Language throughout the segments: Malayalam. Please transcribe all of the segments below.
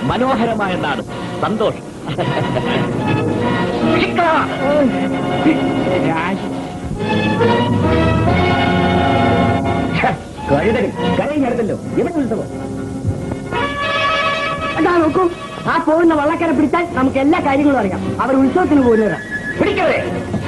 മനോഹരമായ നാട് സന്തോഷം കഴുതകൾ കഴിഞ്ഞെടുത്തല്ലോ എവിടെ ഉത്സവം അതാ നോക്കൂ ആ പോകുന്ന വള്ളക്കര പിടിച്ചാൽ നമുക്ക് എല്ലാ കാര്യങ്ങളും അറിയാം അവർ ഉത്സവത്തിന് പോകുന്നവരാ പിടിക്കരുതേ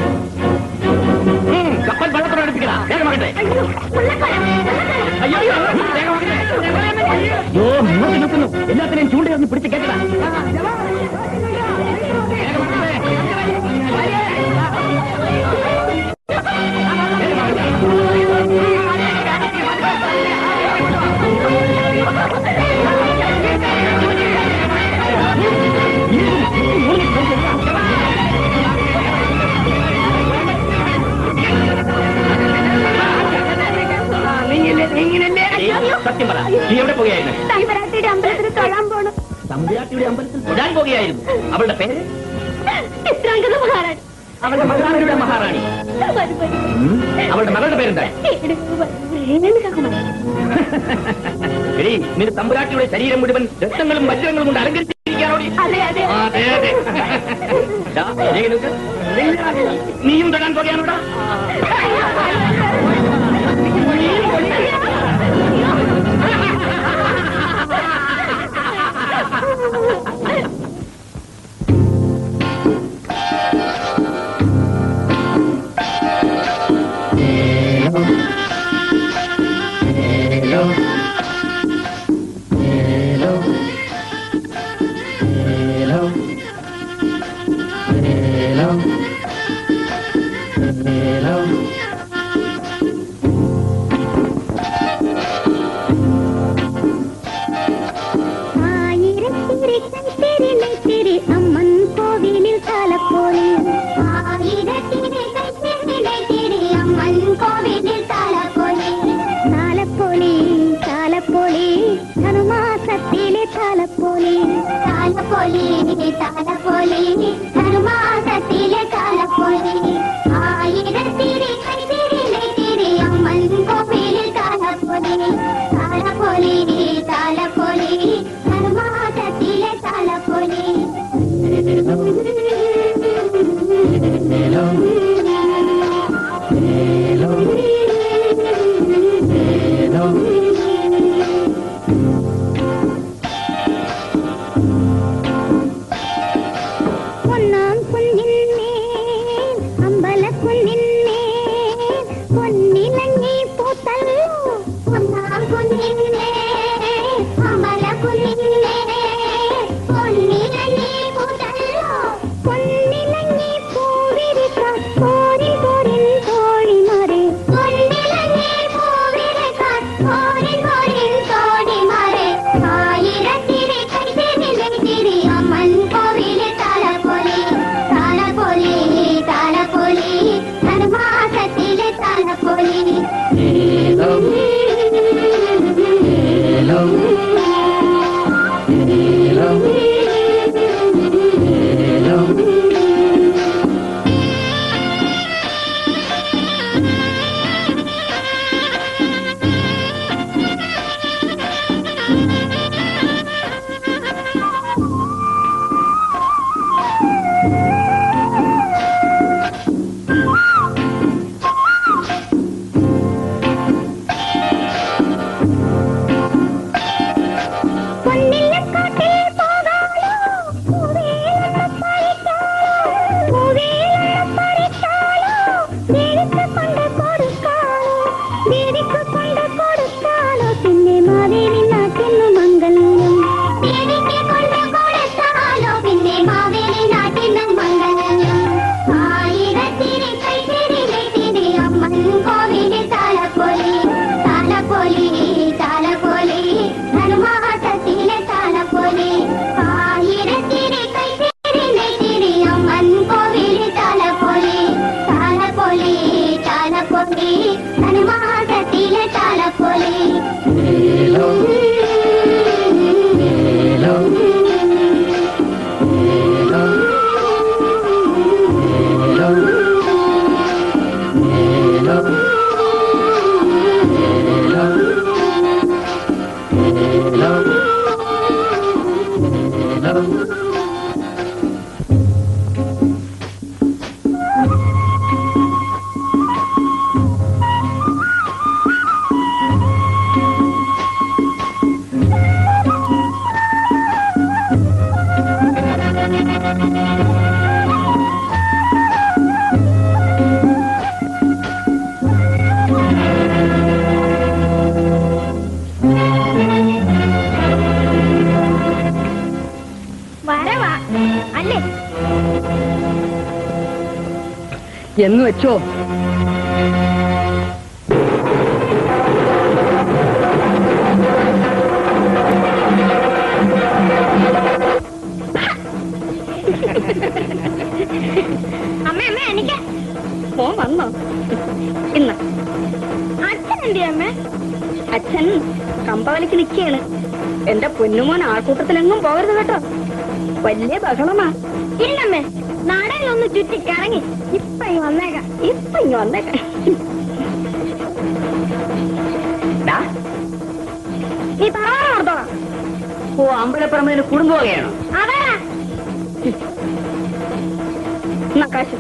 ഉം, കപ്പൽ വെള്ളത്തോടെ അടുപ്പിക്കണ വേഗമാകട്ടെ അയ്യോ അയ്യോ, വേഗമാകട്ടെ. അയ്യോ മുന്നോട്ട് നിൽക്കുന്നു എല്ലാത്തിനെയും ചൂണ്ടയൊന്ന് പിടിച്ച് കേട്ടതാ സത്യം പറ നീ എവിടെ പോകുകയായിരുന്നു തൈവരാട്ടിയുടെ അമ്പലത്തിൽ തൊഴാൻ പോണം തമ്പുരാട്ടിയുടെ അമ്പലത്തിൽ തൊഴാൻ പോകുകയായിരുന്നു അവളുടെ പേര് ചിത്രാംഗത മഹാരാജ് അവളുടെ മഹാറാണിയുടെ മഹാറാണി ഉം, അവളുടെ മകളുടെ പേരെന്തായി എടീ നിന്റെ തമ്പുരാട്ടിയുടെ ശരീരം മുഴുവൻ രക്തങ്ങളും വജ്രങ്ങളും കൊണ്ട് അലങ്കരിച്ചിരിക്കുകയാണോ നീ? അതെ അതെ ആ, അതെ അതെ ദാ, വേഗം നിൽക്ക്. നീയും തൊഴാൻ പോകുകയാണോടാ ആയിരത്തിരി അമ്മൻ കോവിലിൽ തലപ്പോലെ ആയിരത്തിരി അമ്മൻ കോവിലിൽ തലപ്പോലെ താലപ്പോലെ താലപ്പോലെ ധനുമാസത്തിലെ താലപ്പോലെ താലപ്പോലെ താലപ്പോലെ ധനുമാസത്തിലെ താലപ്പോലെ ആയിരത്തിരി തിരി അമ്മൻ കോവിലിൽ താലപ്പോലെ താലപ്പോലെ താലപ്പോലെ ധനുമാസത്തിലെ താലപ്പോലെ ഒന്നാം കുന്നിന്മേൽ അമ്പലക്കുന്നിന്മേൽ പൊന്നിലങ്ങി പൂത്തല്ലോ ഒന്നാം കുന്നിന്മേൽ അമ്പലക്കുന്നിന്മേൽ പൊന്നിലങ്ങി പൂത്തല്ലോ പൊന്നിലങ്ങി പൂവിരിക്കാൻ പോരിൻ പോരിൻ തോഴിമാരെ പൊന്നിലങ്ങി പൂവിരിക്കാൻ പോരിൻ പോരിൻ തോഴിമാരെ ആയിരത്തിരി കൈതിരിലെ തിരി അമ്മൻ കോവിലെ താലപ്പൊലി താലപ്പൊലി താലപ്പൊലി ധനുമാസത്തിലെ താലപ്പൊലി പൊന്നില്ലക്കാട്ടിൽ പോകാലോ പൂവേലമ്മ പറിക്കാലോ പൂവേലമ്മ പറിക്കാലോ ദേവിക്ക് കൊണ്ട് കൊടുക്കാലോ ദേവിക്ക് കൊണ്ട് കൊടുക്കാലോ പിന്നെ മാവേലി നാട്ടിന്നു മംഗല്യം ദേവിക്ക് കൊണ്ട് കൊടുക്കാലോ പിന്നെ മാവേലി നാട്ടിന്നു മംഗല്യം ആയിരത്തിരി കൈതിരിലെ തിരി അമ്മൻ കോവിലെ താലപ്പൊലി താലപ്പൊലി താലപ്പൊലി ധനുമാസത്തിലെ താലപ്പൊലി ആയിരത്തിരി കൈതിരിലെ തിരി അമ്മൻ കോവിലെ താലപ്പൊലി താലപ്പൊലി താലപ്പൊലി ധനുമാസത്തിലെ എന്ന് വെച്ചോ അമ്മ അമ്മ എനിക്ക് മോൻ വന്നോ ഇന്ന് അച്ഛൻ എന്തി അമ്മ അച്ഛൻ കമ്പവലിക്ക് നിൽക്കുകയാണ് എന്റെ പൊന്നുമോൻ ആൾക്കൂട്ടത്തിലെങ്ങും പോകരുത് കേട്ടോ വലിയ ബഹളമാ ഇല്ലമ്മേ നാടനിലൊന്ന് ചുറ്റി കറങ്ങി ഇപ്പൊ ഇങ്ങ് വന്നേക്കാം ഇപ്പൊ ഇങ്ങ് വന്നേക്കാം ഡാ, നീ പറയാൻ ഓർത്തോളാം ഓ അമ്പലപ്പറമ്പിന് കുടുംബമാകയാണോ അതാ എന്നാ കാശ്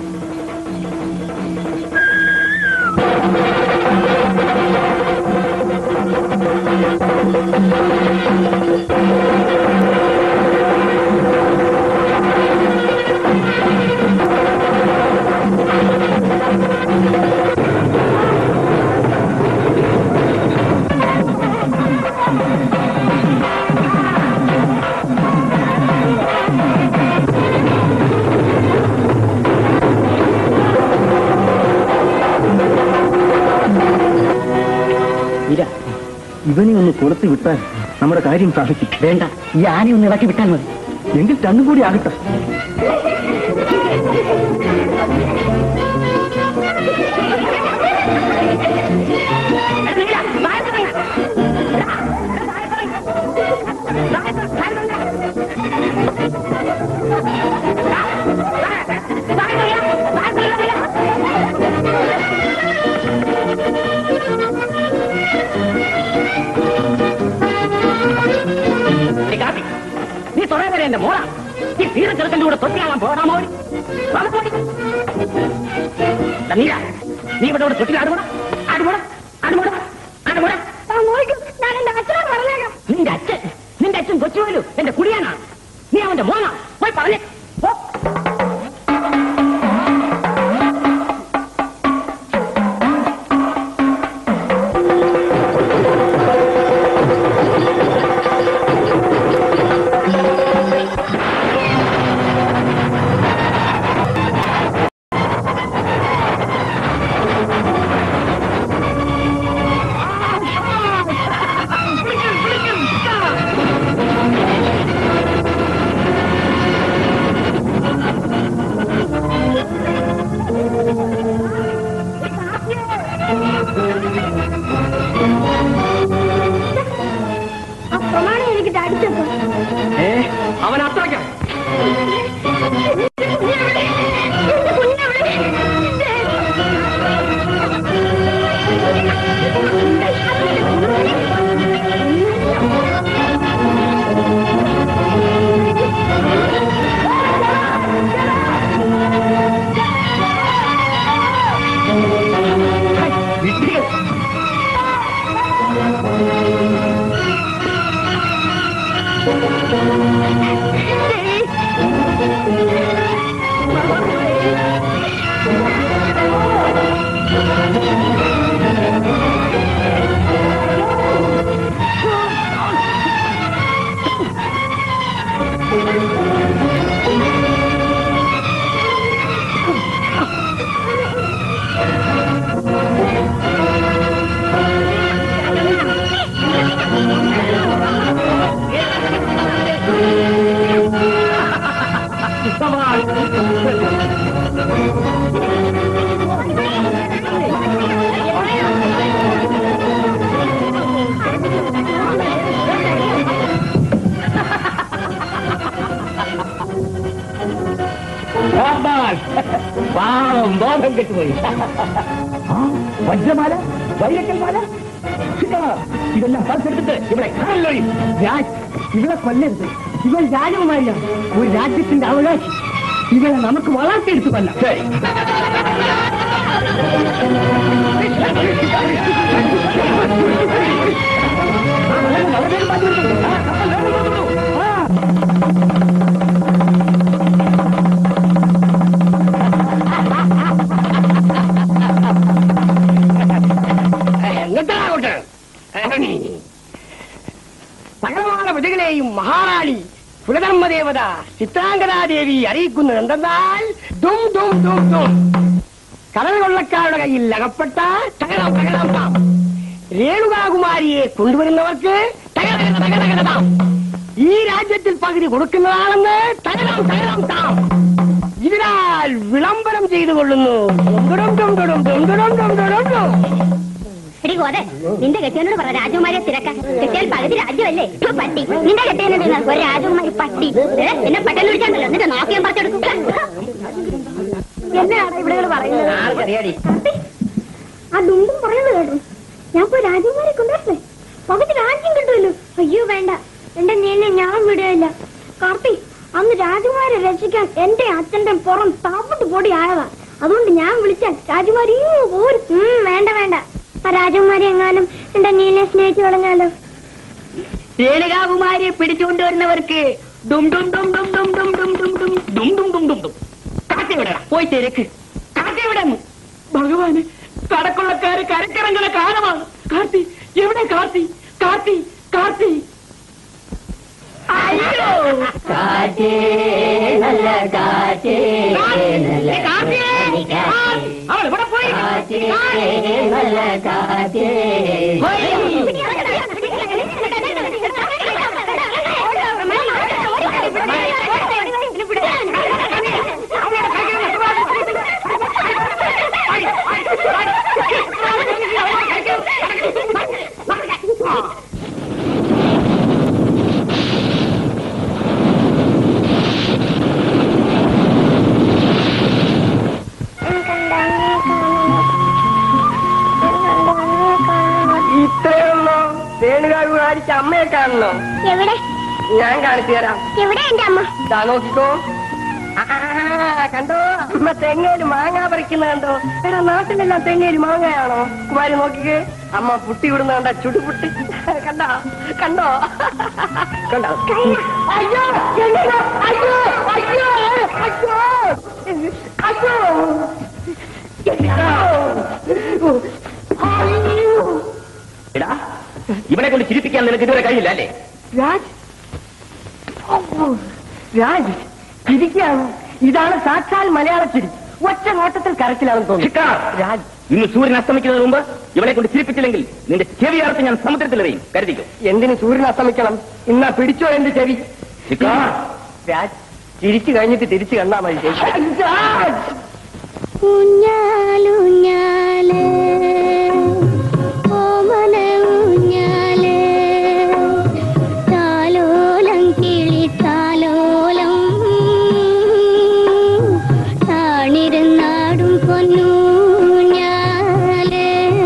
ഇല്ല ഇവനെ ഒന്ന് കൊടുത്തു വിട്ടാൽ നമ്മുടെ കാര്യം സാധിക്കും വേണ്ട ഈ ആനയെ ഒന്ന് ഇളക്കി വിട്ടാൽ മതി എങ്കിൽ രണ്ടും കൂടി ആകട്ടെ നീ കാപ്പി നീ തൊഴ വരെ എന്റെ മോളാ ഈ തീരെ ചെറുക്കൻ്റെ കൂടെ തൊട്ടിലാകാൻ പോകാമോ നീ നീ ഇവിടെ ഇവിടെ തൊട്ടിൽ ആടുകൂടാ ആടുകൂടാ ആടുകൂടാ ആടുകൂടാ ഞാൻ എന്റെ അച്ഛനെ പറഞ്ഞേക്കാം നിന്റെ അച്ഛൻ നിന്റെ അച്ഛൻ കൊച്ചുപോലു എന്റെ കുടിയാനാണ് നീ അവന്റെ മോനാ പോയി പറഞ്ഞേ പോ. ആ പ്രമാണം എനിക്ക് അടിച്ചപ്പോ ഏ അവൻ അത്രയ്ക്കാം പാവം ബോധം കെട്ടുപോയി വജ്രമാല വൈരക്കൽ മാല ഇതെല്ലാം പറിച്ചെടുത്തിട്ട് ഇവിടെ കാണല്ലോ രാജ് ഇവളെ കൊല്ലരുത് ഇവൾ രാജകുമാരിയാണ് ഒരു രാജ്യത്തിന്റെ അവകാശി ഇവളെ നമുക്ക് വളർത്തിയെടുത്തു കൊല്ലാം ശരി എന്നിട്ടാകട്ടെ സകലമായ പ്രതികളെയും മഹാറാണി കുലധർമ്മദേവത ചിത്രാംഗതാദേവി അറിയിക്കുന്നത് എന്തെന്നാൽ ദും ദും ദും ദും കടൽ കൊള്ളക്കാരുടെ കയ്യിൽ അകപ്പെട്ട തകരാം തകരാം താം രേണുകാകുമാരിയെ കൊണ്ടുവരുന്നവർക്ക് തകതക തകതക താം ഈ രാജ്യത്തിൽ പകുതി കൊടുക്കുന്നതാണെന്ന് തകരാം തകരാം താം ഇതിനാൽ വിളംബരം ചെയ്തു കൊള്ളുന്നു ഡും ഡും ഡും ഡും ഡും ഡും ഡും ഡും ഡും. എടി ഗോതെ നിന്റെ കെട്ടിയനോട് പറ രാജകുമാരിയെ തിരക്കാൻ കെട്ടിയാൽ പകുതി രാജ്യമല്ലേ ഇപ്പൊ പട്ടി നിന്റെ കെട്ടിയനോട് ഒരു രാജകുമാരി പട്ടി ഏ, എന്നെ പട്ടേന്ന് വിളിച്ചാണ്ടല്ലോ എന്നിട്ട് നോക്കിയാൻ പറിച്ചെടുക്കും എന്നാണ് ഇവിടെ പറയുന്നത് ആർക്കറിയാടി ആ ഡുണ്ടും പറയുന്നത് കേട്ടു ഞാൻ പോയി രാജകുമാരി കൊണ്ടുവരട്ടെ പകുതി രാജ്യം കിട്ടുമല്ലോ അയ്യോ വേണ്ട എന്റെ നീനെ ഞാൻ വിടുകയില്ല കാർത്തി അന്ന് രാജകുമാരെ രക്ഷിക്കാൻ എന്റെ അച്ഛന്റെ പുറം താപ്പിട്ട് പൊടി ആയതാ അതുകൊണ്ട് ഞാൻ വിളിച്ചാൽ രാജകുമാരി ഇങ്ങ് പോരും ഉം, വേണ്ട വേണ്ട ആ രാജകുമാരി എങ്ങാനും എന്റെ നീനെ സ്നേഹിച്ചു കളഞ്ഞാലോ രേണുകാകുമാരിയെ പിടിച്ചുകൊണ്ടുവരുന്നവർക്ക് ഡും ഡും ഡും ഡും ഡും ഡും ഡും ഡും ഡും ഡും ഡും ഡും ഡും ഡും കാട്ടി വിടണം പോയി തിരക്ക് കാട്ടി വിടണം ഭഗവാന് കടക്കൊള്ളക്കാര് കരക്കിറങ്ങണ കാലമാണ് കാർത്തി എവിടെ കാർത്തി കാർത്തി കാർത്തി അയ്യോ കാറ്റേ നല്ല കാറ്റേ അവൾ ഇവിടെ പോയി നല്ല കാറ്റേ ഇത്രയുള്ളോ രേണുകാകുമാരിക്ക് അമ്മയെ കാണണോ എവിടെ ഞാൻ കാണിച്ചു തരാം എവിടെ എന്റെ അമ്മ ദാ നോക്കിക്കോ ആ, കണ്ടോ അമ്മ തെങ്ങേല് മാങ്ങ പറിക്കുന്ന കണ്ടോ എടാ നാട്ടിലെല്ലാം തെങ്ങേല് മാങ്ങയാണോ കുമാരി നോക്കിക്കേ അമ്മ പുട്ടി വിടുന്ന കണ്ട ചുടുപുട്ടി കണ്ടോ കണ്ടോ കണ്ടോ അയ്യോ എങ്ങനെ? അയ്യോ അയ്യോ അയ്യോ അയ്യോ അയ്യോ എടാ ഇവനെ കൊണ്ട് ചിരിപ്പിക്കാൻ നിനക്ക് ഇതുവരെ കഴിയില്ല അല്ലേ രാജ് ഓ, രാജ് ചിരിക്കാണ് ഇതാണ് സാക്ഷാൽ മലയാള ചിരി ഒറ്റ നോട്ടത്തിൽ കരച്ചിലാണെന്ന് തോന്നുന്നു ധിക്കാർ. രാജ് ഇന്ന് സൂര്യൻ അസ്തമിക്കുന്നതിന് മുമ്പ് ഇവനെ കൊണ്ട് ചിരിപ്പിച്ചില്ലെങ്കിൽ നിന്റെ ചെവിയാർത്ത് ഞാൻ സമുദ്രത്തിലെറിയും കരുതിക്കും എന്തിന് സൂര്യൻ അസ്തമിക്കണം ഇന്നാ പിടിച്ചോ എന്റെ ചെവി ധിക്കാർ. രാജ് ചിരിച്ചു കഴിഞ്ഞിട്ട് തിരിച്ചു കണ്ടാ മതി രാജ് ഊഞ്ഞാലൂഞ്ഞാല് ഓമന ഊഞ്ഞാല് താലോലം കിളി താലോലം താണിരുന്നാടും പൊന്നൂഞ്ഞാല്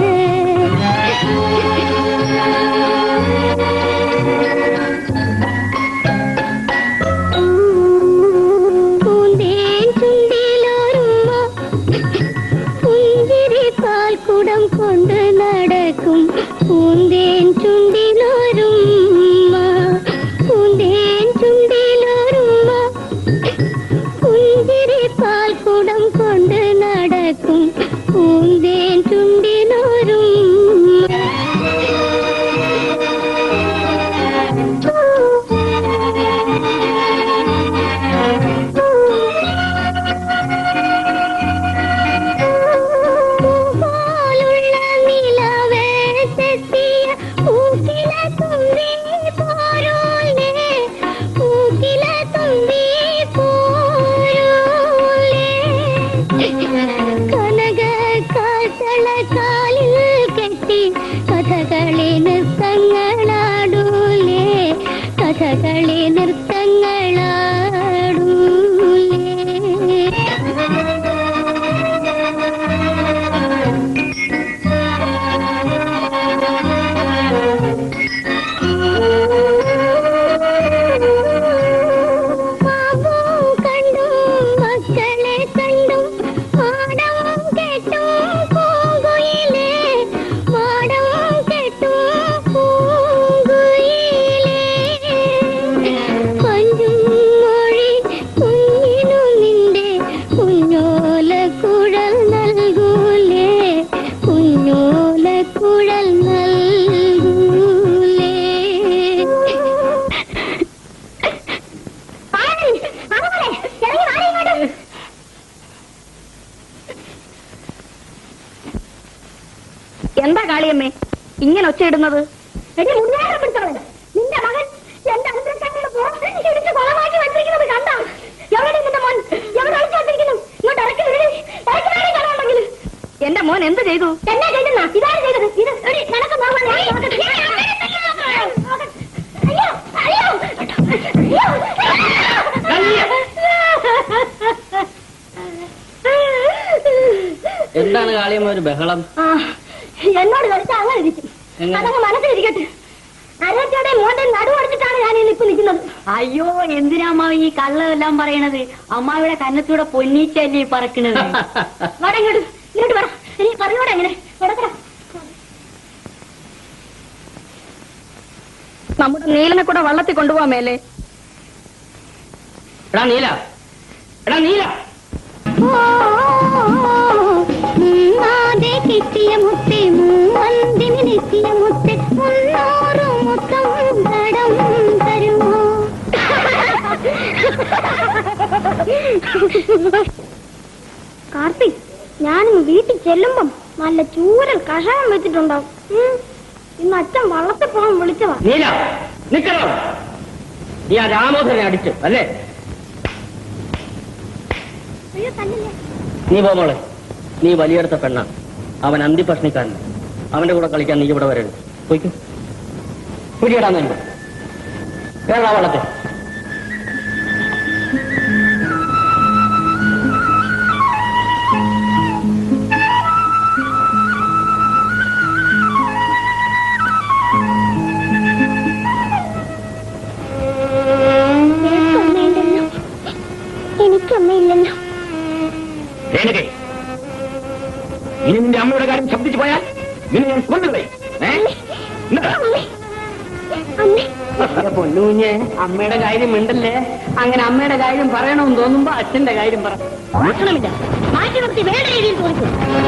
പൂന്തേൻ ചുണ്ടിലോരുമ്മ പുഞ്ചിരി പാൽക്കുടം കൊണ്ട് നടക്കും പൂന്തേൻ ചുണ്ടിലോരുമ്മ പൂന്തേൻ ചുണ്ടിലോരുമ്മ പുഞ്ചിരി പാൽക്കുടം കൊണ്ട് നടക്കും പൂന്തേൻ ചുണ്ടിലോരുമ്മ പോലുള്ള നിലവേശെത്തിയ പൂക്കില തുമ്പി പോരോളേ പൂക്കില തുമ്പി പോരോളേ കനക കാശള കാലിൽ കെട്ടി കഥകളി നൃത്തങ്ങളാടൂലേ കഥകളി നൃത്തങ്ങളാടൂലേ പാപം കണ്ടും മക്കളെ കണ്ടും മാടം കെട്ടും പൂങ്കുയിലേ മാടം കെട്ടും പൂങ്കുയിലേ കിടക്കുന്നത് എടി മുന്നേറ്റം പിടിച്ചവൻ നിന്റെ മകൻ എന്റെ അന്തരക്കണ്ണിന് പുറത്ത് ഇടിച്ച് കൊളമാക്കി വെച്ചിരിക്കുന്നത് കണ്ട എവിടെ നിന്റെ മോൻ എവിടെ ഒളിച്ചു വെച്ചിരിക്കുന്നു ഇങ്ങോട്ട് ഇറക്കി വിടേ ഇറക്കി വിടേ കടമുണ്ടെങ്കിൽ എന്റെ മോൻ എന്ത് ചെയ്തു എന്നാ ചെയ്തെന്നാ ഇതാണ് ചെയ്തത് ഇത് എടി, നിനക്ക് നോക്കാൻ ഞാൻ നോക്കട്ടെ. അയ്യോ അയ്യോ എന്താണ് കാളിയമ്മ ഒരു ബഹളം ആ, എന്നോട് കളിച്ചാൽ അങ്ങനെ ഇരിക്കും എങ്ങനെ? അതങ്ങ് മനസ്സിലിരിക്കട്ടെ അരച്ചയുടെ മോന്റെ നടുവടച്ചിട്ടാണ് ഞാൻ ഇന്നിപ്പോ നിൽക്കുന്നത് അയ്യോ എന്തിനാ അമ്മാവ് ഈ കള്ളമെല്ലാം പറയണത് അമ്മാവിടെ കന്നത്തൂടെ പൊന്നീച്ചല്ലേ ഈ പറക്കണത് വാടാ ഇങ്ങോട്ട് ഇങ്ങോട്ട് പറ നീ പറഞ്ഞോടെ എങ്ങനെ കിടക്കട നമ്മുടെ നീലനെ കൂടെ വള്ളത്തിൽ കൊണ്ടുപോകാൻ മേലെ എടാ നീല എടാ നീല മൂന്നാതെ കിട്ടിയ മുത്തെ മൂവന്തിന് നെത്തിയ മുത്തെ മുന്നൂറ് മുത്തം കടം തരുമോ കാർത്തിക് ഞാനിന്ന് വീട്ടിൽ ചെല്ലുമ്പം നല്ല ചൂരൽ കഷായം വെച്ചിട്ടുണ്ടാവും ഉം. ഇന്ന് അച്ഛൻ വള്ളത്തിൽ പോകാൻ വിളിച്ചതാ നീല നിക്കണോ നീ ആ രാമോദരനെ അടിച്ചു അല്ലേ അയ്യോ തന്നില്ലേ നീ പോ മോളെ നീ വലിയെടുത്ത പെണ്ണ അവൻ അന്തിപ്രശ്നിക്കാരൻ അവന്റെ കൂടെ കളിക്കാൻ നീ ഇവിടെ വരരുത് പോയിക്കോ കുരിയിടാൻ തന്നെ കേരള വള്ളത്തെ എനിക്കമ്മയില്ലല്ലോ എനിക്കമ്മയില്ലല്ലോ രേണുകേ ഇനി നിന്റെ അമ്മയുടെ കാര്യം ശബ്ദിച്ചു പോയാൽ നിന്നെ ഞാൻ കൊന്നുകളെ അമ്മേ പൊന്നുകുഞ്ഞ് അമ്മയുടെ കാര്യം മിണ്ടല്ലേ അങ്ങനെ അമ്മയുടെ കാര്യം പറയണമെന്ന് തോന്നുമ്പോ അച്ഛന്റെ കാര്യം പറ ഭക്ഷണമില്ല മാറ്റി നിർത്തി വേണ്ട രീതിയിൽ തോന്നിക്കും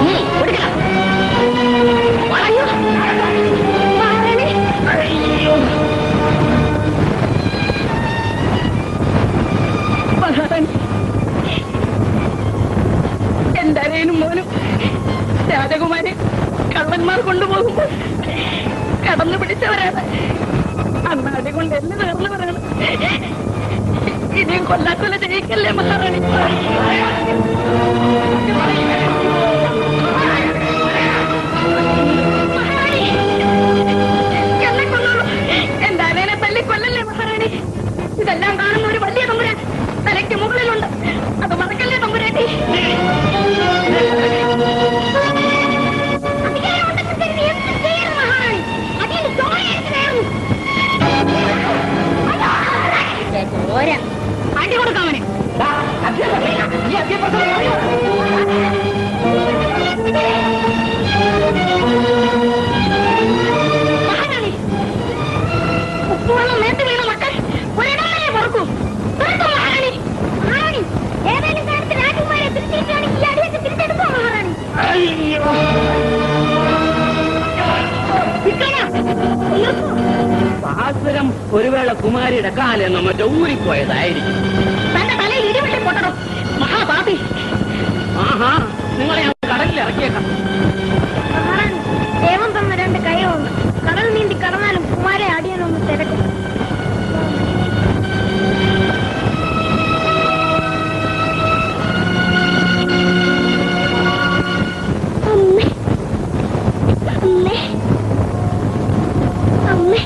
എന്റെ അരയനും മോനും രാജകുമാരി കള്ളന്മാർ കൊണ്ടുപോകുമ്പോൾ കടന്നു പിടിച്ചവരാണ് അന്നാടി കൊണ്ട് എന്നെ നേർന്നു പറയണം ഇനിയും കൊല്ലാക്കൊല ചെയ്യിക്കല്ലേ മഹാറാണി എന്നെ കൊന്നോളൂ എന്റെ അരയനെ തല്ലി കൊല്ലല്ലേ മഹാറാണി ഇതെല്ലാം കാണുന്ന ഒരു വലിയ തമ്പുരാൻ തലയ്ക്ക് മുകളിലുണ്ട് അത് മറക്കല്ലേ തമ്പുരാട്ടി അടി കൊടുക്കാമനെ ഉപ്പുവെള്ളം നേരത്തെ വീണ മക്കൾ ഒരിടം തന്നെ പറക്കൂ പറക്കൂ മഹാറാണി മഹാറാണി ഏതായാലും കാലത്ത് രാജകുമാരെ തിരിച്ചിട്ടാണെങ്കിൽ ഈ അടിയൊക്കെ തിരിച്ചെടുക്കോ മഹാറാണി സാഹസരം ഒരു വേള കുമാരിയുടെ കാലെന്ന് മറ്റോ ഊരിപ്പോയതായിരിക്കും തന്റെ തലയിൽ ഇടിവെട്ടി പൊട്ടണം മഹാപാപി ആഹാ നിങ്ങളെ ഞാൻ കടലിൽ ഇറക്കിയേക്കാം മഹാറാണി ദൈവം തന്ന രണ്ട് കൈകളുണ്ട് കടൽ നീന്തി കടന്നാലും കുമാരെ അടിയാനൊന്ന് തിരക്കും അമ്മേ അമ്മേ അമ്മേ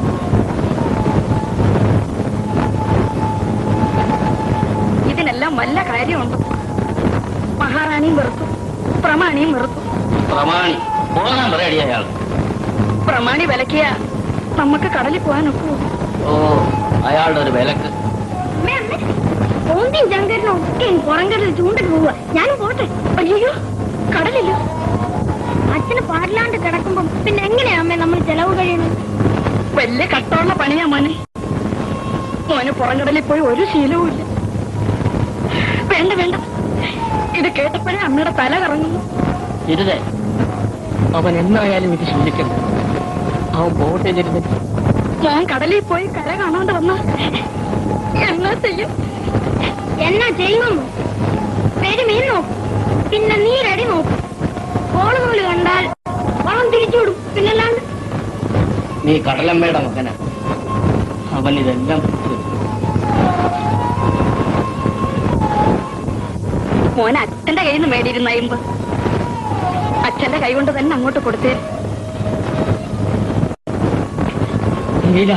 ഇതിനെല്ലാം വല്ല കാര്യമുണ്ട് മഹാറാണിയും വെറുത്തു പ്രമാണിയും വെറുത്തു പ്രമാണി പോകാൻ പറയടി അയാൾ പ്രമാണി വിലക്കിയ നമുക്ക് കടലിൽ പോകാൻ ഒക്കുമോ ഓ അയാളുടെ ഒരു വിലക്ക് അമ്മേ അമ്മേ ഓന്തിയും ചങ്കരനും ഒക്കെ പുറംകടലിൽ ചൂണ്ടിട്ട് പോവുക ഞാനും പോട്ടെ അയ്യോ കടലില്ല അച്ഛന് പാടില്ലാണ്ട് കിടക്കുമ്പം പിന്നെ എങ്ങനെയാ അമ്മേ നമ്മൾ ചെലവ് കഴിയണം വലിയ കട്ടമുള്ള പണിയാ മോനെ മോന് പുറംകടലിൽ പോയി ഒരു ശീലവും ഇല്ല വേണ്ട വേണ്ട ഇത് കേട്ടപ്പോഴേ അമ്മയുടെ തല കറങ്ങുന്നു ഇരുതേ അവൻ എന്നായാലും ഇത് ശീലിക്കണ്ട അവൻ പോട്ടെ ചെരുത് മോൻ കടലിൽ പോയി കര കാണാണ്ട് വന്ന എന്നാ ചെയ്യും എന്നാ ചെയ്യുന്നു പെരുമീൻ നോക്കും പിന്നെ നീരടി നോക്കും കോളുനൂല് കണ്ടാൽ വളം തിരിച്ചു വിടും പിന്നല്ലാണ്ട് നീ കടലമ്മയുടെ മകനാ അവൻ ഇതെല്ലാം പഠിച്ചു. മോൻ അച്ഛന്റെ കയ്യിൽ നിന്ന് മേടിയിരുന്ന അയിമ്പ് അച്ഛന്റെ കൈ കൊണ്ട് തന്നെ അങ്ങോട്ട് കൊടുത്തേ ലീല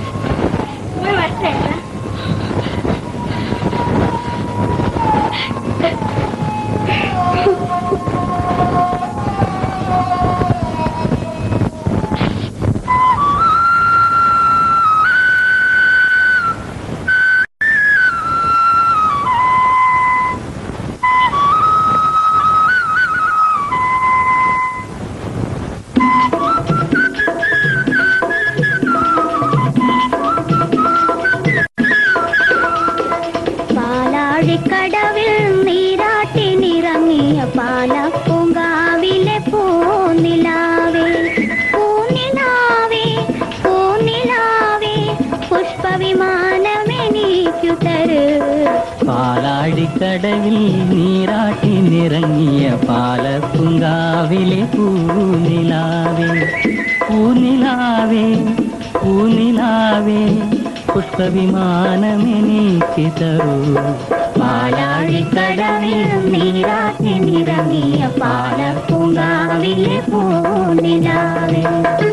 പാലാഴിക്കടവിൽ നീരാട്ടിനിറങ്ങിയ പാലപ്പൂങ്കാവിലെ പൂനിലാവേ പൂനിലാവേ പൂനിലാവേ പുഷ്പവിമാനമെനിക്കു തരൂ പാലാഴിക്കടവിൽ നീരാട്ടി നിറങ്ങിയ പാലപ്പുങ്കാവിലെ പൂനിലാവേ പൂനിലാവേ പൂനിലാവേ പുഷ്പവിമാനമെനിക്ക് തരൂ പാലാഴിക്കടവിൽ നീരാട്ടിനിറങ്ങിയ പാലപ്പൂങ്കാവിലെ പൂനിലാവേ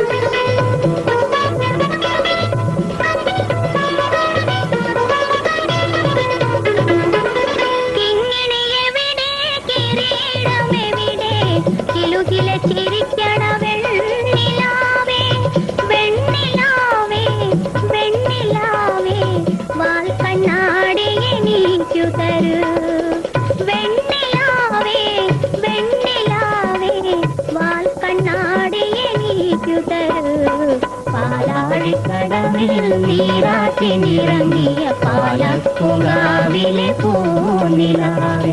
കിങ്ങിണിയെവിടെ കിരീടമെവിടെ കിലുകില ചിരിക്കണ വെണ്ണിലാവേ വെണ്ണിലാവേ വെണ്ണിലാവേ വാൽ കണ്ണാടി എനിക്കു തരൂ വെണ്ണിലാവേ വെണ്ണിലാവേ വാൽ കണ്ണാടി എനിക്കു തരൂ പാലാഴിക്കടവിൽ നീരാട്ടി നിറങ്ങിയ പാലപ്പുകാവിലെ പൂനിലാവേ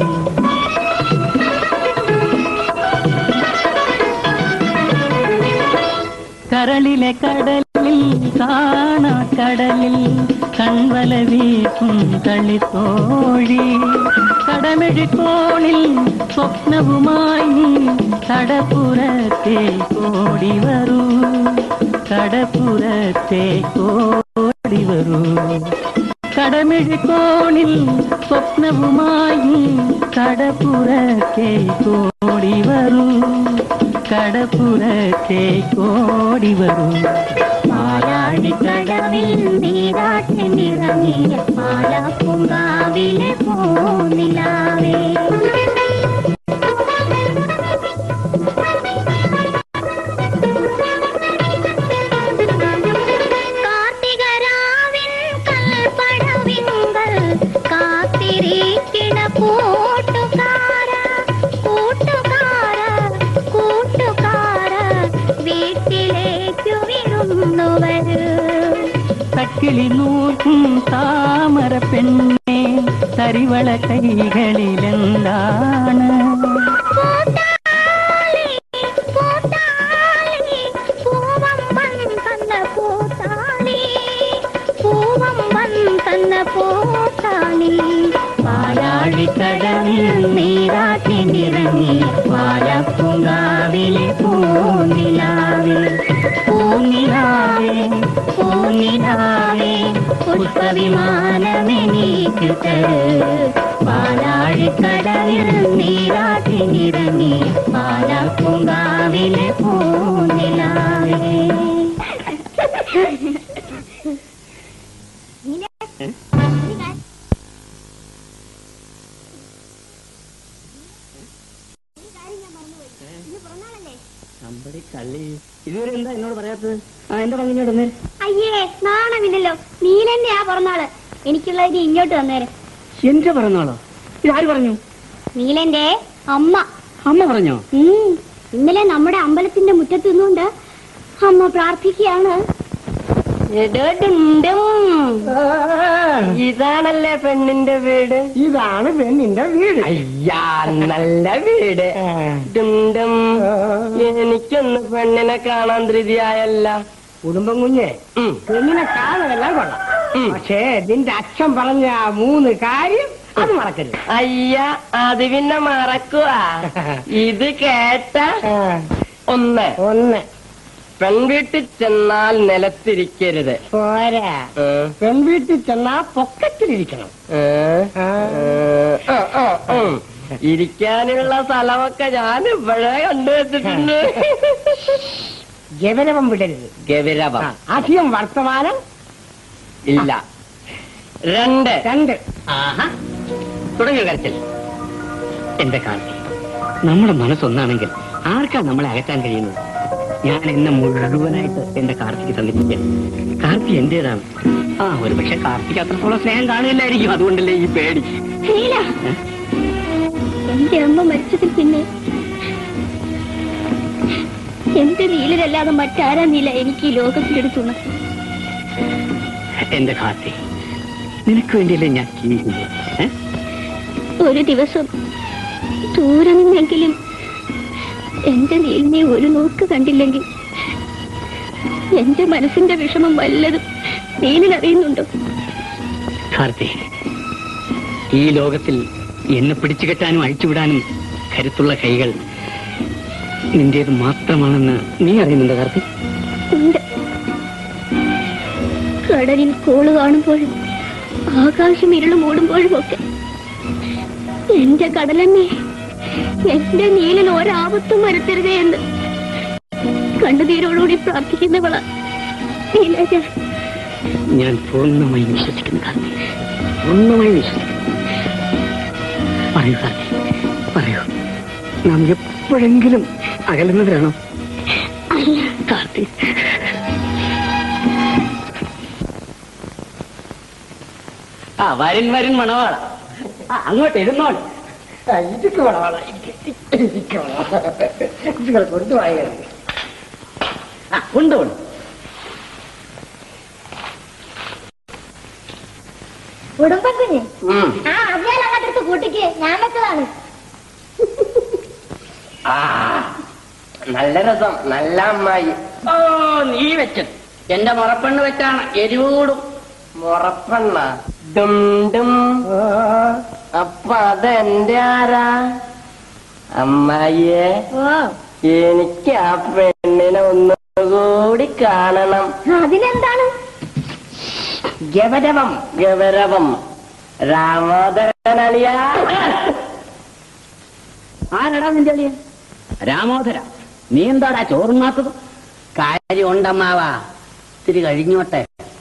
കരളിലെ കടലിൽ കാണാ കടലിൽ കൺവല വീസും കളിത്തോഴി കടമെഴുക്കോണിൽ സ്വപ്നവുമായി നീ കടപ്പുറത്തെ കോടി വരൂ കടപ്പുറത്തെ കോടി വരൂ കടമെഴുക്കോണിൽ സ്വപ്നവുമായി കടപ്പുറത്തെ കോടി വരൂ കടപ്പുറത്തെ കോടി വരൂ പാലാഴിക്കടവിൽ നീരാട്ടി നിറങ്ങിയ പാലപ്പുങ്കാവിലെ പൂനിലാവേ കാർത്തികരാവിൻ കൽപ്പടവിങ്കൽ കാത്തിരിക്കണ കൂട്ടുകാര കൂട്ടുകാര കൂട്ടുകാര വീട്ടിലേക്കു വിരുന്നു വരൂ തക്കിളി നൂൽക്കും താമര പെണ്ണെ തരിവള കൈകളിലെന്താണ് പൂത്താലി, പൂത്താലി, പൂവമ്പൻ തന്ന പൂത്താലി, പൂവമ്പൻ തന്ന പൂത്താലി. പാലാഴിക്കടലിൽ നീരാട്ടി നിറങ്ങി പാലപ്പുങ്കാവിലെ പൂനിലാവേ പൂനിലാവേ പൂനിലാവേ പുഷ്പവിമാനമെനിക്ക് തരൂ പാലാഴിക്കടലിൽ നീരാട്ടി നിറങ്ങി പാലപ്പുങ്കാവിലെ പൂനിലാവേ അമ്പടി കള്ളി ഇതുവരെ എന്താ എന്നോട് പറയാത്തത് ആ എന്റെ പങ്കിഞ്ഞോടന്നേ അയ്യേ നാണമില്ലല്ലോ നീലന്റെ ആ പിറന്നാള് എനിക്കുള്ളത് ഇങ്ങോട്ട് വന്നേരെ എന്റെ പിറന്നാളോ ഇതാര് പറഞ്ഞു നീലന്റെ അമ്മ അമ്മ പറഞ്ഞോ ഉം. ഇന്നലെ നമ്മുടെ അമ്പലത്തിന്റെ മുറ്റത്ത് നിന്നുകൊണ്ട് അമ്മ പ്രാർത്ഥിക്കുകയാണ് ഇതാണല്ലേ പെണ്ണിന്റെ വീട് ഇതാണ് പെണ്ണിന്റെ വീട് അയ്യാ നല്ല വീട് ഡും ഡും. എനിക്കൊന്ന് പെണ്ണിനെ കാണാൻ ധൃതിയായല്ല കുടുംബം കുഞ്ഞെ ഉം. പെണ്ണിനെ കാണുമെല്ലാം കൊള്ളാം പക്ഷേ നിന്റെ അച്ഛൻ പറഞ്ഞ ആ മൂന്ന് കാര്യം അത് മറക്കരുത് അയ്യ അത് പിന്നെ മറക്കുക ഇത് കേട്ട ആ, ഒന്ന് ഒന്ന് പെൺവീട്ടിൽ ചെന്നാൽ നിലത്തിരിക്കരുത് പോരാ ഏ? പെൺവീട്ടിൽ ചെന്നാ പൊക്കത്തിലിരിക്കണം ഏ? ഏ, ആ, ആ, ഉം. ഇരിക്കാനുള്ള സ്ഥലമൊക്കെ ഞാൻ ഇപ്പോഴേ കണ്ടുവച്ചിട്ടുണ്ട് ജവനവം വിടരുത് ഗവിരവം ആ, അധികം വർത്തമാനം ഇല്ല രണ്ട് രണ്ട് ആഹാ തുടങ്ങിയ കരച്ചിൽ എന്റെ കാർത്തി നമ്മുടെ മനസ്സൊന്നാണെങ്കിൽ ആർക്കാ നമ്മളെ അകറ്റാൻ കഴിയുന്നത് ഞാൻ എന്നെ മുഴുവനായിട്ട് എന്റെ കാർത്തിക്ക് തന്നിരിക്കുകയാണ് കാർത്തി എന്റേതാണ് ആ ഒരു പക്ഷെ കാർത്തിക്ക് അത്രത്തോളം സ്നേഹം കാണില്ലായിരിക്കും അതുകൊണ്ടല്ലേ ഈ പേടി നീല എന്റെ അമ്മ മരിച്ചതിൽ പിന്നെ എന്റെ നീലരല്ലാതെ മറ്റാരാ നീല എനിക്ക് ഈ ലോകത്തിലെടുത്തുന്നത് എന്റെ കാർത്തി നിനക്ക് വേണ്ടിയല്ലേ ഞാൻ ചെയ്യുന്നത് ഏ? ഒരു ദിവസം ദൂരെ നിന്നെങ്കിലും എന്റെ നീലിനെ ഒരു നോക്ക് കണ്ടില്ലെങ്കിൽ എന്റെ മനസ്സിന്റെ വിഷമം വല്ലതും നീലിനറിയുന്നുണ്ടോ കാർത്തി ഈ ലോകത്തിൽ എന്നെ പിടിച്ചു കെട്ടാനും അഴിച്ചുവിടാനും കരുത്തുള്ള കൈകൾ നിന്റേത് മാത്രമാണെന്ന് നീ അറിയുന്നുണ്ടോ കാർത്തി ഉണ്ട് കടലിൽ കോള് കാണുമ്പോഴും ആകാശം ഇരുള് മൂടുമ്പോഴും ഒക്കെ എന്റെ കടലമ്മേ എന്റെ നീലിന് ഒരാപത്തും വരുത്തരുതേ എന്ന് കണ്ണുനീരോടുകൂടി പ്രാർത്ഥിക്കുന്നവളാ നീലജ ഞാൻ പൂർണ്ണമായി വിശ്വസിക്കുന്നു കാർത്തി പൂർണ്ണമായി വിശ്വസിക്കുന്നു പറയൂ കാർത്തി പറയൂ നാം എപ്പോഴെങ്കിലും അകലുന്നവരാണോ അല്ല കാർത്തി ആ വരൻ വരൻ മണവാള ആ, അങ്ങോട്ട് ഇരുന്നോളൂ ഇതൊക്കെ വേണം ഇതൊക്കെ വേണം നിങ്ങൾ കൊണ്ടുപോയത് ആ കൊണ്ടുപോണു കുടുംബക്കുഞ്ഞ് ഉം. ആ അവിയാൽ അങ്ങോട്ട് കൂട്ടിക്ക് ഞാൻ വെച്ചതാണ് ആ നല്ല രസം നല്ല അമ്മായി ഓ നീ വെച്ചത് എന്റെ മുറപ്പെണ്ണ് വെച്ചാണ് എരിവൂടും മുറപ്പെണ്ണ ഡും ഡും അപ്പൊ അതെന്റെ ആരാ അമ്മായിയെ എനിക്ക് ആ പെണ്ണിനെ ഒന്നുകൂടി കാണണം അതിനെന്താണ് ഗവരവം ഗവരവം രാമോദരനളിയ ആരടാ നിന്റെ അളിയൻ രാമോദര നീ എന്താടാ ചോറുന്നാത്തത് കാര്യം ഉണ്ടമ്മാവാ ഇത്തിരി കഴിഞ്ഞോട്ടെ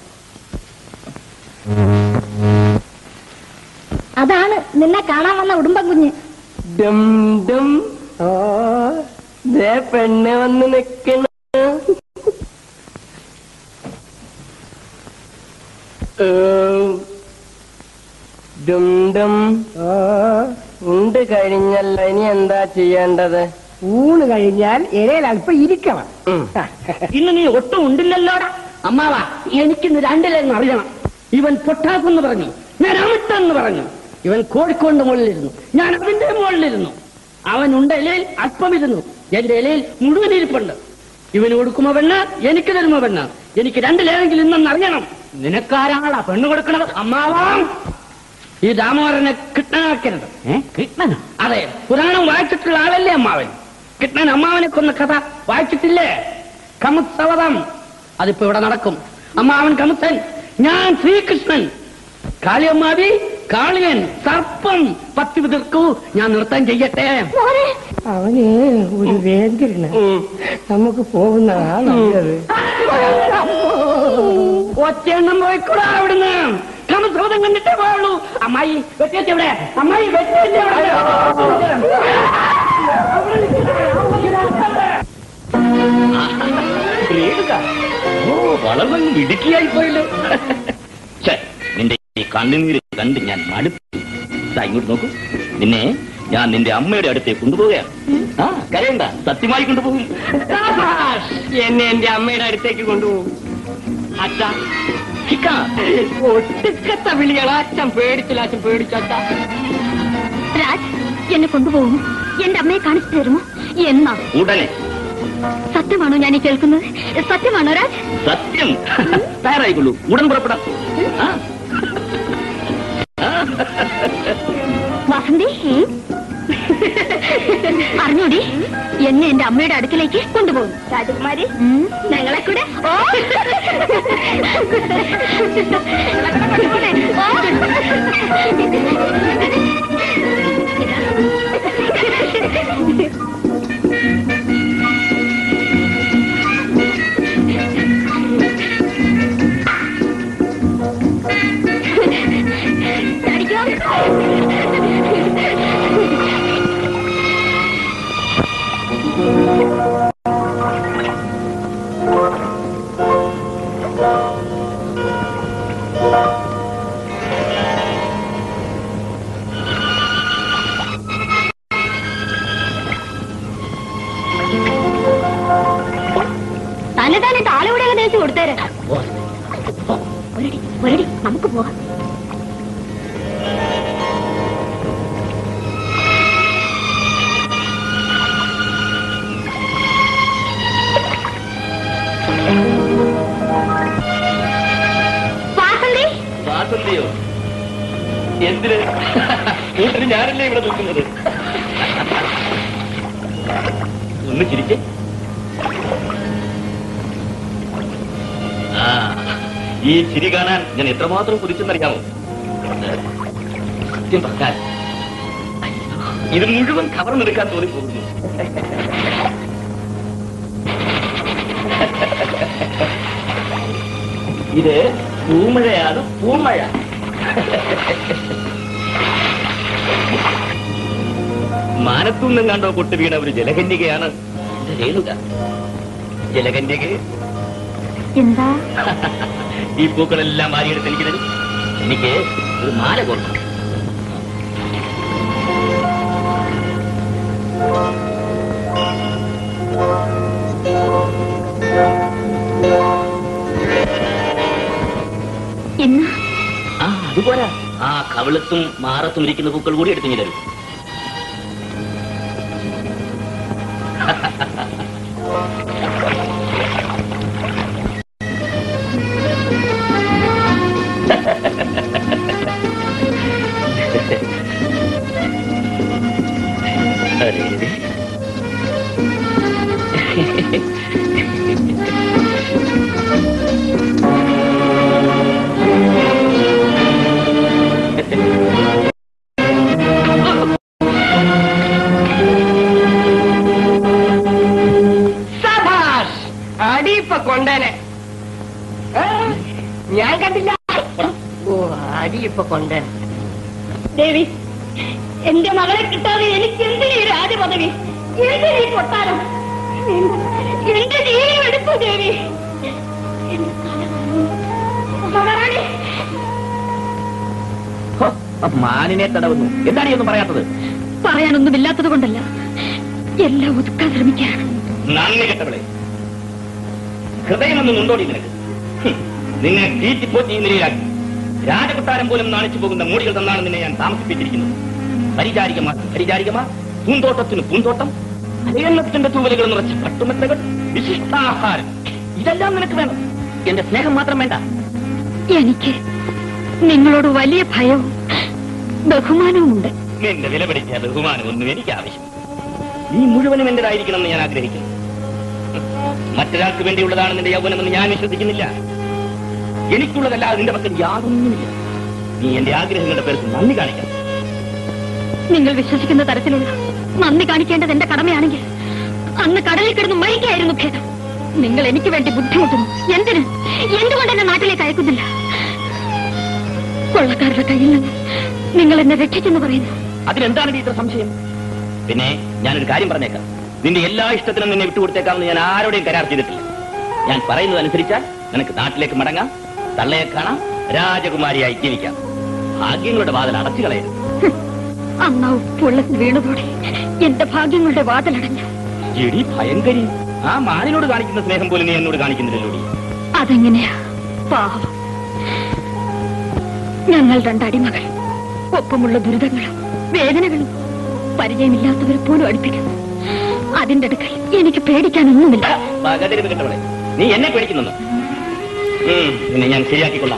അതാണ് നിന്നെ കാണാൻ വന്ന ഉടുമ്പൻ കുഞ്ഞ് ഡും ഡും ഓ ദേ പെണ്ണ് വന്ന് നിക്കണ ഡും ഡും ഓ ഉണ്ട് കഴിഞ്ഞല്ലോ ഇനി എന്താ ചെയ്യേണ്ടത് ഊണ് കഴിഞ്ഞാൽ ഇരയിൽ അല്പം ഇരിക്കണം ഉം. ഇന്ന് നീ ഒട്ടും ഉണ്ടില്ലല്ലോടാ അമ്മാവാ എനിക്കിന്ന് രണ്ടിലെന്ന് അറിയണം ഇവൻ പൊട്ടാക്കെന്ന് പറഞ്ഞു ഞാൻ അമിട്ടെന്ന് പറഞ്ഞു ഇവൻ കോഴിക്കോണ്ട് മുകളിലിരുന്നു ഞാൻ അവന്റെ മുകളിലിരുന്നു അവൻ ഉണ്ട ഇലയിൽ അല്പമിരുന്നു എന്റെ ഇലയിൽ മുഴുവൻ ഇരിപ്പുണ്ട് ഇവന് കൊടുക്കുമോ പെണ്ണ് എനിക്ക് തരുമോ പെണ്ണ് എനിക്ക് രണ്ടിലേതെങ്കിലും ഇന്നെന്ന് അറിയണം നിനക്കാരാണാ പെണ്ണ് കൊടുക്കണത് അമ്മാവാം ഈ ദാമോദരനെ കിട്ടണാക്കരുത് കിട്ടണ അതെ പുരാണം വായിച്ചിട്ടുള്ള ആളല്ലേ അമ്മാവൻ കിട്ടണൻ അമ്മാവനെ കൊന്ന കഥ വായിച്ചിട്ടില്ലേ കമുത്സവതം അതിപ്പോ ഇവിടെ നടക്കും അമ്മാവൻ കമുത്തൻ ഞാൻ ശ്രീകൃഷ്ണൻ കാളിയമ്മാവി കാളിയൻ സർപ്പം പത്തി വിതിർക്കൂ ഞാൻ നൃത്തം ചെയ്യട്ടെ അവന് ഒരു വേന്ദ്രന് നമുക്ക് പോകുന്നതാ നല്ലത് ഒറ്റയെണ്ണം പോയിക്കൂടാ അവിടുന്ന് കമുത്സവതം കണ്ടിട്ടേ പോയുള്ളൂ അമ്മായി വെട്ടിയെത്തി എവിടെ അമ്മായി വെട്ടിയെത്തി എവിടെ രേണുക ഓ വളർന്നു ഇടുക്കിയായി പോയല്ലോ ഛെ, നിന്റെ ഈ കണ്ണുനീര് കണ്ട് ഞാൻ മടുത്തു ദാ ഇങ്ങോട്ട് നോക്കൂ നിന്നെ ഞാൻ നിന്റെ അമ്മയുടെ അടുത്തേക്ക് കൊണ്ടുപോവുകയാണ് ആ കരയണ്ട സത്യമായി കൊണ്ടുപോകും എന്നെ എന്റെ അമ്മയുടെ അടുത്തേക്ക് കൊണ്ടുപോകും അച്ഛാ ചിക്ക, ഒടുക്കത്തെ വിളികളാ അച്ഛൻ പേടിച്ചില്ല അച്ഛൻ പേടിച്ചച്ഛ രാജ് എന്നെ കൊണ്ടുപോകും എന്റെ അമ്മയെ കാണിച്ചു തരുമോ എന്നാ ഉടനെ സത്യമാണോ ഞാൻ ഈ കേൾക്കുന്നത് സത്യമാണോ രാജ് സത്യം തയ്യാറായിക്കൊള്ളൂ ഉടൻ പുറപ്പെടാം ആ വസന്തി അറിഞ്ഞൂടി എന്നെ എന്റെ അമ്മയുടെ അടുക്കലേക്ക് കൊണ്ടുപോകും രാജകുമാരി ഞങ്ങളെ കൂടെ ഓ തന്നെ തന്നെ താലൂടെ തേച്ച് കൊടുത്തേരെ ഒരടി ഒരടി നമുക്ക് പോവാം വാസന്തി വാസന്തിയോ എന്തിന് കൂട്ടിന് ഞാനല്ലേ ഇവിടെ നിൽക്കുന്നത് ഒന്ന് ചിരിച്ചേ ആ ഈ ചിരി കാണാൻ ഞാൻ എത്രമാത്രം കുതിച്ചെന്നറിയാമോ സത്യം പറഞ്ഞാൽ ഇത് മുഴുവൻ കവർന്നെടുക്കാൻ തോന്നിപ്പോകുന്നു ഇത് പൂമഴയാണ് പൂമഴ മാനത്തുനിന്നും കണ്ടോ പൊട്ടു വീണ ഒരു ജലകന്യകയാണ് എന്റെ രേണുക ജലകന്യക എന്താ ഈ പൂക്കളെല്ലാം മാറിയെടുത്ത് എനിക്ക് തരും എനിക്ക് ഒരു മാല കൊടുക്കണം ഇന്ന് ആ അതുപോരാ ആ കവിളത്തും മാറത്തും ഇരിക്കുന്ന പൂക്കൾ കൂടി എടുത്തു തരും അരെ സഭാഷ് അടിയിപ്പൊ കൊണ്ടേനെ ഏ? ഞാൻ കണ്ടില്ല ഓ അടിയിപ്പൊ കൊണ്ടേനെ ദേവി എന്റെ മകളെ കിട്ടാതെ എനിക്ക് എന്തിനീ രാജ പദവി എന്തിനീ കൊട്ടാരം എന്റെ- എന്റെ ജീവൻ എടുത്തു ദേവി എന്റെ തല മഹാറാണി ഹോ, ആ മാനിനെ തടവുന്നു എന്താണ് ഈ ഒന്നും പറയാത്തത് പറയാനൊന്നുമില്ലാത്തത് കൊണ്ടല്ല എല്ലാം ഒതുക്കാൻ ശ്രമിക്കുകയാണ് നന്ദി കെട്ടവളെ ഹൃദയമൊന്നും ഉണ്ടോടി നിനക്ക് ഹും, നിന്നെ തീറ്റിപ്പോറ്റി ഈ നിലയിലാക്കി രാജകൊട്ടാരം പോലും നാണിച്ചു പോകുന്ന മൂടികൾ തന്നാണ് നിന്നെ ഞാൻ താമസിപ്പിച്ചിരിക്കുന്നത് പരിചാരികമാർ പരിചാരികമാർ പൂന്തോട്ടത്തിന് പൂന്തോട്ടം അലയണ്ണത്തിന്റെ തൂവലുകൾ നിറച്ച പട്ടുമെത്തകൾ വിശിഷ്ടാഹാരം ഇതെല്ലാം നിനക്ക് വേണം എന്റെ സ്നേഹം മാത്രം വേണ്ട എനിക്ക് നിങ്ങളോട് വലിയ ഭയവും ബഹുമാനവുമുണ്ട് നിന്റെ വിലപിടിച്ച ബഹുമാനം ഒന്നും എനിക്ക് ആവശ്യം നീ മുഴുവനും എന്റേതായിരിക്കണമെന്ന് ഞാൻ ആഗ്രഹിക്കുന്നു മറ്റൊരാൾക്ക് വേണ്ടിയുള്ളതാണ് നിന്റെ യൗവനമെന്ന് ഞാൻ വിശ്വസിക്കുന്നില്ല എനിക്കുള്ളതല്ലാതെ നിന്റെ പക്കൽ യാതൊന്നുമില്ല നീ എന്റെ ആഗ്രഹങ്ങളുടെ പേർക്ക് നന്ദി കാണിക്കണം നിങ്ങൾ വിശ്വസിക്കുന്ന തരത്തിലുള്ള നന്ദി കാണിക്കേണ്ടത് എന്റെ കടമയാണെങ്കിൽ അന്ന് കടലിൽ കിടന്ന് മരിക്കായിരുന്നു ഭേദം നിങ്ങൾ എനിക്ക് വേണ്ടി ബുദ്ധിമുട്ടുന്നു എന്തിന് എന്തുകൊണ്ട് എന്നെ നാട്ടിലേക്ക് അയക്കുന്നില്ല കൊള്ളക്കാരുടെ കയ്യിൽ നിന്ന് നിങ്ങൾ എന്നെ രക്ഷിച്ചെന്ന് പറയുന്നു അതിനെന്താണ് ഇത്ര സംശയം പിന്നെ ഞാനൊരു കാര്യം പറഞ്ഞേക്കാം നിന്റെ എല്ലാ ഇഷ്ടത്തിനും നിന്നെ വിട്ടുകൊടുത്തേക്കാമെന്ന് ഞാൻ ആരോടെയും കരാർ ചെയ്തിട്ടില്ല ഞാൻ പറയുന്നത് അനുസരിച്ചാൽ നിനക്ക് നാട്ടിലേക്ക് മടങ്ങാം തള്ളയെ കാണാം രാജകുമാരിയായി ജീവിക്കാം ഭാഗ്യങ്ങളുടെ വാതിൽ അടച്ചു കളയരുത് അന്ന് ആ ഉപ്പുള്ളത്തിൽ വീണതോടെ എന്റെ ഭാഗ്യങ്ങളുടെ വാതിലടഞ്ഞു എടി ഭയങ്കരി ആ മാനിനോട് കാണിക്കുന്ന സ്നേഹം പോലും നീ എന്നോട് കാണിക്കുന്നില്ലല്ലോടി അതെങ്ങനെയാ പാവം ഞങ്ങൾ രണ്ടടിമകൾ ഒപ്പമുള്ള ദുരിതങ്ങളും വേദനകളും പരിചയമില്ലാത്തവരെ പോലും അടുപ്പിക്കുന്നു അതിന്റെ അടുക്കൽ എനിക്ക് പേടിക്കാനൊന്നുമില്ല പകതരുത് കേട്ടവളെ നീ എന്നെ പേടിക്കുന്നു നിന്നെ ഞാൻ ശരിയാക്കിക്കൊള്ളാം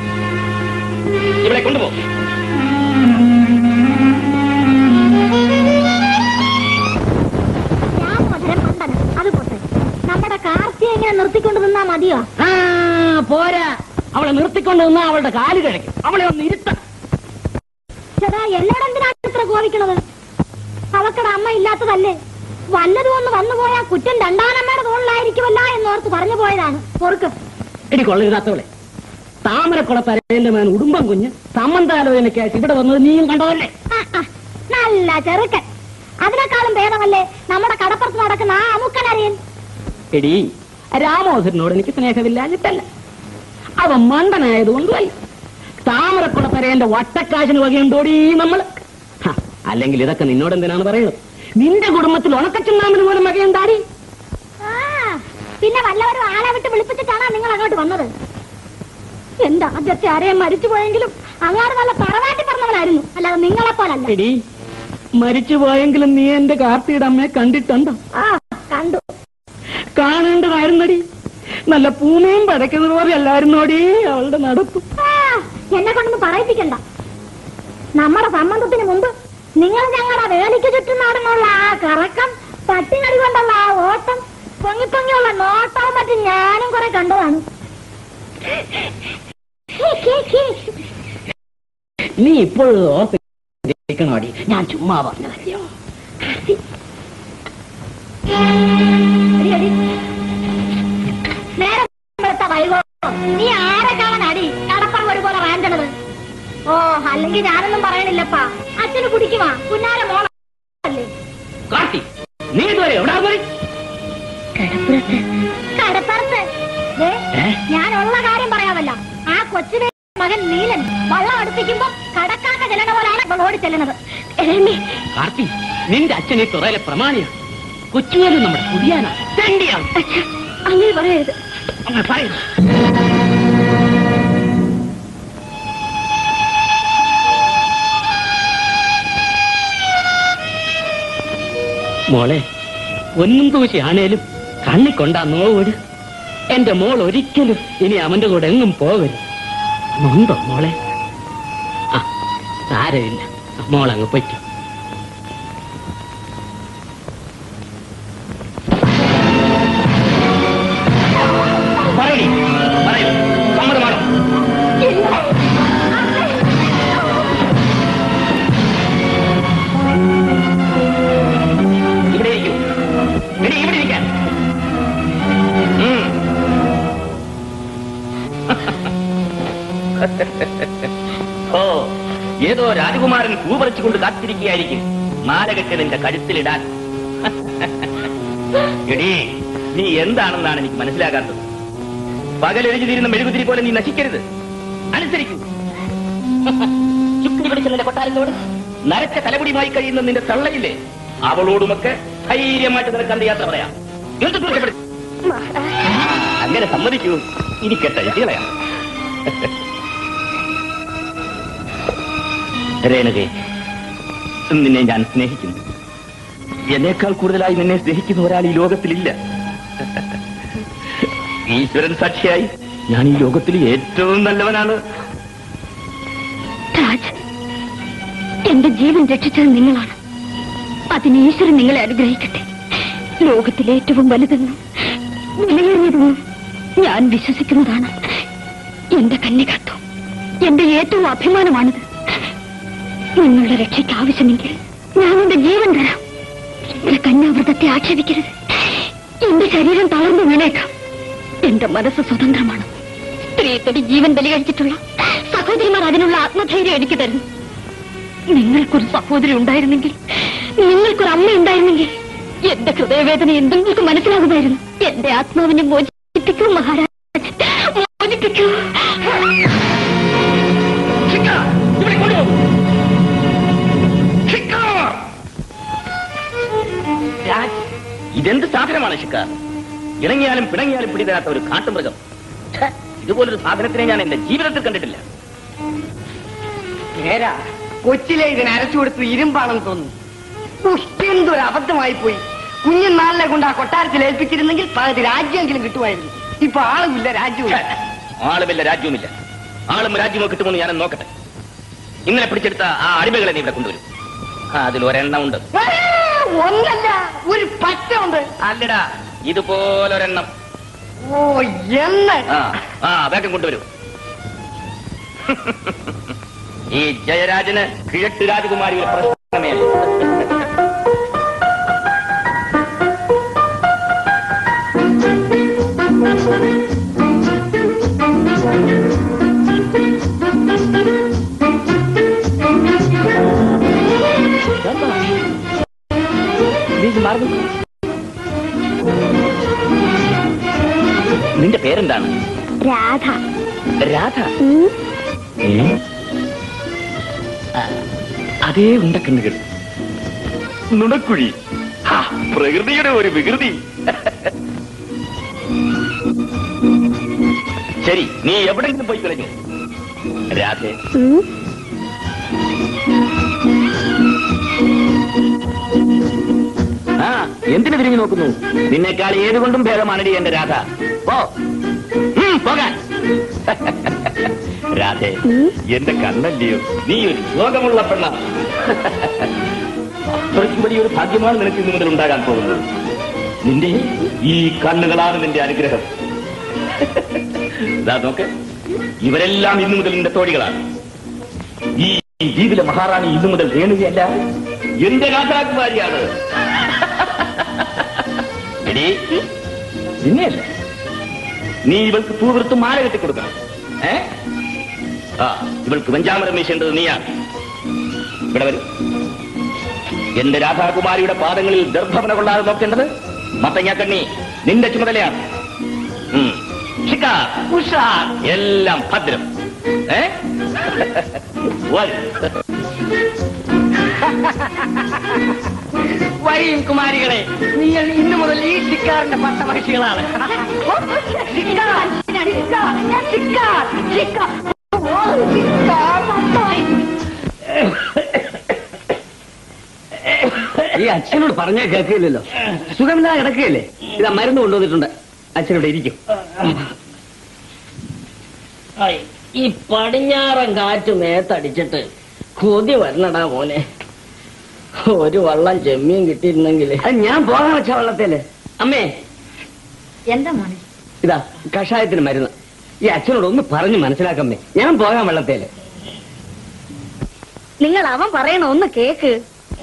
ഇവിടെ കൊണ്ടുപോ അച്ഛയെ ഇങ്ങനെ നിർത്തിക്കൊണ്ട് നിന്നാ മതിയോ ആ പോരാ അവളെ നിർത്തിക്കൊണ്ട് നിന്നാ അവളുടെ കാല് കഴിക്കും അവളെ ഒന്ന് ഇരുത്ത ചേട്ടാ എന്നോട് എന്തിനാണ് ഇത്ര കോപിക്കണത് അവക്കടെ അമ്മ ഇല്ലാത്തതല്ലേ വല്ലതും ഒന്ന് വന്നു പോയാൽ കുറ്റം രണ്ടാനമ്മയുടെ തോളിലായിരിക്കുമല്ല എന്നോർത്ത് പറഞ്ഞു പോയതാണ് പൊറുക്ക് എടി കൊള്ളരുതാത്തവളെ താമരക്കുള പരേന്റെ മേൻ ഉടുമ്പം കുഞ്ഞ് സമ്മന്താലോചനയ്ക്കായിട്ട് ഇവിടെ വന്നത് നീയും കണ്ടതല്ലേ ആ, ആ, നല്ല ചെറുക്കൻ അതിനേക്കാളും ഭേദമല്ലേ നമ്മുടെ കടപ്പുറത്ത് നടക്കുന്ന ആ അമുക്കനറിയൻ എടി രാമോഹരനോട് എനിക്ക് സ്നേഹമില്ലാഞ്ഞിട്ടല്ല അവൻ മണ്ടനായതുകൊണ്ടുമല്ല താമരക്കുള പരേന്റെ വട്ടക്കാശിന് വകയുണ്ടോടി നമ്മൾ ഹ, അല്ലെങ്കിൽ ഇതൊക്കെ നിന്നോട് എന്തിനാണ് പറയുന്നത് നിന്റെ കുടുംബത്തിൽ ഉണക്കച്ചുണ്ണാമ്പിന് പോലും വകയുണ്ടാടി ആ, പിന്നെ വല്ലവരും ആളെ വിട്ട് വിളിപ്പിച്ചിട്ടാണ് നിങ്ങൾ അങ്ങോട്ട് വന്നത് എന്റെ ആദ്യത്തെ ആരെയും മരിച്ചു പോയെങ്കിലും അങ്ങോട്ട് നല്ല തറവാട്ടി പറഞ്ഞവനായിരുന്നു അല്ലാതെ നിങ്ങളെ പോലല്ല എടി മരിച്ചു പോയെങ്കിലും നീ എന്റെ കാർത്തിയുടെ അമ്മയെ കണ്ടിട്ടുണ്ടോ ആ കണ്ടു കാണേണ്ടതായിരുന്നടി നല്ല പൂമയും പടയ്ക്കുന്നത് പോലെ അല്ലായിരുന്നോടി അവളുടെ നടപ്പ് ആ, എന്നെ കൊണ്ടൊന്ന് പറയിപ്പിക്കണ്ട നമ്മുടെ സംബന്ധത്തിന് മുമ്പ് നിങ്ങൾ ഞങ്ങളുടെ വേലിക്ക് ചുറ്റും നടന്നുള്ള ആ കറക്കം പട്ടികടി കൊണ്ടുള്ള ആ ഓട്ടം പൊങ്ങി പൊങ്ങിയുള്ള നോട്ടവും മറ്റും ഞാനും കുറെ കണ്ടതാണ് നീ ഇപ്പോഴും ഓർത്തിരിക്കണോടി ഞാൻ ചുമ്മാ പറഞ്ഞതല്ലയോ എടി, എടി. നേരെ വെളുത്ത വൈകോ നീ ആരെ കാണാൻ അടി കടപ്പം ഒരുപോലെ റാഞ്ചണത് ഓ അല്ലെങ്കിൽ ഞാനൊന്നും പറയണില്ലപ്പാ അച്ഛന് കുടിക്കുവാ കുഞ്ഞാരെ മോളല്ലേ കാർത്തി നീ ഇതുവരെ എവിടാ പോയി കടപ്പുറത്ത് കടപ്പുറത്ത് ദേ, ഏ? ഞാനുള്ള കാര്യം പറയാമല്ല ആ കൊച്ചിനെ മകൻ നീലൻ വള്ളം അടുപ്പിക്കുമ്പോ കടക്കാക്ക ചെല്ലണ പോലാണ് ഇപ്പോൾ ഓടി ചെല്ലുന്നത് എരേമ്മേ, കാർത്തി നിന്റെ അച്ഛൻ ഈ തുറയിലെ പ്രമാണിയാണ് കൊച്ചുവേലും നമ്മുടെ പുതിയാനാ തെണ്ടിയാണ് അച്ഛാ, അങ്ങനെ പറയരുത് അങ്ങനെ പറയുന്നു മോളെ ഒന്നും തൂശി ആണേലും കണ്ണിക്കൊണ്ടാ നോവിട് എന്റെ മോൾ ഒരിക്കലും ഇനി അവന്റെ കൂടെ എങ്ങും പോകരുത് നൊന്തോ മോളെ ആ സാരമില്ല മോളങ്ങ് പറ്റും പറയടി പറയൂ സമ്മതമാണോ ഇവിടെ ഇരിക്കൂ എടി ഇവിടെ ഇരിക്കാൻ ഉം. ഓ ഏതോ രാജകുമാരൻ കൂപറിച്ചുകൊണ്ട് കാത്തിരിക്കുകയായിരിക്കും മാലകെട്ട് നിന്റെ കഴുത്തിലിടാൻ എടീ നീ എന്താണെന്നാണ് എനിക്ക് മനസ്സിലാകാത്തത് പകലെരിഞ്ഞു തീരുന്ന മെഴുകുതിരി പോലെ നീ നശിക്കരുത് അനുസരിക്കൂ ചുക്കി പിടിച്ച നിന്റെ കൊട്ടാരത്തോട് നരച്ച തലമുടിയുമായി കഴിയുന്ന നിന്റെ തള്ളയില്ലേ അവളോടുമൊക്കെ ധൈര്യമായിട്ട് നിനക്ക് അന്ത് യാത്ര പറയാം എന്ത് തീർച്ചപ്പെടുത്തി അങ്ങനെ സമ്മതിക്കൂ ഇനി കെട്ടഴിച്ച് കളയാം രേണകെ നിന്നെ ഞാൻ സ്നേഹിക്കുന്നു എന്നേക്കാൾ കൂടുതലായി നിന്നെ സ്നേഹിക്കുന്ന ഒരാൾ ഈ ലോകത്തിലില്ല ഈശ്വരൻ സാക്ഷിയായി ഞാൻ ഈ ലോകത്തിൽ ഏറ്റവും നല്ലവനാണ് രാജ് എന്റെ ജീവൻ രക്ഷിച്ചത് നിങ്ങളാണ് അതിന് ഈശ്വരൻ നിങ്ങളെ അനുഗ്രഹിക്കട്ടെ ലോകത്തിലെ ഏറ്റവും വലുതെന്നും വിലയേറിയതെന്നും ഞാൻ വിശ്വസിക്കുന്നതാണ് എന്റെ കന്യകത്വം എന്റെ ഏറ്റവും അഭിമാനമാണിത് നിങ്ങളുടെ രക്ഷയ്ക്ക് ആവശ്യമെങ്കിൽ ഞാൻ എന്റെ ജീവൻ തരാം എന്റെ കന്യാവ്രതത്തെ ആക്ഷേപിക്കരുത് എന്റെ ശരീരം തളർന്നു വീണേക്കാം എന്റെ മനസ്സ് സ്വതന്ത്രമാണ് സ്ത്രീത്വടി ജീവൻ ബലി കഴിച്ചിട്ടുള്ള സഹോദരിമാർ അതിനുള്ള ആത്മധൈര്യം എനിക്ക് തരുന്നു നിങ്ങൾക്കൊരു സഹോദരി ഉണ്ടായിരുന്നെങ്കിൽ നിങ്ങൾക്കൊരു അമ്മ ഉണ്ടായിരുന്നെങ്കിൽ എന്റെ ഹൃദയവേദന എന്തെങ്കിലും മനസ്സിലാകുമായിരുന്നു എന്റെ ആത്മാവിനെ മോചിപ്പിക്കൂ മഹാരാജ് മോചിപ്പിക്കൂ ഇവിടെ കൊണ്ടുപോകൂ ഷിക്കാർ! രാജ്, ഇതെന്ത് സാധനമാണ് ഷിക്കാർ ഇണങ്ങിയാലും പിണങ്ങിയാലും പിടിതരാത്ത ഒരു കാട്ടുമൃഗം ഛെ, ഇതുപോലൊരു സാധനത്തിനെ ഞാൻ എന്റെ ജീവിതത്തിൽ കണ്ടിട്ടില്ല നേരാ കൊച്ചിലെ ഇതിന് അരച്ചു കൊടുത്ത് ഇരുമ്പാണെന്ന് തോന്നുന്നു ഉഫ്, എന്തൊരു അബദ്ധമായി പോയി കുഞ്ഞൻ നാളിനെ കൊണ്ട് ആ കൊട്ടാരത്തിൽ ഏൽപ്പിച്ചിരുന്നെങ്കിൽ പകുതി രാജ്യമെങ്കിലും കിട്ടുമായിരുന്നു ഇപ്പൊ ആളുമില്ല രാജ്യവും ഛെ, ആളുമില്ല രാജ്യവുമില്ല ആളും രാജ്യമോ കിട്ടുമെന്ന് ഞാൻ നോക്കട്ടെ ഇന്നലെ പിടിച്ചെടുത്ത ആ അടിമകളെ നീ ഇവിടെ കൊണ്ടുവരും ആ, അതിൽ ഒരെണ്ണം ഉണ്ട് ഒന്നല്ല ഒരു പറ്റ ഉണ്ട് അല്ലടാ ഇതുപോലൊരെണ്ണം ഓ എന്ന് ആ ആ വേഗം കൊണ്ടുവരൂ ഈ ജയരാജന് കിഴക്ക് രാജകുമാരി ഒരു പ്രശ്നമേ അല്ല. നിന്റെ പേരെന്താണ് രാധ രാധ ഉം. ഏ? ആ, അതേ ഉണ്ടക്കണ്ണുകൾ നുണക്കുഴി ഹാ, പ്രകൃതിയുടെ ഒരു വികൃതി ശരി നീ എവിടെങ്കിലും പോയി കളഞ്ഞു രാധേ ഉം. ആ എന്തിനു തിരിഞ്ഞു നോക്കുന്നു നിന്നെക്കാൾ ഏതുകൊണ്ടും ഭേദമാണടി എന്റെ രാധ പോ ഉം, പോകാൻ രാധേ ഉം. എന്റെ കണ്ണല്ലയോ നീ ഒരു യോഗമുള്ള പെണ്ണ അത്രയ്ക്ക് വലിയൊരു ഭാഗ്യമാണ് നിനക്ക് ഇന്നു മുതൽ ഉണ്ടാകാൻ പോകുന്നത് നിന്റെ ഈ കണ്ണുകളാണ് നിന്റെ അനുഗ്രഹം ഇതാ നോക്ക് ഇവരെല്ലാം ഇന്നു മുതൽ നിന്റെ തോഴികളാണ് ഈ ദ്വീപിലെ മഹാറാണി ഇന്നു മുതൽ രേണുകയല്ല എന്റെ രാജാകുമാരിയാണ് എടീ നിന്നെയല്ല നീ ഇവൾക്ക് പൂവിർത്ത് മാല കെട്ടിക്കൊടുക്കണം ഏ ആ ഇവൾക്ക് വെഞ്ചാമരം വീശേണ്ടത് നീയാണ് ഇവിടെ വരും എന്റെ രാധാകുമാരിയുടെ പാദങ്ങളിൽ ദർഭവന കൊള്ളാതെ നോക്കേണ്ടത് മത്തങ്ങാക്കണ്ണി നിന്റെ ചുമതലയാണ് ഉം. ശിക്കാർ, ഉഷാർ, എല്ലാം ഭദ്രം ഏ വരൂ. വരിയും കുമാരികളെ നിങ്ങൾ ഇന്നു മുതൽ ഈ ശിക്കാറിന്റെ പട്ടമഹിഷികളാണ് ശിക്കാർ, ശിക്കാർ, ശിക്കാർ, ശിക്കാർ. ഓ, ശിക്കാർ, പട്ടമഹി. ഈ അച്ഛനോട് പറഞ്ഞാൽ കേൾക്കില്ലല്ലോ സുഖമില്ലാതെ കിടക്കുകയല്ലേ ഇതാ മരുന്ന് കൊണ്ടുവന്നിട്ടുണ്ട് അച്ഛനോട് ഇരിക്കും ഈ പടിഞ്ഞാറൻ കാറ്റ് മേത്തടിച്ചിട്ട് കൊതി വരണടാ മോനെ ഒരു വള്ളം ചെമ്മീൻ കിട്ടിയിരുന്നെങ്കിൽ അത് ഞാൻ പോകാൻ വെച്ച വള്ളത്തേല് അമ്മേ എന്താ മോനെ ഇതാ കഷായത്തിന് മരുന്ന് ഈ അച്ഛനോട് ഒന്ന് പറഞ്ഞു മനസ്സിലാക്കമ്മേ ഞാൻ പോകാൻ വെള്ളത്തേല് നിങ്ങൾ അവൻ പറയണ ഒന്ന് കേക്ക്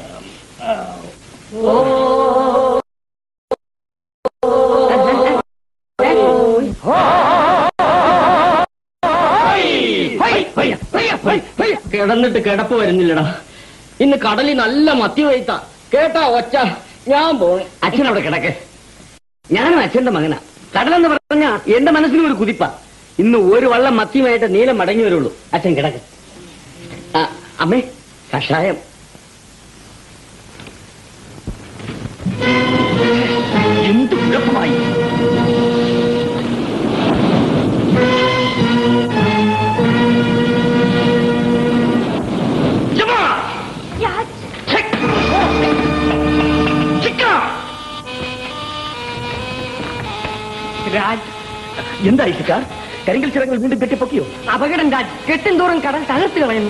കിടന്നിട്ട് കിടപ്പ് വരുന്നില്ലടാ ഇന്ന് കടലിൽ നല്ല മത്തി വയ്ത്ത കേട്ടാ ഒച്ച ഞാൻ പോണു അച്ഛനവിടെ കിടക്ക് ഞാനും അച്ഛന്റെ മകനാ കടലെന്ന് പറഞ്ഞ എന്റെ മനസ്സിലും ഒരു കുതിപ്പ ഇന്ന് ഒരു വള്ളം മത്തിയുമായിട്ട് നീലം മടങ്ങി വരുള്ളൂ അച്ഛൻ കിടക്ക് ആ, അമ്മേ കഷായം എന്ത് കുഴപ്പമായി ജമാ! ഛെ! ചിക്ക! രാജ് എന്താ ഇഷിക്കാർ കരിങ്കൽ ചിറകൾ വീണ്ടും കെട്ടിപ്പൊക്കിയോ അപകടം രാജ് കെട്ടും തോറും കടൽ തകർത്ത് കളയുന്നു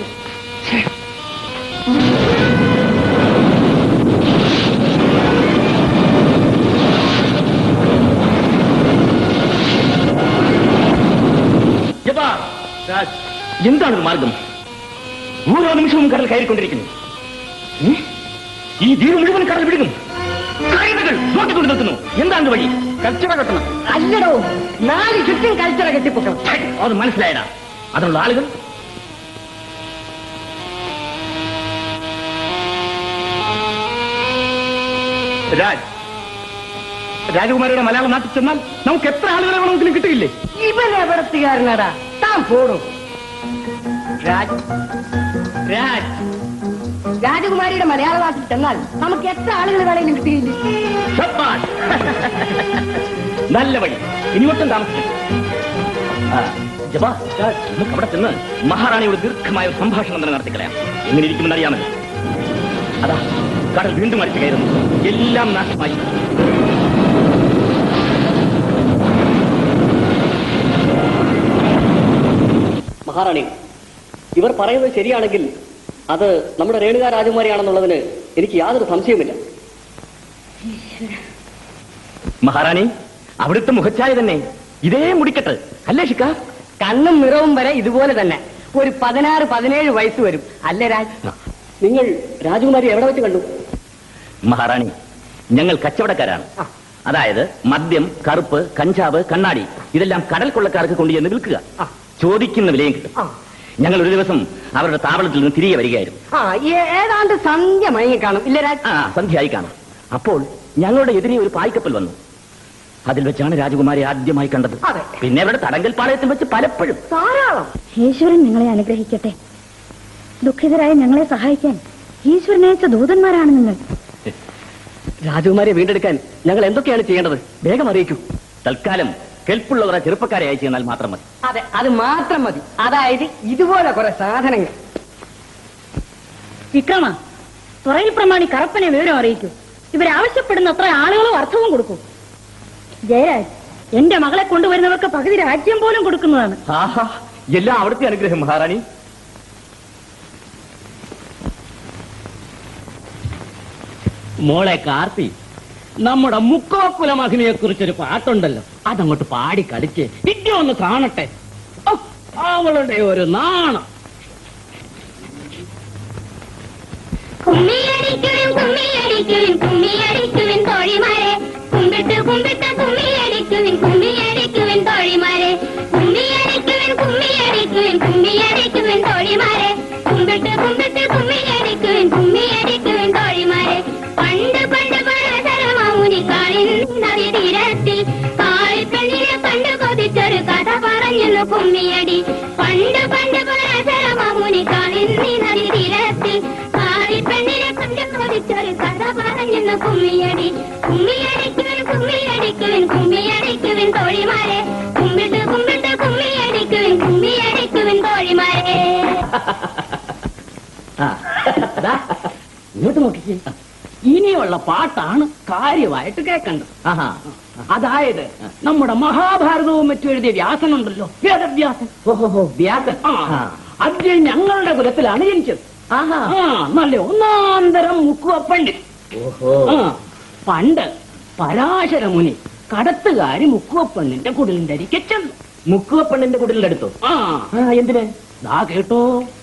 ജപാ! എന്താണ് ഒരു മാർഗം ഓരോ നിമിഷവും കടൽ കയറിക്കൊണ്ടിരിക്കുന്നു ഏ? ഈ ദ്വീപ് മുഴുവൻ കടൽ വിടുന്നു കായലുകൾ നോക്കിക്കൊണ്ട് നിൽക്കുന്നു എന്താണ് വഴി കച്ചറ കെട്ടണം അല്ലടോ നാല് ചുറ്റും കൽച്ചറ കെട്ടിപ്പൊക്കണം ഛെ, അത് മനസ്സിലായടാ അതിനുള്ള ആളുകൾ രാജ് രാജകുമാരിയുടെ മലയാളം നാട്ടിൽ ചെന്നാൽ നമുക്ക് എത്ര ആളുകളെ വേണമെങ്കിലും കിട്ടുകയില്ലേ ഇവൻ എവിടത്തുകാരനടാ താൻ പോടും രാജ് രാജ് രാജകുമാരിയുടെ മലയാള നാട്ടിൽ ചെന്നാൽ നമുക്ക് എത്ര ആളുകൾ വേണമെങ്കിലും കിട്ടുകയില്ലേ ശബ്ബാഷ്. നല്ല വഴി ഇനി ഒട്ടും താമസിക്കും ആ, ജപാ, നമുക്ക് അവിടെ ചെന്ന് മഹാറാണിയോട് ദീർഘമായ ഒരു സംഭാഷണം തന്നെ നടത്തിക്കളയാം എങ്ങനെ ഇരിക്കുമെന്ന് അറിയാമല്ലോ അതാ കടൽ വീണ്ടും അടിച്ചു കയറുന്നു എല്ലാം നാശമായി മഹാറാണി ഇവർ പറയുന്നത് ശരിയാണെങ്കിൽ അത് നമ്മുടെ രേണുക രാജകുമാരിയാണെന്നുള്ളതിന് എനിക്ക് യാതൊരു സംശയവുമില്ല മഹാറാണി അവിടുത്തെ മുഖച്ഛായ തന്നെ ഇതേ മുടിക്കെട്ട് അല്ലേ ഷിക്ക കണ്ണും നിറവും വരെ ഇതുപോലെ തന്നെ ഒരു പതിനാറ് പതിനേഴ് വയസ്സ് വരും അല്ലേ രാജ് നിങ്ങൾ രാജകുമാരി എവിടെ വെച്ച് കണ്ടു മഹാറാണി ഞങ്ങൾ കച്ചവടക്കാരാണ് അതായത് മദ്യം കറുപ്പ് കഞ്ചാവ് കണ്ണാടി ഇതെല്ലാം കടൽ കൊള്ളക്കാർക്ക് കൊണ്ടുചെന്ന് വിൽക്കുക ചോദിക്കുന്ന വിലയും കിട്ടും ഞങ്ങൾ ഒരു ദിവസം അവരുടെ താവളത്തിൽ നിന്ന് തിരികെ വരികയായിരുന്നു ആ ഏ- ഏതാണ്ട് സന്ധ്യ മയങ്ങി കാണും ഇല്ലേ രാജ് ആ സന്ധ്യയായി കാണാം അപ്പോൾ ഞങ്ങളുടെ എതിരെ ഒരു പായ്ക്കപ്പൽ വന്നു അതിൽ വെച്ചാണ് രാജകുമാരി ആദ്യമായി കണ്ടത് അതെ. പിന്നെ അവിടെ തടങ്കൽ പാളയത്തിൽ വെച്ച് പലപ്പോഴും ധാരാളം ഈശ്വരൻ നിങ്ങളെ അനുഗ്രഹിക്കട്ടെ ദുഃഖിതരായ ഞങ്ങളെ സഹായിക്കാൻ ഈശ്വരൻ അയച്ച ദൂതന്മാരാണ് നിങ്ങൾ രാജകുമാരിയെ വീണ്ടെടുക്കാൻ ഞങ്ങൾ എന്തൊക്കെയാണ് ചെയ്യേണ്ടത് വേഗം അറിയിക്കൂ തൽക്കാലം കെൽപ്പുള്ളവരെ ചെറുപ്പക്കാരെ അയച്ചു തന്നാൽ മാത്രം മതി അതെ അത് മാത്രം മതി അതായത് ഇതുപോലെ കുറെ സാധനങ്ങൾ വിക്രമ തുറയിൽ പ്രമാണി കറപ്പനെ വിവരം അറിയിക്കൂ ഇവരാവശ്യപ്പെടുന്ന അത്ര ആളുകളും അർത്ഥവും കൊടുക്കൂ ജയരാജ് എന്റെ മകളെ കൊണ്ടുവരുന്നവർക്ക് പകുതി രാജ്യം പോലും കൊടുക്കുന്നതാണ് ആഹാ എല്ലാം അവിടുത്തെ അനുഗ്രഹം മഹാറാണി മോളെ കാർത്തി നമ്മുടെ മുക്കോക്കുല മഹിമയെ കുറിച്ചൊരു പാട്ടുണ്ടല്ലോ അതങ്ങോട്ട് പാടി കളിച്ച് വിദ്യ ഒന്ന് കാണട്ടെ ഓ, അവളുടെ ഒരു നാണം കുമ്മിയടിക്കുവിൻ കുമ്മിയടിക്കുവിൻ കുമ്മിയടിക്കുവിൻ തോഴിമാരെ കുമ്പിട്ട് കുമ്പിട്ട് കുമ്മിയടിക്കുവിൻ കുമ്മിയടിക്കുവിൻ തോഴിമാരെ കുമ്മിയടിക്കുവിൻ കുമ്മിയടിക്കുവിൻ കുമ്മിയടിക്കുവിൻ തോഴിമാരെ കുമ്പിട്ട് കുമ്പിട്ട് കുമ്മിയടിക്കുവിൻ കുമ്മിയടിക്കുവിൻ തോഴിമാരെ പണ്ട് പണ്ട് പരാശരമാമുനി കാളിൻ നദി തീരത്തിൽ കാളിപ്പെണ്ണിനെ കണ്ടു കൊതിച്ചൊരു കഥ പറഞ്ഞുന്നു കുമ്മിയടി പണ്ട് പണ്ട് പരാശരമാമുനി കാളിൻ നദി തീരത്തിൽ കാളിപ്പെണ്ണിനെ കണ്ടു കൊതിച്ചൊരു കഥ പറഞ്ഞുന്നു കുമ്മിയടി കുമ്മിയടിക്കുവിൻ കുമ്മിയടിക്കുവിൻ കുമ്മിയടിക്കുവിൻ തോഴിമാരെ കുമ്പിട്ട് കുമ്പിട്ട് കുമ്മിയടിക്കുവിൻ കുമ്മിയടിക്കുവിൻ തോഴിമാരെ ദാ, ഇങ്ങോട്ട് നോക്കിക്കേ ഇനിയുള്ള പാട്ടാണ് കാര്യമായിട്ട് കേൾക്കേണ്ടത് ആഹാ അതായത് നമ്മുടെ മഹാഭാരതവും മറ്റും എഴുതിയ വ്യാസനുണ്ടല്ലോ വേദവ്യാസൻ ഓഹോ വ്യാസൻ ആ അദ്ദേഹം ഞങ്ങളുടെ കുലത്തിലാണ് ജനിച്ചത് ആഹാ ആ നല്ല ഒന്നാന്തരം മുക്കുവ പണ്ഡിറ്റ് ഓഹോ ആ പണ്ട് പരാശര മുനി കടത്തുകാരി മുക്കുവപ്പെണ്ണിന്റെ കുടിലിന്റെ അരികെ ചെന്നു മുക്കുവ പെണ്ണിന്റെ കുടിലിന്റെ അടുത്തോ ആ ആ എന്തിന് ദാ കേട്ടോ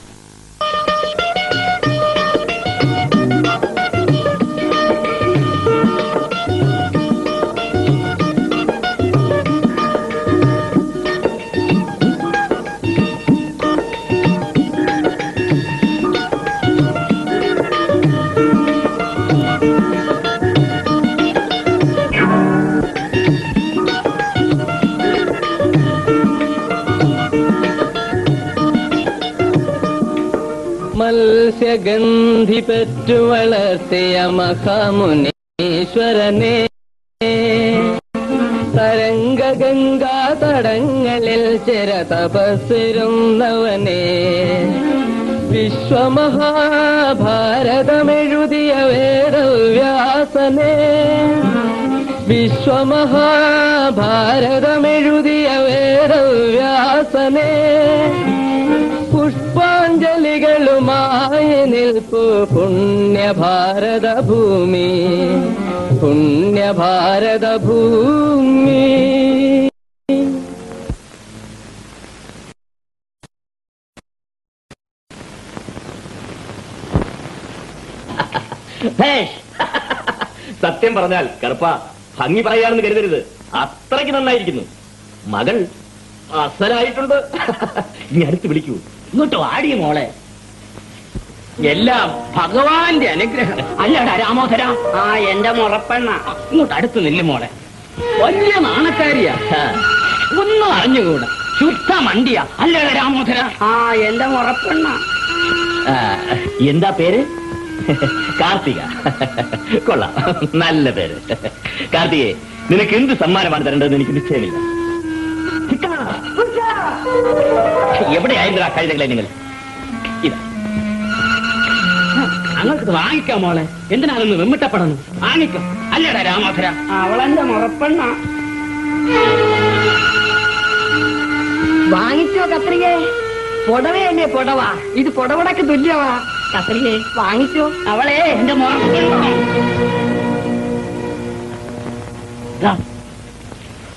മത്സ്യഗന്ധി പെറ്റു വളർത്തിയ മഹാമുനീശ്വരനെ തരംഗഗംഗാ തടങ്ങളിൽ ചിര തപസ്സിരുന്നവനെ വിശ്വമഹാഭാരതമെഴുതിയ വേദവ്യാസനെ വിശ്വമഹാഭാരതമെഴുതിയ വേദവ്യാസനെ പുഷ്പാഞ്ജലികളുമായി നിൽപ്പു പുണ്യഭാരത ഭൂമി പുണ്യഭാരത ഭൂമി ഭേഷ്. സത്യം പറഞ്ഞാൽ കറുപ്പ ഭംഗി പറയാണെന്ന് കരുതരുത് അത്രയ്ക്ക് നന്നായിരിക്കുന്നു മകൾ അസലായിട്ടുണ്ട് ഇനി അടുത്ത് വിളിക്കൂ ഇങ്ങോട്ട് വാടിയ മോളെ എല്ലാം ഭഗവാന്റെ അനുഗ്രഹം അല്ലടാ രാമോധര ആ എന്റെ മുറപ്പെണ്ണ ഇങ്ങോട്ട് അടുത്ത് നില്ല് മോളെ വലിയ നാണക്കാരിയാ ഒന്നും അറിഞ്ഞുകൂടാ ശുദ്ധ മണ്ടിയാ അല്ലടാ രാമോധര ആ എന്റെ മുറപ്പെണ്ണ ആ, എന്താ പേര് കാർത്തിക കൊള്ളാം നല്ല പേര് കാർത്തികെ നിനക്ക് എന്ത് സമ്മാനമാണ് തരേണ്ടതെന്ന് എനിക്ക് നിശ്ചയമില്ല ചിക്കാ. എവിടെയായിരുന്നു ആ കഴുതകളെ നിങ്ങൾ ഇതാ അങ്ങോട്ട് വാങ്ങിക്കാം മോളെ എന്തിനാണെന്ന് വെമ്മിട്ടപ്പെടണം വാങ്ങിക്കാം അല്ലടാ രാമോധര അവളെന്റെ മുറപ്പെണ്ണ വാങ്ങിച്ചോ കത്രികേ പുടവയല്ലേ പുടവ ഇത് പുടവടക്ക് തുല്യമാ കത്രികേ വാങ്ങിച്ചോ അവളെ എന്റെ മുറപ്പെണ്ണ ദാ,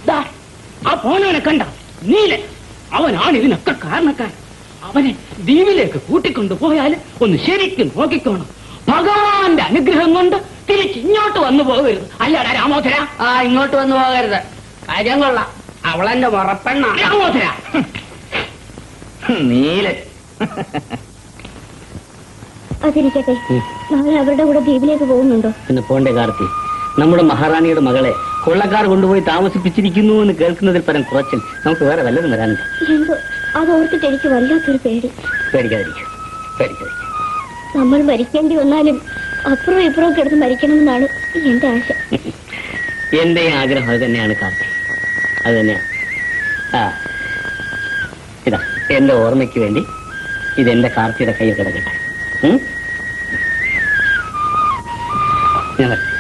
ആ പോണവനെ കണ്ട നീലൻ അവനാണ് ഇതിനൊക്കെ കാരണക്കാരൻ അവനെ ദ്വീപിലേക്ക് കൂട്ടിക്കൊണ്ടുപോയാൽ ഒന്ന് ശരിക്കും നോക്കിക്കോണം ഭഗവാന്റെ അനുഗ്രഹം കൊണ്ട് തിരിച്ച് ഇങ്ങോട്ട് വന്നു പോകരുത് അല്ലടാ രാമോധര ആ ഇങ്ങോട്ട് വന്നു പോകരുത് കാര്യം കൊള്ളാം അവളെന്റെ മുറപ്പെണ്ണ രാമോധര നീലൻ അതിരിക്കട്ടെ നാളെ അവരുടെ കൂടെ ദ്വീപിലേക്ക് പോകുന്നുണ്ടോ പിന്നെ പോണ്ടേ കാർത്തി നമ്മുടെ മഹാറാണിയുടെ മകളെ കൊള്ളക്കാർ കൊണ്ടുപോയി താമസിപ്പിച്ചിരിക്കുന്നു എന്ന് കേൾക്കുന്നതിൽ പരം കുറച്ചിൽ നമുക്ക് വേറെ വല്ലതും വരാനുണ്ട് എന്തോ അത് ഓർത്തിട്ട് എനിക്ക് വല്ലാത്തൊരു പേടി പേടിക്കാതിരിക്കും പേടിക്കാതിരിക്കും നമ്മൾ മരിക്കേണ്ടി വന്നാലും അപ്പുറവും ഇപ്പുറവും കിടന്ന് മരിക്കണമെന്നാണ് എന്റെ ആശ എന്റെ ആഗ്രഹം അത് തന്നെയാണ് കാർത്തി അത് തന്നെയാണ് ആ ഇതാ എന്റെ ഓർമ്മയ്ക്ക് വേണ്ടി ഇതെന്റെ കാർത്തിയുടെ കയ്യിൽ കിടക്കട്ടെ ഉം? ഞാൻ വരട്ടെ.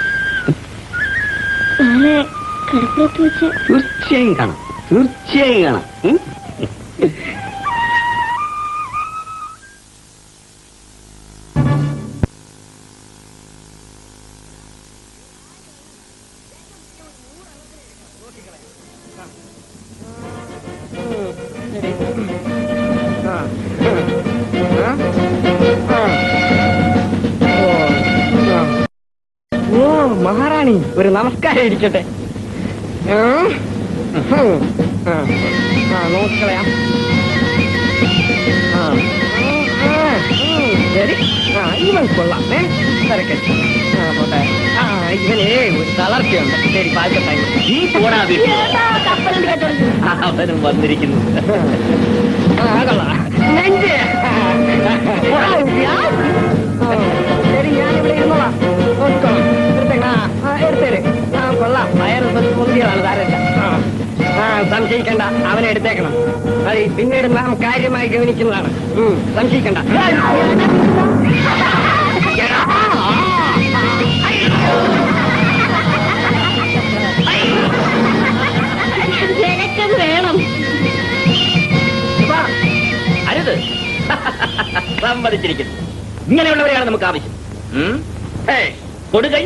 നാളെ കടപ്പുറത്ത് വെച്ച് തീർച്ചയായും കാണാം തീർച്ചയായും കാണാം ഉം? ഓ മഹാറാണി ഒരു നമസ്കാരം ഇരിക്കട്ടെ ഉം. ഉം. ആ. ആ നോക്കിക്കളയാം ആ. ഉം, ആ, ഉം, ശരി ആ ഇവൻ കൊള്ളാം ഏ തിരക്കട്ടെ ആ പോട്ടെ ആ ഇവനേ ഒരു തളർച്ചയുണ്ട് ശരി പാൽക്കട്ടായി നീ പോടാ വീട്ടിൽ. അവനും വന്നിരിക്കുന്നു ആ കൊള്ളാം നെഞ്ച് ആ, ഞാൻ? ആ, ശരി ഞാനിവിടെ ഇരുന്നോളാം നോക്കിക്കോളാം എടുത്തേക്ക്. ആ, ആ, എടുത്തേര് ആ കൊള്ളാം വയറ് പൊന്തിയതാണ് താരല്ല ആ ആ സംശയിക്കണ്ട അവനെ എടുത്തേക്കണം അത് പിന്നീട് നാം കാര്യമായി ഗവനിക്കുന്നതാണ് ഉം, സംശയിക്കണ്ട നിനക്കത് വേണം അരുത് സമ്മതിച്ചിരിക്കുന്നു ഇങ്ങനെയുള്ളവരെയാണ് നമുക്ക് ആവശ്യം ഉം? ഹേയ്, കൊടുകൈ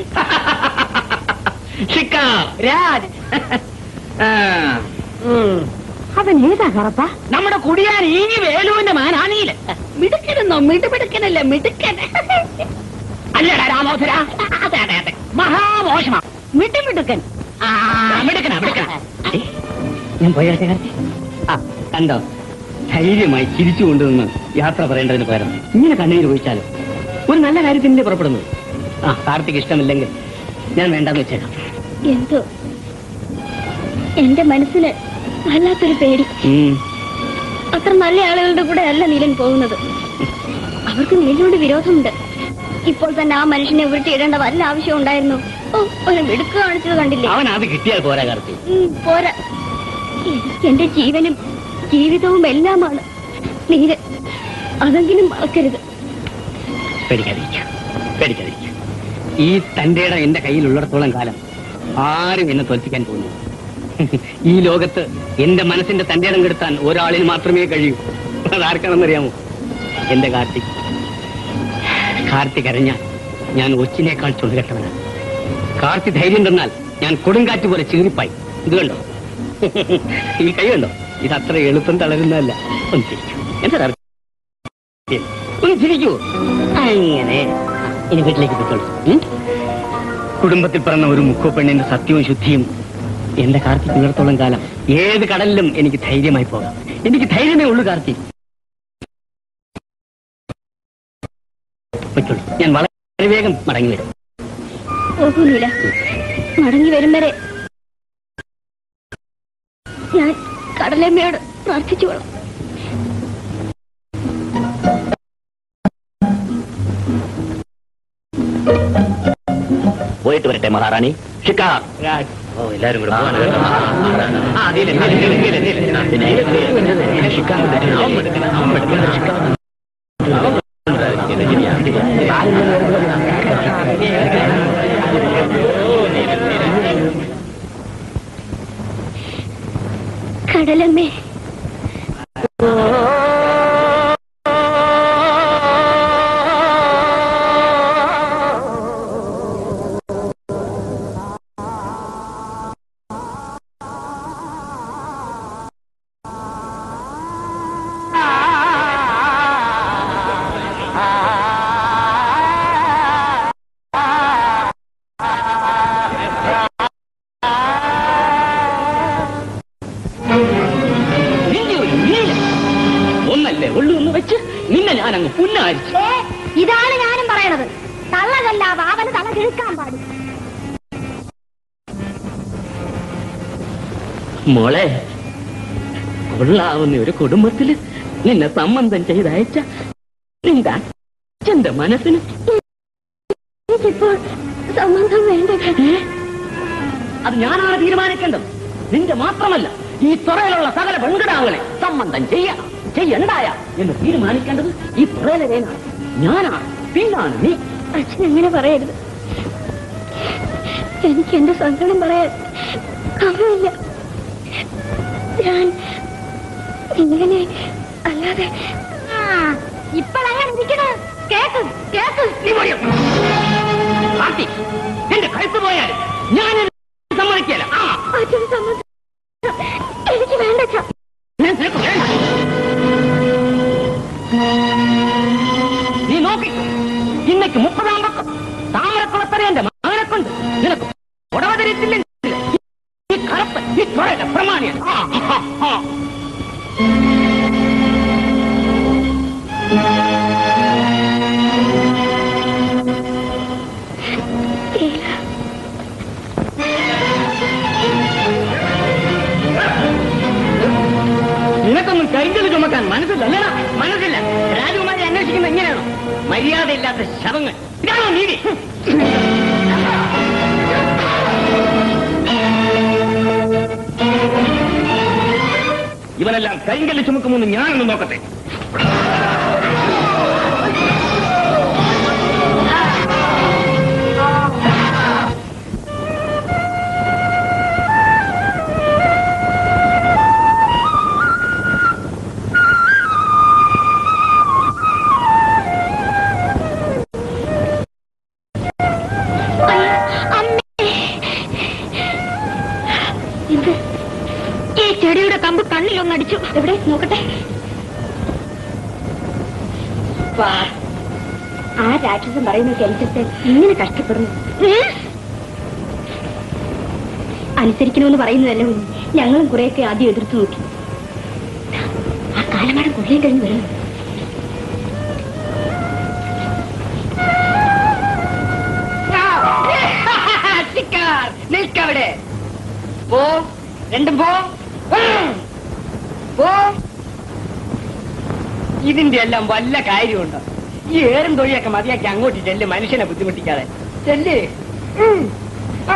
ഷിക്കാർ രാജ് ആ, ഉം. അവൻ ഏതാ കറപ്പ നമ്മുടെ കുടിയാൻ ഈ വേലുവിന്റെ മാനാണീല് മിടുക്കനെന്നോ മിടുമിടുക്കനല്ല മിടുക്കൻ അല്ലടാ രാമോധര അതെ അതെ അതെ മഹാമോശമാ മിടുമിടുക്കൻ ആ മിടുക്കനാ മിടുക്കനാ ഏയ്, ഞാൻ പോയാട്ടെ കാർത്തി ആ കണ്ടോ ധൈര്യമായി ചിരിച്ചു കൊണ്ടുവന്ന് യാത്ര പറയേണ്ടതിന് പകരം ഇങ്ങനെ കണ്ണീര് കുഴിച്ചാലോ ഒരു നല്ല കാര്യത്തിൻ്റെ പുറപ്പെടുന്നത് ആ കാർത്തിക്ക് ഇഷ്ടമില്ലെങ്കിൽ ഞാൻ വേണ്ടെന്ന് വെച്ചേക്കാം എന്തോ എന്റെ മനസ്സിന് വല്ലാത്തൊരു പേടി ഉം. അത്ര നല്ല ആളുകളുടെ കൂടെ അല്ല നീലൻ പോകുന്നത് അവർക്ക് നീലിനോട് വിരോധമുണ്ട് ഇപ്പോൾ തന്നെ ആ മനുഷ്യനെ ഉരുട്ടിയിടേണ്ട വല്ല ആവശ്യം ഉണ്ടായിരുന്നു ഓ ഒരു മിടുക്ക് കാണിച്ചത് കണ്ടില്ലേ അവൻ അത് കിട്ടിയാൽ പോരാ കാർത്തി ഉം, പോരാ എനിക്ക് എന്റെ ജീവനും ജീവിതവും എല്ലാമാണ് നീര് അതെങ്കിലും മറക്കരുത് പേടിക്കാതിരിക്കാം പേടിക്കാതിരിക്കാം ഈ തന്റെ ഇടം എന്റെ കയ്യിലുള്ളിടത്തോളം കാലം ആരും എന്നെ തോൽപ്പിക്കാൻ പോകുന്നു ഈ ലോകത്ത് എന്റെ മനസ്സിന്റെ തന്റെ ഇടം കെടുത്താൻ ഒരാളിന് മാത്രമേ കഴിയൂ അതാർക്കാണെന്നറിയാമോ എന്റെ കാർത്തിക് കാർത്തിക് അരഞ്ഞാൽ ഞാൻ ഒച്ചിനേക്കാൾ ചുടുകെട്ടവനാണ് കാർത്തി ധൈര്യം തന്നാൽ ഞാൻ കൊടുങ്കാറ്റ് പോലെ ചീറിപ്പായി ഇത് കണ്ടോ ഈ കൈ കണ്ടോ ഇത് അത്ര എളുപ്പം തളരുന്നതല്ല ഒന്ന് ചിരിക്കൂ എന്താ കാർത്തി? ഒന്ന് ചിരിക്കൂ അങ്ങനെ ഇനി വീട്ടിലേക്ക് പോയിക്കോളൂ ഉം? കുടുംബത്തിൽ പിറന്ന ഒരു മുക്കോ പെണ്ണിന്റെ സത്യവും ശുദ്ധിയും എന്റെ കാർത്തിക് ഉള്ളിടത്തോളം കാലം ഏത് കടലിലും എനിക്ക് ധൈര്യമായി പോകാം എനിക്ക് ധൈര്യമേ ഉള്ളൂ കാർത്തിക് പൊയ്ക്കോളൂ ഞാൻ വളരെ വേഗം മടങ്ങി വരും പോകുന്നില്ല മടങ്ങി വരും വരെ ഞാൻ കടലമ്മയോട് പ്രാർത്ഥിച്ചോളാം പോയിട്ട് വരട്ടെ മഹാറാണി ഷിക്കാർ ഓ എല്ലാരും കൂടെ പോവാണ് കേട്ടോ. ആ, നീലൻ, നീലൻ, നീലൻ, നീലൻ, നീലൻ. ആ, പിന്നെ നീലൻ, ഷിക്കാർ. അവൻ എടുക്കണം, അവൻ എടുക്കണം, ഷിക്കാർ. കടലമ്മേ ഒന്നല്ലേ ഉള്ളൂ എന്ന് വെച്ച് നിന്നെ ഞാൻ അങ്ങ് പുന്നാരിച്ചു ഏ, ഇതാണ് ഞാനും പറയണത് തള്ളകല്ല വാവന് തള്ള കിഴക്കാൻ പാടില്ല മോളെ കൊള്ളാവുന്ന ഒരു കുടുംബത്തില് നിന്നെ സംബന്ധം ചെയ്തയച്ച നിന്റെ അച്ഛന്റെ മനസ്സിന് എനിക്കിപ്പോൾ സംബന്ധം വേണ്ട അത് ഞാനാണ് തീരുമാനിക്കേണ്ടത് നിന്റെ മാത്രമല്ല ഈ തുറയിലുള്ള സകല പെൺകിടാവുകളെ സംബന്ധം ചെയ്യണം ചെയ്യണ്ടായ എന്ന് തീരുമാനിക്കേണ്ടത് ഈ തുറയിലെ വേനാണ് ഞാനാണ് പിന്നാണ് നീ അച്ഛൻ എങ്ങനെ പറയരുത് എനിക്ക് എന്റെ സങ്കടം പറയാൻ സമയമില്ല ഞാൻ ഇങ്ങനെ അല്ലാതെ ഇപ്പോഴങ്ങനെ ഇരിക്കണ കേക്ക് കേക്ക് നീ പോയോ? കാർത്തിക്, എന്റെ കഴുത്ത് പോയാൽ ഞാൻ സമ്മതിക്കല ആ അച്ഛൻ സമ്മതം എനിക്ക് വേണ്ട അച്ഛാ ഞാൻ നിനക്ക് വേണ്ട. നീ നോക്കിക്കോ ഇന്നേക്ക് മുപ്പതാം പക്കം താമരക്കുളത്തറ എന്റെ മകനെ കൊണ്ട് നിനക്ക് ഉടവതരത്തില്ലെങ്കിൽ ഈ കറുപ്പ് ഈ തുറയുടെ പ്രമാണിയാണ് ആ, ആ, ആ. നിനക്കൊന്നും കരിങ്കല് ചുമക്കാൻ മനസ്സില്ലല്ലടാ മനസ്സില്ല രാജകുമാരി അന്വേഷിക്കുന്ന എങ്ങനെയാണോ മര്യാദയില്ലാത്ത ശവങ്ങൾ ഇതാണോ നീതി ഇവനെല്ലാം കരിങ്കല്ല് ചുമക്കുമെന്ന് ഞാനൊന്ന് നോക്കട്ടെ എന്ത് ഈ ചെടിയുടെ കമ്പ് കണ്ണിലൊന്നടിച്ചു എവിടെ നോക്കട്ടെ വാ. ആ രാക്ഷസൻ പറയുന്നൊക്കെ അനുസരിച്ച് ഇങ്ങനെ കഷ്ടപ്പെടുന്നു ഉം. അനുസരിക്കണമെന്ന് പറയുന്നതല്ല കുഞ്ഞ്. ഞങ്ങളും കുറെയൊക്കെ ആദ്യം എതിർത്ത് നോക്കി ആ കാലമാണ് കൊള്ളയും കഴിഞ്ഞ് വരുന്നു നിൽക്കവിടെ പോ രണ്ടും പോ പോ ഇതിന്റെ എല്ലാം വല്ല കാര്യമുണ്ടോ ഈ ഏറും തൊഴിയൊക്കെ മതിയാക്കി അങ്ങോട്ട് ചെല്ല് മനുഷ്യനെ ബുദ്ധിമുട്ടിക്കാതെ ചെല്ല് ഉം. ആ.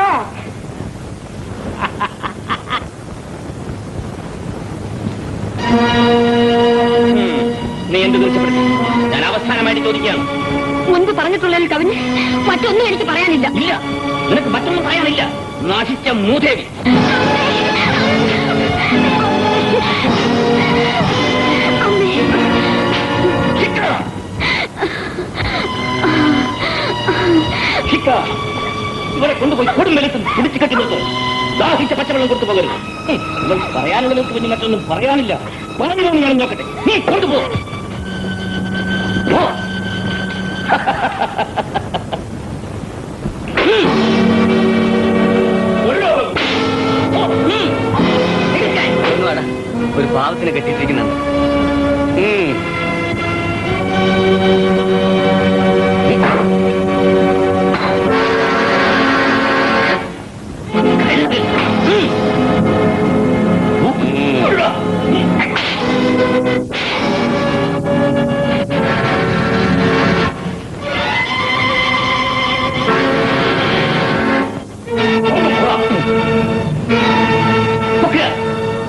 നീ എന്ത് തീർച്ചപ്പെടുത്തി ഞാൻ അവസാനമായിട്ട് ചോദിക്കുകയാണ് മുൻപ് പറഞ്ഞിട്ടുള്ളതിൽ കവിഞ്ഞ് മറ്റൊന്നും എനിക്ക് പറയാനില്ല ഇല്ല നിനക്ക് മറ്റൊന്നും പറയാനില്ല നാശിച്ച മൂദേവി ഹിക്ക, ഇവരെ കൊണ്ടുപോയി കൊടുമ്പലത്തും പിടിച്ചു കെട്ടി നിർത്തും ദാഹിച്ച പച്ചവെള്ളം കൊടുത്തു പോകരുത് ഹും, നിങ്ങൾക്ക് പറയാനുള്ളവർക്ക് പിന്നെ മറ്റൊന്നും പറയാനില്ല പറഞ്ഞു ഞാൻ നോക്കട്ടെ നീ കൊണ്ടുപോ പോ. ഒരു പാവത്തിനെ കെട്ടിയിട്ടിരിക്കുന്നുണ്ട് ഉം.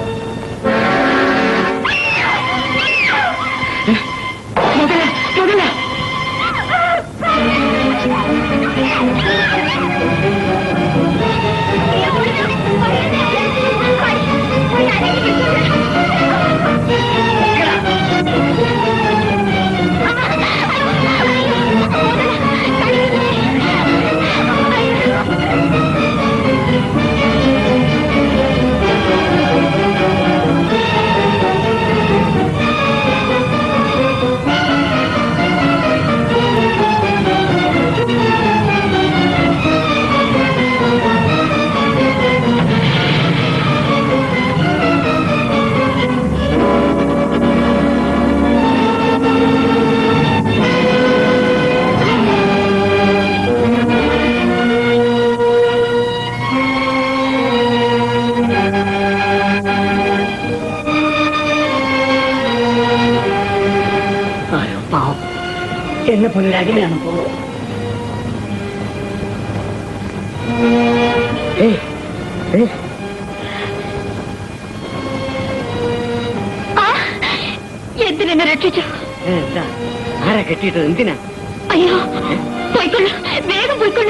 മുതല, മുതല, എന്നെ പോലെ ഒരു അടിമയാണ് പോകുന്നത് ഏയ് ഏയ് ആ, എന്തിനെന്നെ രക്ഷിച്ചു എന്താ ആരാ കെട്ടിയിട്ടത് എന്തിനാ അയ്യോ പോയിക്കൊള്ളു വേഗം പോയിക്കൊള്ളു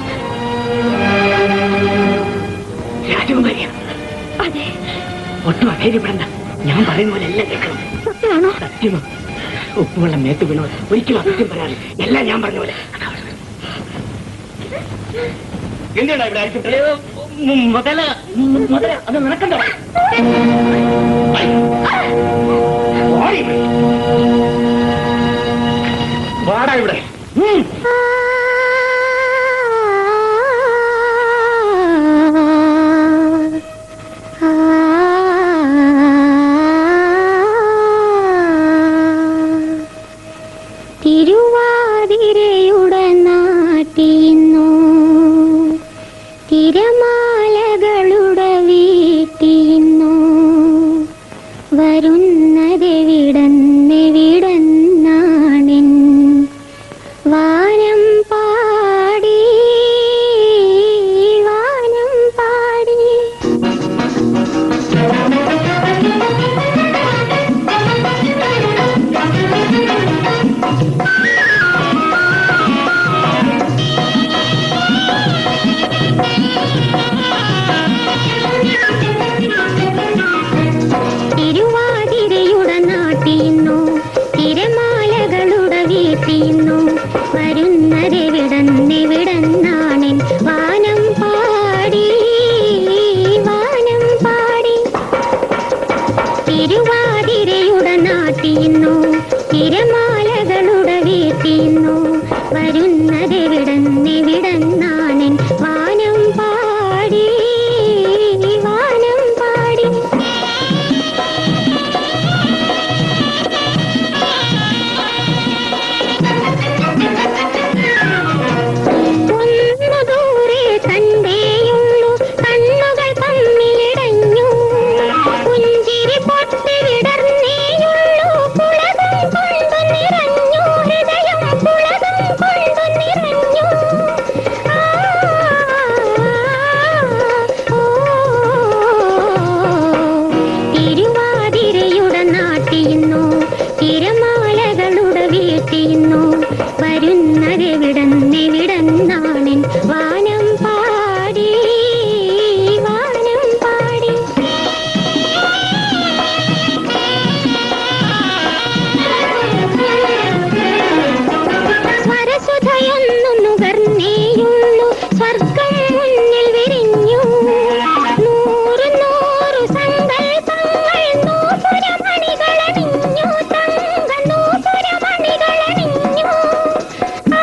രാജകുമാരിയാ അതെ ഒട്ടും അധൈര്യപ്പെടണ്ട ഞാൻ പറയുന്ന പോലെ എല്ലാം കേൾക്കണം സത്യമാണോ സത്യമാ ഉപ്പുവെള്ളം മേത്ത് വീണോ ഒരിക്കലും അസത്യം പറയാറില്ല എല്ലാം ഞാൻ പറഞ്ഞ പോലെ എന്തിനാ ഇവിടെ അയച്ചിട്ട് മുതല മുതല അത് നിനക്കണ്ടോ ഓടി ഇവിടെ. വാടാ ഇവിടെ ഉം. തിരുവാതിരയുടനാട്ടിയുന്നു തിരമാലകളുടെ വീട്ടിയുന്നു വരുന്നതെവിടന്നെവിടന്നാണെൻ വാനം പാടി വാനം പാടി തിരുവാതിരയുടെ നാട്ടിയുന്നു തിരമാലകളുടെ വീട്ടിയുന്നു വരുന്നതെവിടന്നെവിടന്നാണെൻ വാനം പാടി വാനം പാടി തിരുവാതിരയുടെ നാട്ടിയുന്നു തിരമാലകളുടെ വീട്ടിയുന്നു വരുന്നതെവിടന്നെവിടന്നാണെൻ വാനം പാടി വാനം പാടി ഒന്നു ദൂരെ തന്റെയുള്ളു കണ്ണുകൾ തമ്മിലിടഞ്ഞു പുഞ്ചിരി പൊട്ടി വിടർന്നേയുള്ളു പുളകം കൊണ്ടു നിറഞ്ഞു ഹൃദയം പുളകം കൊണ്ടു നിറഞ്ഞു ആ, ഓ, തിരുവാതിരയുടെ നാട്ടിയുന്നു തിരമാലകളുടെ വീട്ടിയുന്നു വരുന്നതെവിടന്നെവിടന്നാണെൻ വാനം പാടി വാനം പാടി സ്വരസുധയൊന്നു നുകർന്നേയുള്ളു സ്വർഗം മുന്നിൽ വിരിഞ്ഞു നൂറ് നൂറ് സങ്കൽപ്പങ്ങൾ നൂപുരമണികളണിഞ്ഞു തങ്ക നൂപുരമണികളണിഞ്ഞു ആ,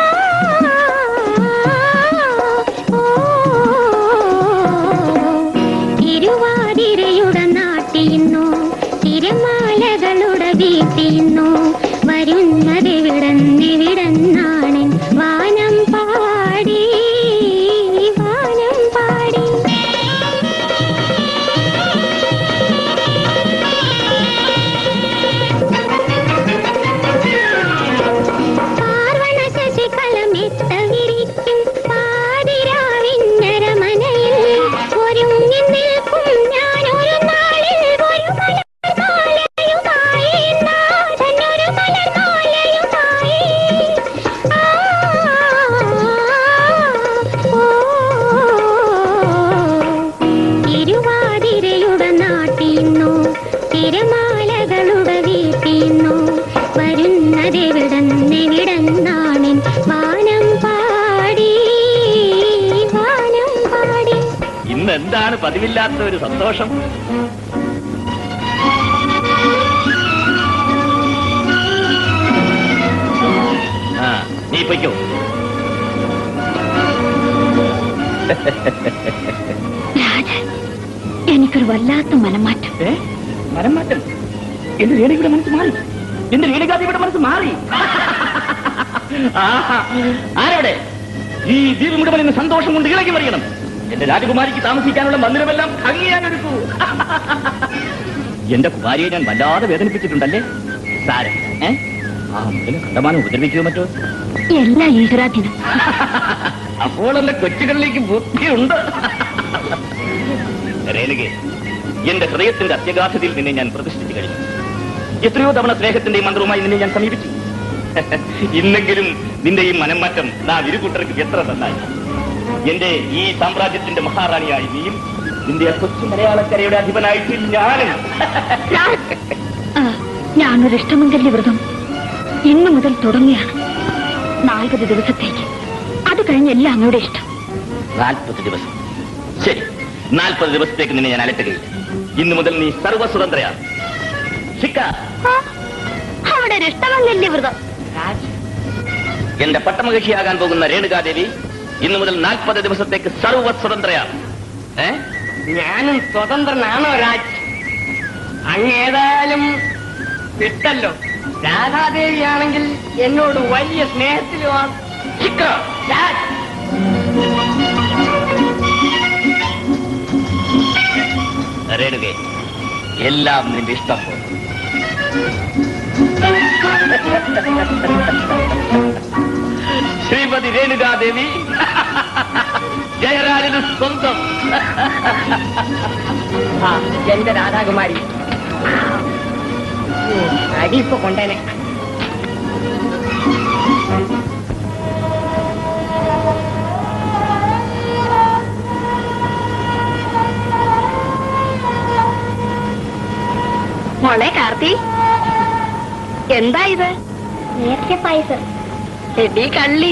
ഓ, തിരുവാതിരയുടെ നാട്ടിയുന്നു തിരമാലകളുടെ വീട്ടിയുന്നു വരുന്നതെവിടന്നെവിടന്നാണെൻ വാനം പാടി വാനം പാടി പാർവണ ശശികലമിട്ട വിരിക്കും പാതിരാവിന്നരമനയിൽ ഒരുങ്ങി നിൽക്കും ഞാൻ ഒരു നാളിൽ ഒരു മലർമാലയുമായി നാഥൻ ഒരു മലർമാലയുമായി ആ, ഓ, തിരുവാതിരയുടെ നാട്ടിന്നു തിരമാലകളുടെ വീട്ടിന്നു വരുന്നതെവിടന്നെവിടന്നാണെൻ വാനം പാടി വാനം പാടി ഇന്ന് എന്താണ് പതിവില്ലാത്ത ഒരു സന്തോഷം ആ നീ പൊയ്ക്കോ രാജൻ എനിക്കൊരു വല്ലാത്ത മനമാറ്റം ഏ മരം മാറ്റം എന്റെ രേണിയുടെ മനസ്സ് മാറി എന്റെ രേണികാതിയുടെ മനസ്സ് മാറി ആഹാ. ആരോടെ ഈ ദ്വീപുമുടമൽ ഇന്ന് സന്തോഷം കൊണ്ട് ഇളകി മറിയണം എന്റെ രാജകുമാരിക്ക് താമസിക്കാനുള്ള മന്ദിരമെല്ലാം ഭംഗിയാൻ ഒരുക്കൂ എന്റെ കുമാരിയെ ഞാൻ വല്ലാതെ വേദനിപ്പിച്ചിട്ടുണ്ടല്ലേ സാരം ഏ ആ മുതല് കണ്ടമാനം ഉപദ്രവിക്കുകയോ മറ്റോ എല്ലാ ഈശ്വരാധീനം അപ്പോൾ എന്റെ കൊച്ചുകളിലേക്ക് ബുദ്ധിയുണ്ട് രേണുകെ എന്റെ ഹൃദയത്തിന്റെ അത്യഗാധതയിൽ നിന്നെ ഞാൻ പ്രതിഷ്ഠിച്ചു കഴിഞ്ഞു എത്രയോ തവണ സ്നേഹത്തിന്റെ ഈ മന്ത്രവുമായി നിന്നെ ഞാൻ സമീപിച്ചു ഇന്നെങ്കിലും നിന്റെ ഈ മനംമാറ്റം നാ ഇരുകൂട്ടർക്ക് എത്ര നന്നായി എന്റെ ഈ സാമ്രാജ്യത്തിന്റെ മഹാറാണിയായി നീയും നിന്റെ ആ കൊച്ചു മലയാളക്കരയുടെ അധിപനായിട്ട് ഞാനും ആ, ഞാനൊരു ഇഷ്ടമംഗല്യ വ്രതം ഇന്നു മുതൽ തുടങ്ങിയാണ് നാൽപ്പത് ദിവസത്തേക്ക് അത് കഴിഞ്ഞ് എല്ലാം അങ്ങയുടെ ഇഷ്ടം നാൽപ്പത് ദിവസം ശരി നാൽപ്പത് ദിവസത്തേക്ക് നിന്നെ ഞാൻ അലട്ടുകയില്ല ഇന്നു മുതൽ നീ സർവസ്വതന്ത്രയാണ് ശിക്ക അവിടെ ഒരു ഇഷ്ടമംഗല്യ വ്രതം എന്റെ പട്ടമകക്ഷിയാകാൻ പോകുന്ന രേണുകാദേവി ഇന്നു മുതൽ നാൽപ്പത് ദിവസത്തേക്ക് സർവസ്വതന്ത്രയാണ് ഏ ഞാനും സ്വതന്ത്രനാണോ രാജ് അങ്ങ് ഏതായാലും വിട്ടല്ലോ രാധാദേവിയാണെങ്കിൽ എന്നോട് വലിയ സ്നേഹത്തിലുമാണ് ശിക്ക രാജ് രേണുകെ എല്ലാം നിന്റെ ഇഷ്ടം പോലെ. ശ്രീമതി രേണുകാദേവി ജയരാജന് സ്വന്തം ആ, എന്റെ രാധാകുമാരി അടി ഇപ്പൊ കൊണ്ടേനെ മോളെ കാർത്തി എന്താ ഇത് നേരത്തെ പായസം എടി കള്ളി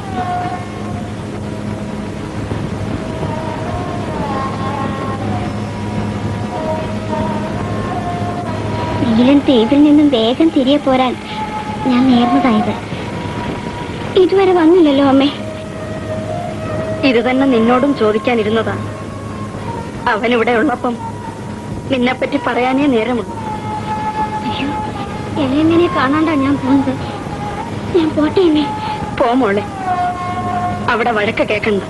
നീലൻ ദ്വീപിൽ നിന്നും വേഗം തിരികെ പോരാൻ ഞാൻ നേർന്നതായത് ഇതുവരെ വന്നില്ലല്ലോ അമ്മേ ഇത് തന്നെ നിന്നോടും ചോദിക്കാനിരുന്നതാ അവനിവിടെ ഉള്ളപ്പം നിന്നെപ്പറ്റി പറയാനേ നേരമുള്ളൂ അയ്യോ എന്നെ കാണാണ്ടാ ഞാൻ പോകുന്നത് ഞാൻ പോട്ടെ അമ്മേ പോ മോളെ അവിടെ വഴക്ക് കേക്കണ്ട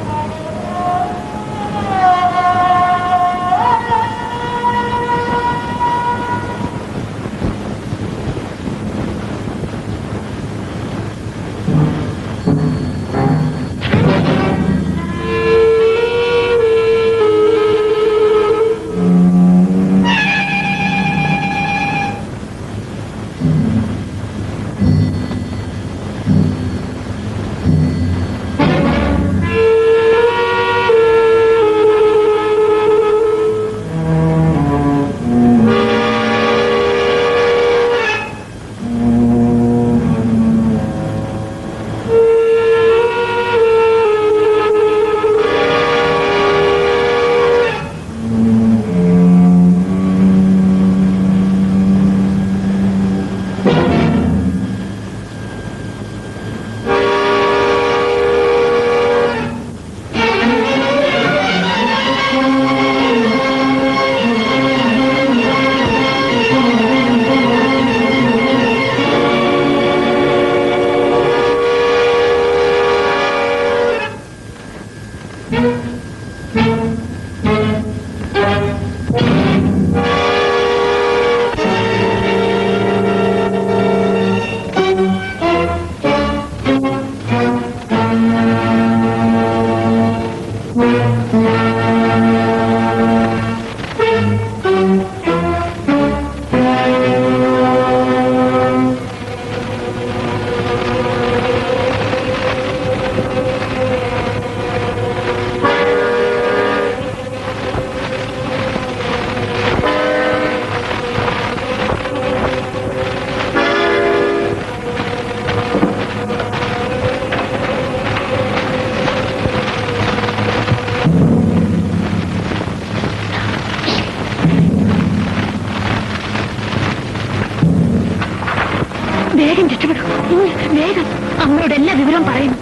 വേഗം രക്ഷപ്പെടൂ ഉം, വേഗം അമ്മയോട് എല്ലാ വിവരവും പറയുന്നു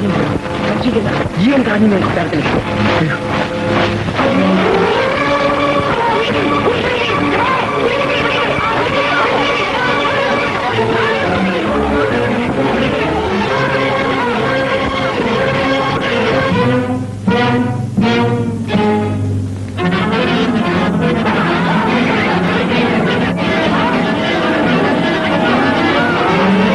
ജീവൻ കളഞ്ഞു കൊട്ടാരത്തിൽ ആ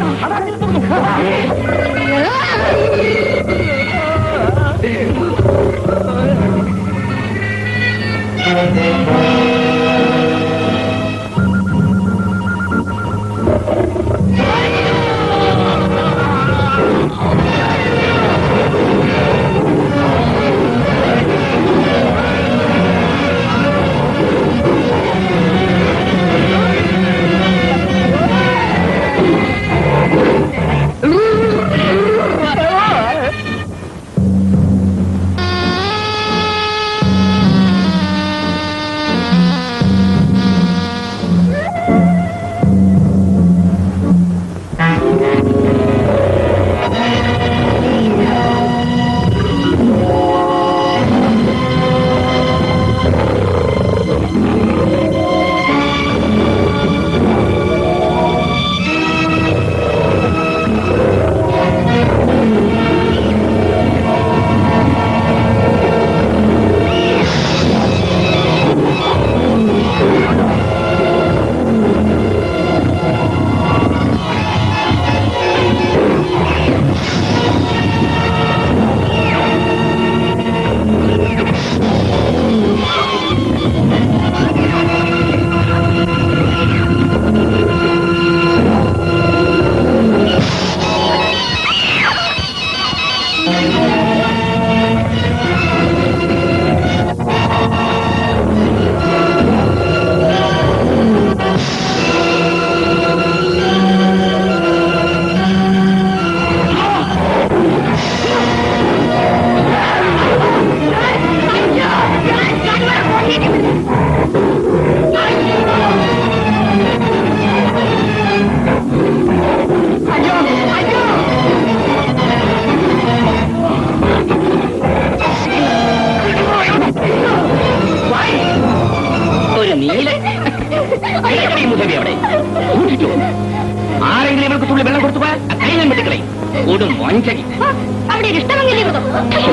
ഒരു നീല ഇലക്കടി മുഖവി അവിടെ സൂക്ഷിച്ചോ. ആരെങ്കിലും ഇവൾക്ക് തുള്ളി വെള്ളം കൊടുത്തു പോയാൽ ആ കൈ ഞാൻ വെട്ടിക്കളയും കൊടും വഞ്ചകി അവിടെ ഒരു ഇഷ്ടമെങ്കിലും ഇരുന്നോ?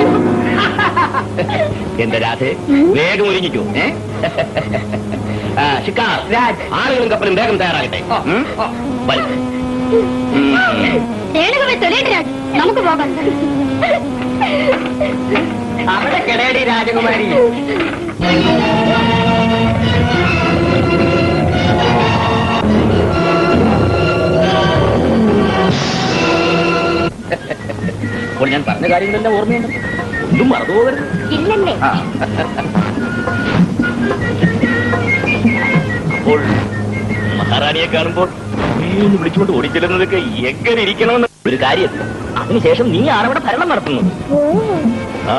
എന്റെ രാധേ വേഗം ഒരുങ്ങിക്കോ ഏ ആ, ശിക്കാർ രാജ് ആളുകളും കപ്പലും വേഗം തയ്യാറാകട്ടെ ഉം? വരൂ. ഉം. രേണുകമേ തൊലയുടെ രാജ് നമുക്ക് പോകാം അവിടെ കിടയടി രാജകുമാരി അപ്പോൾ ഞാൻ പറഞ്ഞ കാര്യങ്ങളെല്ലാം ഓർമ്മയുണ്ട് ഒന്നും മറന്നുപോകരുത് ഇല്ലല്ലേ ആ. അപ്പോൾ മഹാറാണിയെ കാണുമ്പോൾ വീണ്ടും വിളിച്ചുകൊണ്ട് ഓടിച്ചെല്ലുന്നതൊക്കെ എങ്ങനെ ഇരിക്കണമെന്ന് ഒരു കാര്യം അതിനുശേഷം നീ ആണവിടെ ഭരണം നടത്തുന്നത് ആ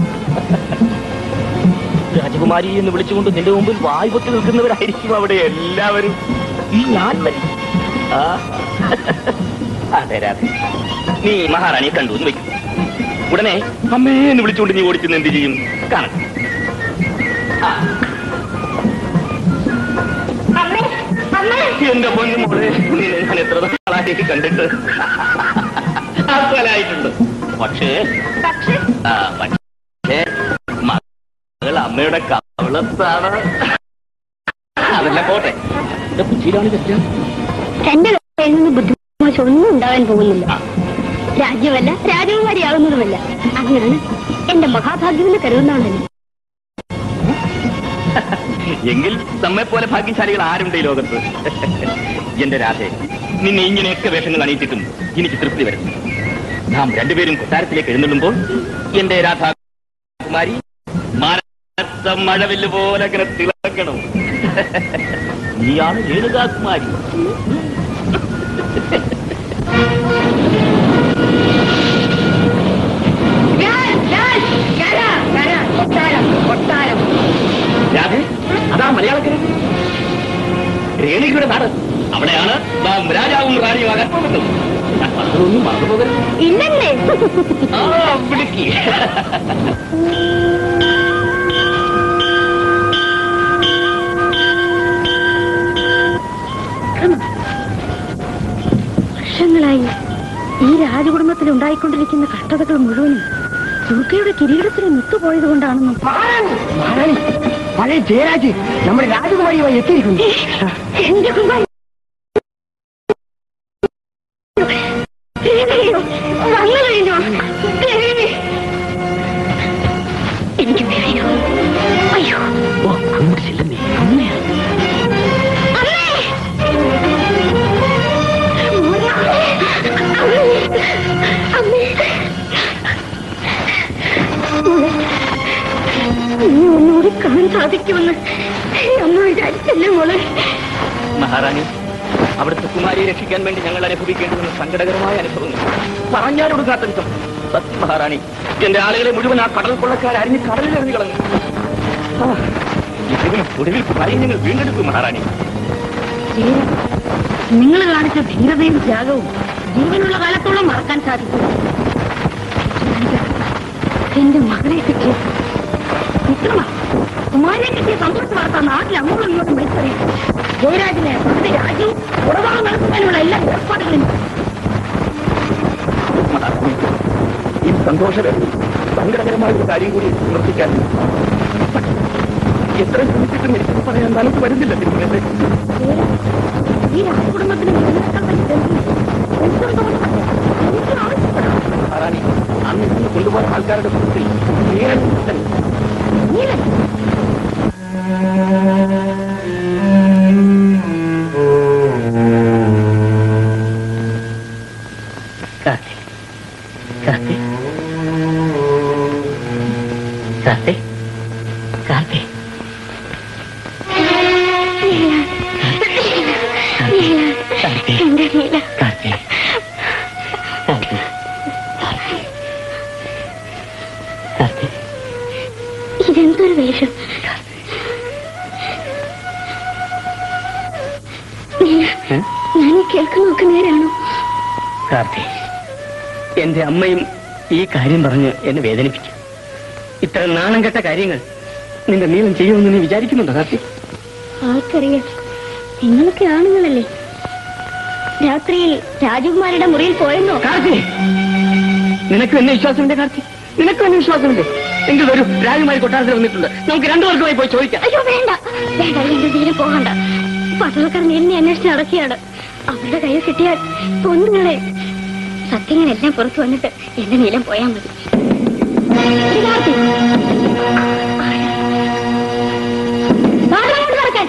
രാജകുമാരി എന്ന് വിളിച്ചുകൊണ്ട് നിന്റെ മുമ്പിൽ വായ് പൊത്തി നിൽക്കുന്നവരായിരിക്കും അവിടെ എല്ലാവരും ഈ ഞാൻ വരും ആ. അതെ രാധേ നീ മഹാറാണിയെ കണ്ടു എന്ന് വെക്കും ഉടനെ അമ്മേ എന്ന് വിളിച്ചുകൊണ്ട് നീ ഓടിച്ചെന്ന് എന്ത് ചെയ്യും കാണട്ടെ ആ. അമ്മേ അമ്മേ എന്റെ പൊന്നു മോളെ നിന്നെ ഞാൻ എത്ര നാളായി കണ്ടിട്ട് അസലായിട്ടുണ്ട് പക്ഷേ പക്ഷേ ആ, പക്ഷേ മകൾ അമ്മയുടെ കവളത്താണ് അതല്ല പോട്ടെ എന്റെ കുച്ചിയിലാണ് തെറ്റ് എന്റെ കയ്യിൽ നിന്ന് ബുദ്ധിമുട്ട് ഒന്നും ഉണ്ടാകാൻ പോകുന്നില്ല രാജ്യമല്ല രാജകുമാരിയാകുന്നതുമല്ല അങ്ങനെയാണ് എന്റെ മഹാഭാഗ്യമെന്ന് കരുതുന്നതാണ് എങ്കിൽ നമ്മെ പോലെ ഭാഗ്യശാലികൾ ആരുണ്ട് ഈ ലോകത്ത് എന്റെ രാധേ നിന്നെ ഇങ്ങനെയൊക്കെ വേഷങ്ങൾ അണിയിച്ചിട്ടും എനിക്ക് തൃപ്തി വരുന്നു നാം രണ്ടുപേരും കൊട്ടാരത്തിലേക്ക് എഴുന്നള്ളുമ്പോൾ എന്റെ രാധാകുമാരി മാനത്ത മഴവില്ല് പോലെ അങ്ങനെ തിളക്കണം നീയാണ് രേണുകാകുമാരി രാധേ അതാ മലയാളക്കര രേണുകയുടെ നാട് അവിടെയാണ് നാം രാജാവും റാണിയും ആകാൻ പോകുന്നത് അതൊന്നും മറന്നുപോകരുത് ഇല്ലല്ലേ ആ വിളിക്ക് വർഷങ്ങളായി ഈ രാജകുടുംബത്തിൽ ഉണ്ടായിക്കൊണ്ടിരിക്കുന്ന കഷ്ടതകൾ മുഴുവനും ദുർഗയുടെ കിരീടത്തിന് മുത്തുപോയത് കൊണ്ടാണെന്നും മഹാറാണി മഹാറാണി പഴയ ജയരാജ് നമ്മുടെ രാജകുമാരിയുമായി എത്തിയിരിക്കുന്നു എന്റെ കുമാരി ദേവി വന്നു കഴിഞ്ഞോ ദേവി എനിക്ക് പേടിയോ അയ്യോ ഓ അങ്ങോട്ട് ചെല്ലുന്നേ അമ്മയാണ് അമ്മേ മോനെ. അമ്മേ അമ്മേ മോളെ, നീ ഒന്നുകൂടി കാണാൻ സാധിക്കുമെന്ന് അമ്മ വിചാരിച്ചല്ലേ മോളെ മഹാറാണി അവിടുത്തെ കുമാരിയെ രക്ഷിക്കാൻ വേണ്ടി ഞങ്ങൾ അനുഭവിക്കേണ്ടി വന്ന സങ്കടകരമായ അനുഭവങ്ങൾ പറഞ്ഞാലൊടുക്കാത്ത വിധം സത്യ മഹാറാണി എന്റെ ആളുകളെ മുഴുവൻ ആ കടൽ കൊള്ളക്കാർ അരിഞ്ഞ് കടലിൽ എറിഞ്ഞു കളഞ്ഞു ആ, ഇതിലും ഒടുവിൽ കുമാരിയെ ഞങ്ങൾ വീണ്ടെടുക്കും മഹാറാണി നിങ്ങൾ കാണിച്ച ധീരതയും ത്യാഗവും ജീവനുള്ള കാലത്തോളം മറക്കാൻ സാധിക്കും എന്റെ മകളെ കിട്ടിയ വിക്രമ കുമാരിയെ കിട്ടിയ സന്തോഷ വാർത്ത നാട്ടിൽ അങ്ങോട്ടും ഇങ്ങോട്ടും വിളിച്ചറിയും ജയരാജിനെ പകുതി രാജ്യവും ഉറവാണ് നടത്തുവാനുള്ള എല്ലാ ഏർപ്പാടുകളും മഹാറാണി ഈ സന്തോഷകരവും സങ്കടകരമായ ഒരു കാര്യം കൂടി നിർത്തിക്കാൻ എത്ര ശ്രമിച്ചിട്ടും എനിക്ക് പറയാൻ നമുക്ക് വരുന്നില്ല തിരുമലത്തെ ഈ രാജകുടുംബത്തിന് നിലനിൽക്കാൻ പറ്റില്ല എനിക്ക് ആവശ്യപ്പെടാം മഹാറാണി അന്ന് ഇന്ന് കൊണ്ടുപോയ ആൾക്കാരുടെ കൂട്ടത്തിൽ നീരൻ നീലൻ കാർത്തി കാർത്തി കാർത്തി കാർത്തി കാർത്തി എന്റെ നീല കാർത്തി കാർത്തി കാർത്തി ഇതെന്തൊരു വേഷം നീല ഏ? ഞാൻ ഈ കേൾക്കുന്നതൊക്കെ നേരാണോ കാർത്തി എന്റെ അമ്മയും ഈ കാര്യം പറഞ്ഞ് എന്നെ വേദനിപ്പിക്കും ഇത്ര നാണം കെട്ട കാര്യങ്ങൾ നിന്റെ നീളം ചെയ്യുമെന്ന് നീ വിചാരിക്കുന്നുണ്ടോ കാർത്തി ആർക്കറിയാം നിങ്ങളൊക്കെ ആണുങ്ങളല്ലേ രാത്രിയിൽ രാജകുമാരിയുടെ മുറിയിൽ പോയെന്നോ കാർത്തി നിനക്ക് എന്നെ വിശ്വാസമില്ലേ കാർത്തി നിനക്ക് എന്നെ വിശ്വാസമില്ലേ എങ്കിൽ വരൂ രാജകുമാരി കൊട്ടാരത്തിൽ വന്നിട്ടുണ്ട് നമുക്ക് രണ്ടുപേർക്കുമായി പോയി ചോദിക്കാം അയ്യോ വേണ്ട വേണ്ട എന്റെ തീരെ പോകണ്ട പട്ടാളക്കാരൻ എന്നെ അന്വേഷിച്ച് നടക്കുകയാണ് അവരുടെ കയ്യിൽ കിട്ടിയാൽ കൊന്നുകളെ സത്യങ്ങളെല്ലാം പുറത്തു വന്നിട്ട് എന്റെ നീലം പോയാൽ മതി ഇത് കാർത്തി. വാതിൽ കൊണ്ട് തുറക്കാൻ.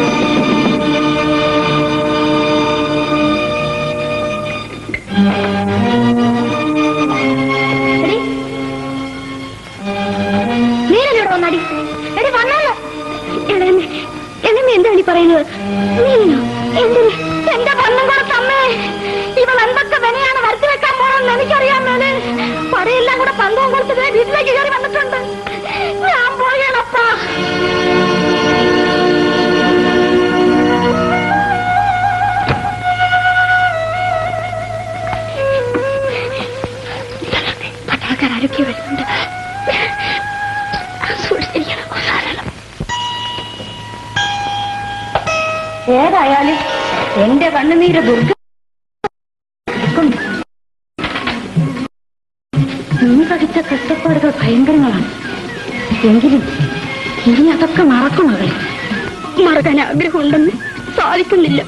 എടി. നീലനോട് വന്നാടി എടി വന്നാലോ എടമ്മ എടമ്മ എന്താണ് ഈ പറയുന്നത് നീലനോ എന്തിന് എന്റെ പണം കൊടുത്തമ്മേ ഇവൾ എന്തൊക്കെ വിനയാണ് വരുത്തി വെക്കാൻ പോണെന്ന് എനിക്കറിയാൻ മേലെ പടയെല്ലാം കൂടെ പന്തവും കൊടുത്തിട്ട് വീട്ടിലേക്ക് കയറി വന്നിട്ടുണ്ട് ഞാൻ പോയണപ്പാ പട്ടാൾക്കാരൊക്കെ വരുന്നുണ്ട് സൂക്ഷിച്ചിരിക്കണം ധാരാളം ഏതായാലും എന്റെ കണ്ണുനീര് ദുർഗ നീ പഠിച്ച കഷ്ടപ്പാടുകൾ ഭയങ്കരങ്ങളാണ് എങ്കിലും ഇനി അതൊക്കെ മറക്കും മകളെ മറക്കാൻ ആഗ്രഹമുണ്ടെന്ന് സാധിക്കുന്നില്ല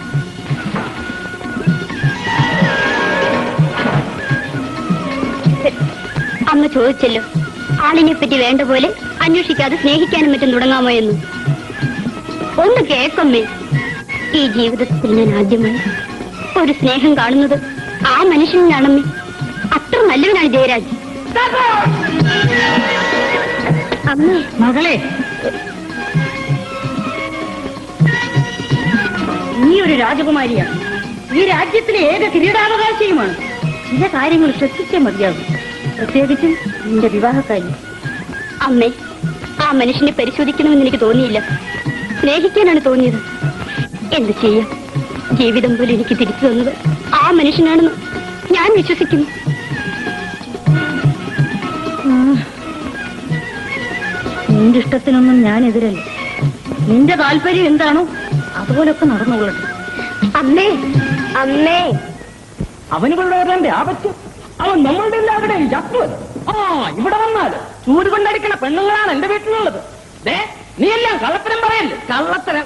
അമ്മ ചോദിച്ചല്ലോ ആളിനെ പറ്റി വേണ്ട പോലെ അന്വേഷിക്കാതെ സ്നേഹിക്കാനും മറ്റും തുടങ്ങാമോ എന്ന് ഒന്ന് കേക്കമ്മേ ഈ ജീവിതത്തിൽ ഞാൻ ആദ്യമായി ഒരു സ്നേഹം കാണുന്നത് ആ മനുഷ്യനാണമ്മേ അത്ര നല്ലവനാണ് ജയരാജ് അമ്മേ മകളെ നീ ഒരു രാജകുമാരിയാണ് ഈ രാജ്യത്തിലെ ഏക കിരീടാവകാശിയുമാണ് ചില കാര്യങ്ങൾ ശ്രദ്ധിച്ചേ മതിയാകും പ്രത്യേകിച്ചും നിന്റെ വിവാഹക്കാര്യം അമ്മേ ആ മനുഷ്യനെ പരിശോധിക്കണമെന്ന് എനിക്ക് തോന്നിയില്ല സ്നേഹിക്കാനാണ് തോന്നിയത് എന്ത് ചെയ്യാം ജീവിതം പോലെ എനിക്ക് തിരിച്ചു തന്നത് ആ മനുഷ്യനാണെന്ന് ഞാൻ വിശ്വസിക്കുന്നു നിന്റെ ഇഷ്ടത്തിനൊന്നും ഞാൻ എതിരല്ല നിന്റെ താല്പര്യം എന്താണോ അതുപോലൊക്കെ നടന്നുകൊള്ളട്ടെ അമ്മേ അമ്മേ അവനുകളുടെ വരേണ്ട ആപത്യം അവൻ നമ്മളുടെ എല്ലാവരുടെയും ശത്രു ആ ഇവിടെ വന്നാല് ചൂട് കൊണ്ടടിക്കണ പെണ്ണുങ്ങളാണ് എന്റെ വീട്ടിലുള്ളത് ദേ നീ എല്ലാം കള്ളത്തരം പറയല്ലേ കള്ളത്തരം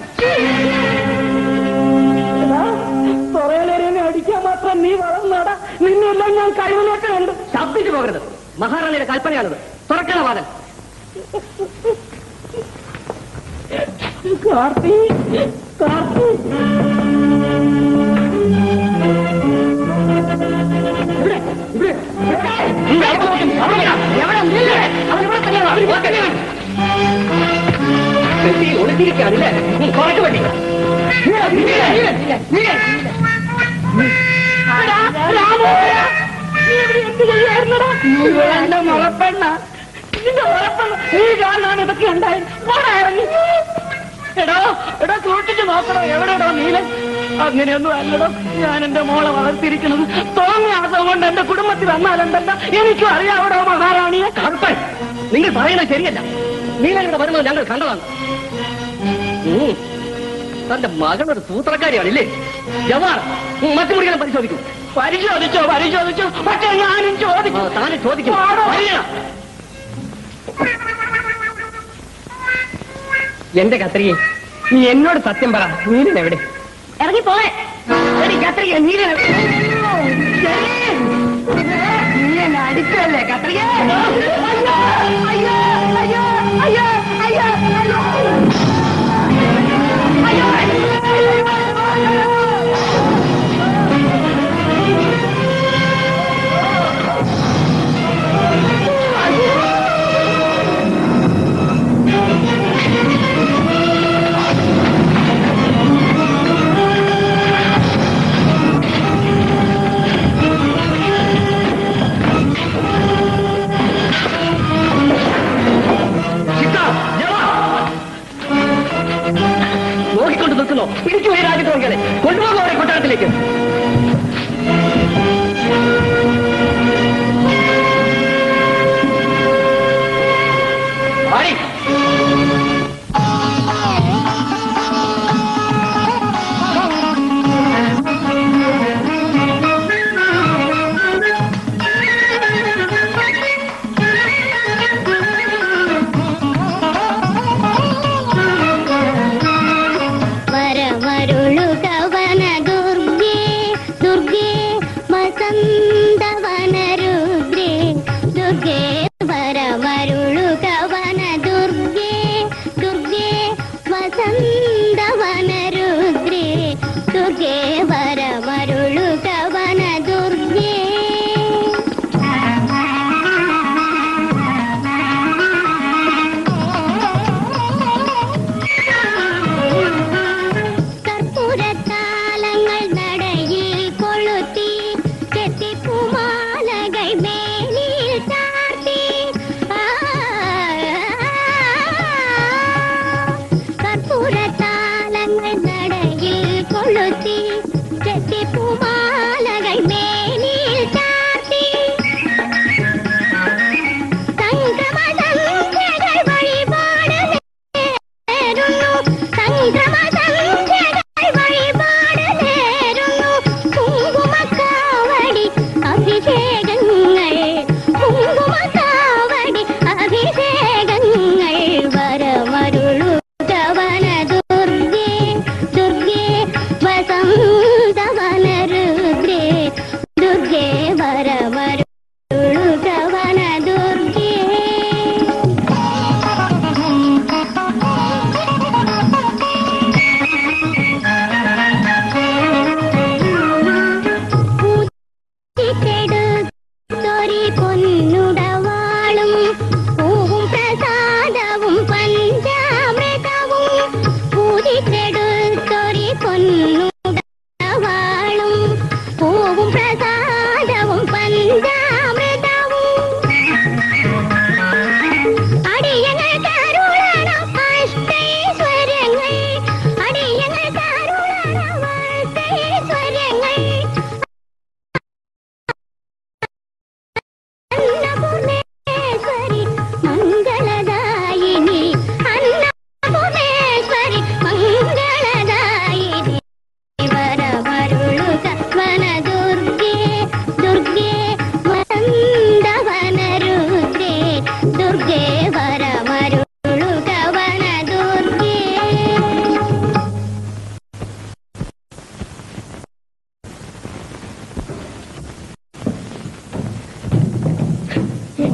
കൊറേ നേരം എന്നെ അടിക്കാൻ മാത്രം നീ വളർന്നാടാ നിന്നെല്ലാം ഞാൻ കഴിവുന്നൊക്കെ ഉണ്ട് ശബ്ദിച്ചു പോകരുത് മഹാറാണിയുടെ കൽപ്പനയാണിത് തുറക്കണ വാദൻ കാർത്തി കാർത്തി ഇവിടെ ഇവിടെ എവിടെ നില്ലേ? അവൻ ഇവിടെ തന്നെയാണ്. അവൻ ഇവിടെ തന്നെയാണ്. ഒളിച്ചിരിക്കുകയാണല്ലേ കുറച്ചു വേണ്ടി നീല, നീല, നീല, നീല, നീല. എടാ, രാമോയ, നീ ഇവിടെ എന്ത് ചെയ്യായിരുന്നെടാ? ഇവളെന്റെ മുളപ്പെണ്ണ ഇതിന്റെ മുളപ്പെണ്ണ ഈ കാണാൻ ഇതൊക്കെ ഉണ്ടായി മോളെ ഇറങ്ങി എടോ എടോ സൂക്ഷിച്ചു നോക്കണോ എവിടെടോ നീലൻ അങ്ങനെയൊന്നും അല്ലടോ ഞാൻ എന്റെ മോളെ വളർത്തിയിരിക്കുന്നത് തോന്നിയാസം കൊണ്ട് എന്റെ കുടുംബത്തിൽ വന്നാലുണ്ടല്ലോ എനിക്കും അറിയാവടോ മഹാറാണിയെ കറുപ്പൻ നിങ്ങൾ പറയുന്നത് ശരിയല്ല നീല ഇവിടെ വരുന്നത് ഞങ്ങൾ കണ്ടതാണ് ഉം. തന്റെ മകളൊരു സൂത്രക്കാരിയാണില്ലേ ജവാർ ഉം, മറ്റു മുറികളെ പരിശോധിക്കും പരിശോധിച്ചോ പരിശോധിച്ചോ പക്ഷെ ഞാനും ആ, ചോദിക്കും താനെ ചോദിക്കും ആടോ. വരിക. എന്റെ കത്രിയെ നീ എന്നോട് സത്യം പറ നീലൻ എവിടെ ഇറങ്ങി പോയെ എടി കത്രിക നീലൻ നീ എന്നെ അടിച്ചല്ലേ കത്രിക അയ്യോ അയ്യോ അയ്യോ അയ്യോ അയ്യോ അയ്യോ ആ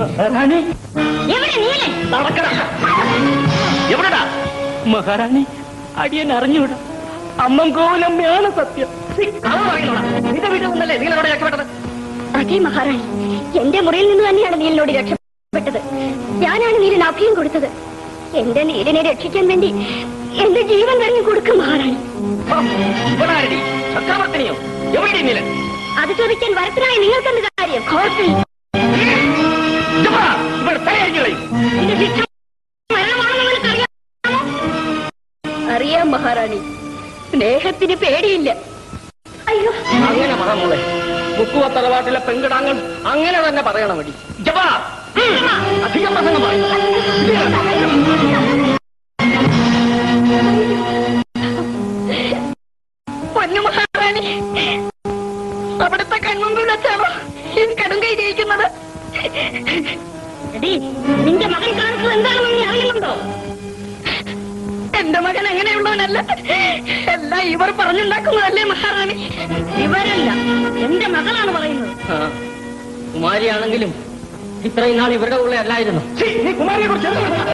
മഹാറാണി എവിടെ നീലൻ എവിടെടാ മഹാറാണി അടിയൻ അറിഞ്ഞൂടാ അമ്മം കോവിലമ്മയാണ് സത്യം നിന്റെ വീട്ടിൽ നിന്നല്ലേ നിങ്ങളോട് രക്ഷപ്പെട്ടത് അതെ മഹാറാണി എന്റെ മുറിയിൽ നിന്ന് തന്നെയാണ് നീലിനോട് രക്ഷപ്പെട്ടത് ഞാനാണ് നീലിന് അഭയം കൊടുത്തത് എന്റെ നീലിനെ രക്ഷിക്കാൻ വേണ്ടി എന്റെ ജീവൻ തന്നെ കൊടുക്കും മഹാറാണി ഇവളാരടി ചക്രവർത്തിനിയോ എവിടെ നീലൻ അത് ചോദിക്കാൻ വരത്തിനായി നിങ്ങൾക്കെന്ത് കാര്യം കോർട്ടിൽ ജപാ, ഇവൾ തലയറിഞ്ഞു കളയും ഇതിന്റെ ശിക്ഷ മരണമാണെന്ന് നിനക്കറിയാമോ? അറിയാം മഹാറാണി സ്നേഹത്തിന് പേടിയില്ല അയ്യോ അങ്ങനെ പറ മോളെ മുക്കുവ തറവാട്ടിലെ പെൺകിടാങ്ങൾ അങ്ങനെ തന്നെ പറയണം മടി ജപാ, അധികം പ്രസംഗം പറയും പൊന്നു മഹാറാണി അവിടുത്തെ കൺമുമ്പിൽ വെച്ചാണോ ഈ കടുങ്കൈ ജയിക്കുന്നത് എടീ, നിന്റെ മകൻ കാണിച്ചത് എന്താണെന്ന് നീ അറിയുന്നുണ്ടോ എന്റെ മകൻ അങ്ങനെയുള്ളവനല്ല എല്ലാം ഇവർ പറഞ്ഞുണ്ടാക്കുന്നതല്ലേ മഹാറാണി ഇവരല്ല എന്റെ മകളാണ് പറയുന്നത് കുമാരിയാണെങ്കിലും ഇത്രയും നാൾ ഇവരുടെ ഉള്ള അല്ലായിരുന്നു ഛീ, നീ കുമാരിയെ കുറിച്ച്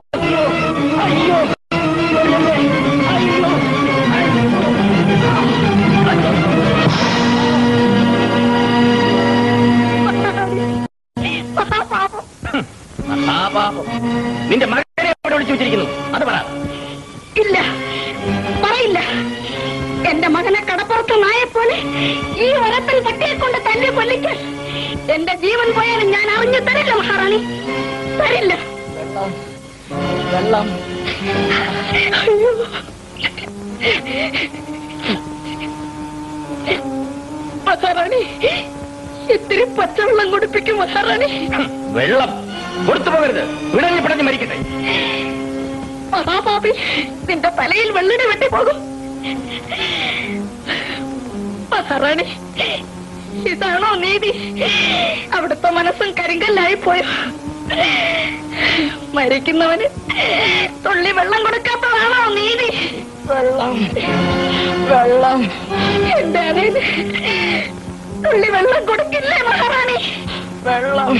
മഹാപാപം മഹാപാപം നിന്റെ മകനെ എവിടെ വിളിച്ചു വെച്ചിരിക്കുന്നു അത് പറ ഇല്ല പറയില്ല എന്റെ മകനെ കടപ്പുറത്ത് നായെപ്പോലെ ഈ വരത്തിൽ പട്ടിയെ കൊണ്ട് തന്നെ കൊല്ലിക്കാൻ എന്റെ ജീവൻ പോയാലും ഞാൻ അറിഞ്ഞു തരില്ല മഹാറാണി തരില്ല വെള്ളം അയ്യോ. മഹാറാണി ഇത്തിരി പച്ചവെള്ളം കുടിപ്പിക്കും മഹാറാണി വെള്ളം കൊടുത്തു പോകരുത് വിടഞ്ഞു പിടഞ്ഞ് മരിക്കട്ടെ മഹാപാപി നിന്റെ തലയിൽ വെള്ളിടി വെട്ടിപ്പോകും മഹാറാണി ഇതാണോ നീതി അവിടുത്തെ മനസ്സും കരിങ്കല്ലായി പോയോ മരിക്കുന്നവന് തുള്ളി വെള്ളം കൊടുക്കാത്തതാണോ നീതി വെള്ളം വെള്ളം എന്റെ അറിയത് തുള്ളി വെള്ളം കൊടുക്കില്ലേ മഹാറാണി വെള്ളം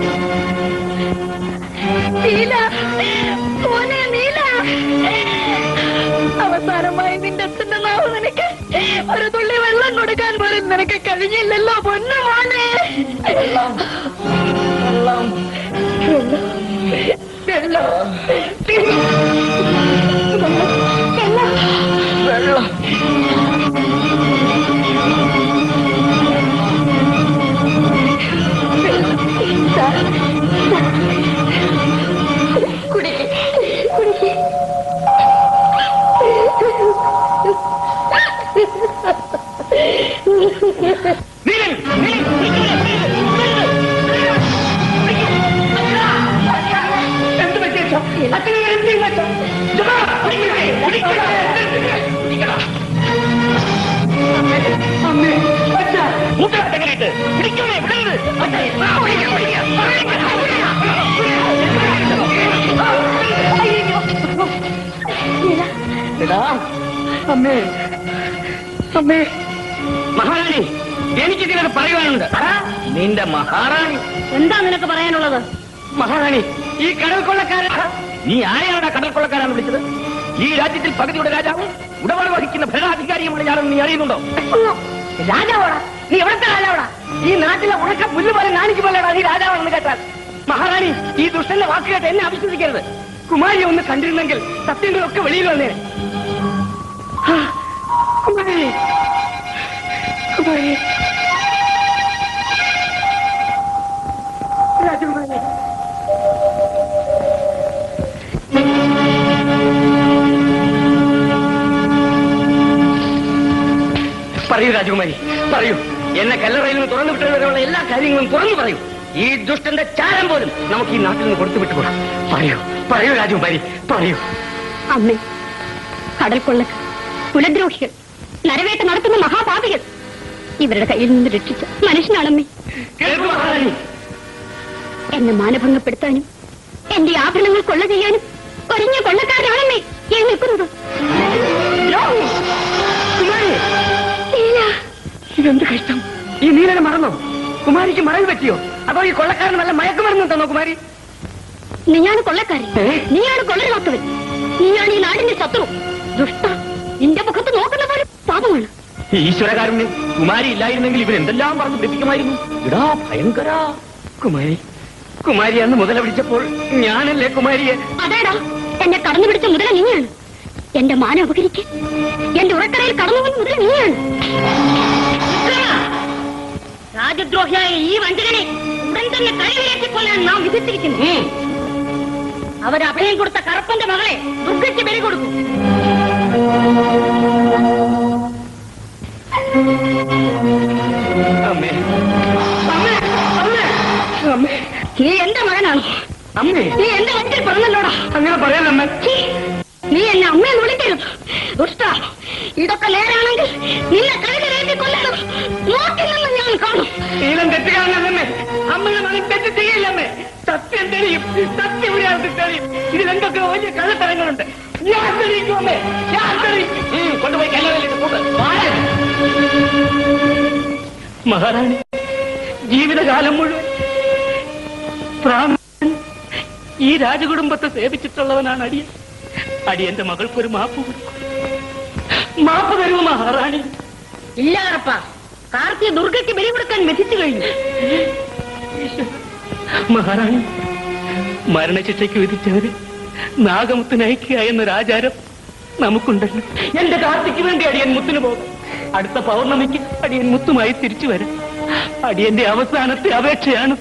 നീല മോനെ നീല അവസാനമായി നിന്റെ അച്ഛന്റെ നാവ് നിനക്ക് ഒരു തുള്ളി വെള്ളം കൊടുക്കാൻ പോലും നിനക്ക് കഴിഞ്ഞില്ലല്ലോ പൊന്നു മോനെ വെള്ളം വെള്ളം വെള്ളം വെള്ളം കുടിക്ക് കുടിക്ക് നീലൻ, നീലൻ, എന്ത് പറ്റിയ അച്ഛനെ എന്ത് ചെയ്യുന്നു? ജപാ, പിടിക്കണേ, പിടിക്കണേ, പിടിക്കടാ. മുട്ട തെങ്ങനിട്ട് പിടിക്കണേ വിടരുത് അച്ഛൻ, ആ, പിടിക്ക, പിടിക്ക, എടാ അമ്മേ അമ്മേ മഹാറാണി എനിക്ക് ഇതിനൊരു പറയുവാനുണ്ട് നിന്റെ മഹാറാണി എന്താ നിനക്ക് പറയാനുള്ളത് മഹാറാണി ഈ കടൽ കൊള്ളക്കാരൻ നീ ആരെയാണ് കടൽ കൊള്ളക്കാരാണ് വിളിച്ചത് ഈ രാജ്യത്തിൽ പകുതിയുടെ രാജാവും ഉടമ വഹിക്കുന്ന ഭരണാധികാരിയുമാണ് ഞാനെന്ന് നീ അറിയുന്നുണ്ടോ രാജാവാടാ നീ എവിടത്തെ രാജാവാടാ ഈ നാട്ടിലെ ഉണക്ക പുല്ല് പോലെ നാണിക്ക് പോലെയാടാ നീ രാജാവാണെന്ന് കേട്ടാൽ മഹാറാണി ഈ ദുഷ്ടന്റെ വാക്ക് കേട്ട് എന്നെ അവിശ്വസിക്കരുത് കുമാരിയെ ഒന്ന് കണ്ടിരുന്നെങ്കിൽ സത്യങ്ങളൊക്കെ വെളിയിൽ വന്നേ കുമാരി കുമാരി രാജകുമാരി പറയൂ രാജകുമാരി പറയൂ എന്നെ കല്ലറയിൽ നിന്ന് തുറന്നു വിട്ടതുവരെയുള്ള എല്ലാ കാര്യങ്ങളും തുറന്നു പറയൂ ഈ ദുഷ്ടന്റെ ചാരം പോലും നമുക്ക് ഈ നാട്ടിൽ നിന്ന് കൊടുത്തു വിട്ടുകൂടാ പറയൂ പറയൂ രാജകുമാരി പറയൂ അമ്മേ കടൽ കൊള്ളക്കാർ കുലദ്രോഹികൾ നരവേട്ട നടത്തുന്ന മഹാപാപികൾ ഇവരുടെ കയ്യിൽ നിന്ന് രക്ഷിച്ച മനുഷ്യനാണമ്മേ കേൾക്കൂ മഹാറാണി എന്നെ മാനഭംഗപ്പെടുത്താനും എന്റെ ആഭരണങ്ങൾ കൊള്ള ചെയ്യാനും ഒരിഞ്ഞ കൊള്ളക്കാരാണമ്മേ ഞാൻ നിൽക്കുന്നത് ദ്രോഹി. കുമാരി ഇല്ല ഇതെന്ത് കഷ്ടം ഈ നീലനെ മറന്നോ കുമാരിക്ക് മറവ് പറ്റിയോ അതോ ഈ കൊള്ളക്കാരൻ വല്ല മയക്കുമരുന്ന് തന്നോ കുമാരി നീയാണ് കൊള്ളക്കാരൻ നീയാണ് കൊള്ളരുതാത്തവൻ നീയാണ് ഈ നാടിന്റെ ശത്രു ദുഷ്ട നിന്റെ മുഖത്ത് നോക്കുന്ന പോലെ പാപമാണ് ഈശ്വരകാരുണ്യം കുമാരി ഇല്ലായിരുന്നെങ്കിൽ ഇവൻ എന്തെല്ലാം പറഞ്ഞു പിടിപ്പിക്കുമായിരുന്നു ഇടാ ഭയങ്കര കുമാരി കുമാരി അന്ന് മുതല പിടിച്ചപ്പോൾ ഞാനല്ലേ കുമാരിയെ അതേടാ എന്നെ കടന്നു പിടിച്ച മുതല നീയാണ് എന്റെ മാനം അപകരിക്ക് എന്റെ ഉറക്കറയിൽ കടന്നു വന്ന മുതല നീയാണ് രാജദ്രോഹിയായ ഈ വഞ്ചകനെ ഉടൻ തന്നെ കഴിവിലേക്ക് കൊല്ലാൻ നാം വിധിച്ചിരിക്കുന്നു അവര് അഭയം കൊടുത്ത കറുപ്പന്റെ മകളെ ദുർഗയ്ക്ക് ബലി കൊടുക്കും അമ്മേ അമ്മേ അമ്മേ അമ്മേ നീ എന്റെ മകനാണോ അമ്മേ നീ എന്റെ വഞ്ചിൽ പറഞ്ഞല്ലോടാ അങ്ങനെ പറയാനമ്മേ ഛീ, നീ എന്നെ അമ്മയെന്ന് വിളിക്കരുത് ദുഷ്ട ഇതൊക്കെ നേരാണെങ്കിൽ നിന്നെ കഴുകരേറ്റി കൊല്ലണം നോക്കി നിന്ന് ഞാൻ കാണും നീലം തെറ്റുകാരനല്ലേ അമ്മയുടെ മകൻ തെറ്റ് ചെയ്യില്ലമ്മേ സത്യം തെളിയും സത്യം ഇവിടെ ആൾക്ക് തെളിയും ഇതിലെന്തൊക്കെ വലിയ കള്ളത്തരങ്ങളുണ്ട് ഞാൻ തെളിയിക്കും അമ്മേ ഞാൻ തെളിയിക്കും ഉം, കൊണ്ടുപോയി കല്ലറയിലേക്ക് കൂട്ട്. വാഴ. മഹാറാണി ജീവിതകാലം മുഴുവൻ പ്രാണൻ ഈ രാജകുടുംബത്തെ സേവിച്ചിട്ടുള്ളവനാണ് അടിയൻ അടിയന്റെ മകൾക്കൊരു മാപ്പ് കൊടുക്കും മാപ്പ് തരൂ മഹാറാണി ഇല്ല കറപ്പ കാർത്തിയ ദുർഗയ്ക്ക് ബലി കൊടുക്കാൻ വിധിച്ചു കഴിഞ്ഞു മഹാറാണി മരണശിക്ഷയ്ക്ക് വിധിച്ചവര് നാഗമുത്തിന് അയക്കുക എന്നൊരാചാരം നമുക്കുണ്ടല്ലോ എന്റെ കാർത്തിക്ക് വേണ്ടി അടിയൻ മുത്തിന് പോകും അടുത്ത പൗർണമിക്ക് അടിയൻ മുത്തുമായി തിരിച്ചു വരും അടിയന്റെ അവസാനത്തെ അപേക്ഷയാണ്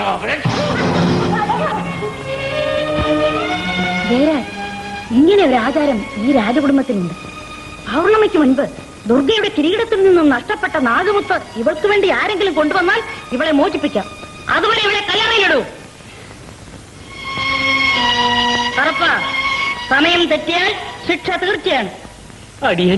ഇങ്ങനെ ഒരു ആചാരം ഈ രാജകുടുംബത്തിനുണ്ട് പൗർണമിക്ക് മുൻപ് ദുർഗയുടെ കിരീടത്തിൽ നിന്നും നഷ്ടപ്പെട്ട നാഗമുത്ത് ഇവൾക്ക് വേണ്ടി ആരെങ്കിലും കൊണ്ടുവന്നാൽ ഇവളെ മോചിപ്പിക്കാം അതുവരെ ഇവളെ കല്ലറയിലിടൂ ഉറപ്പ സമയം തെറ്റിയാൽ ശിക്ഷ തീർച്ചയാണ് അടിയൻ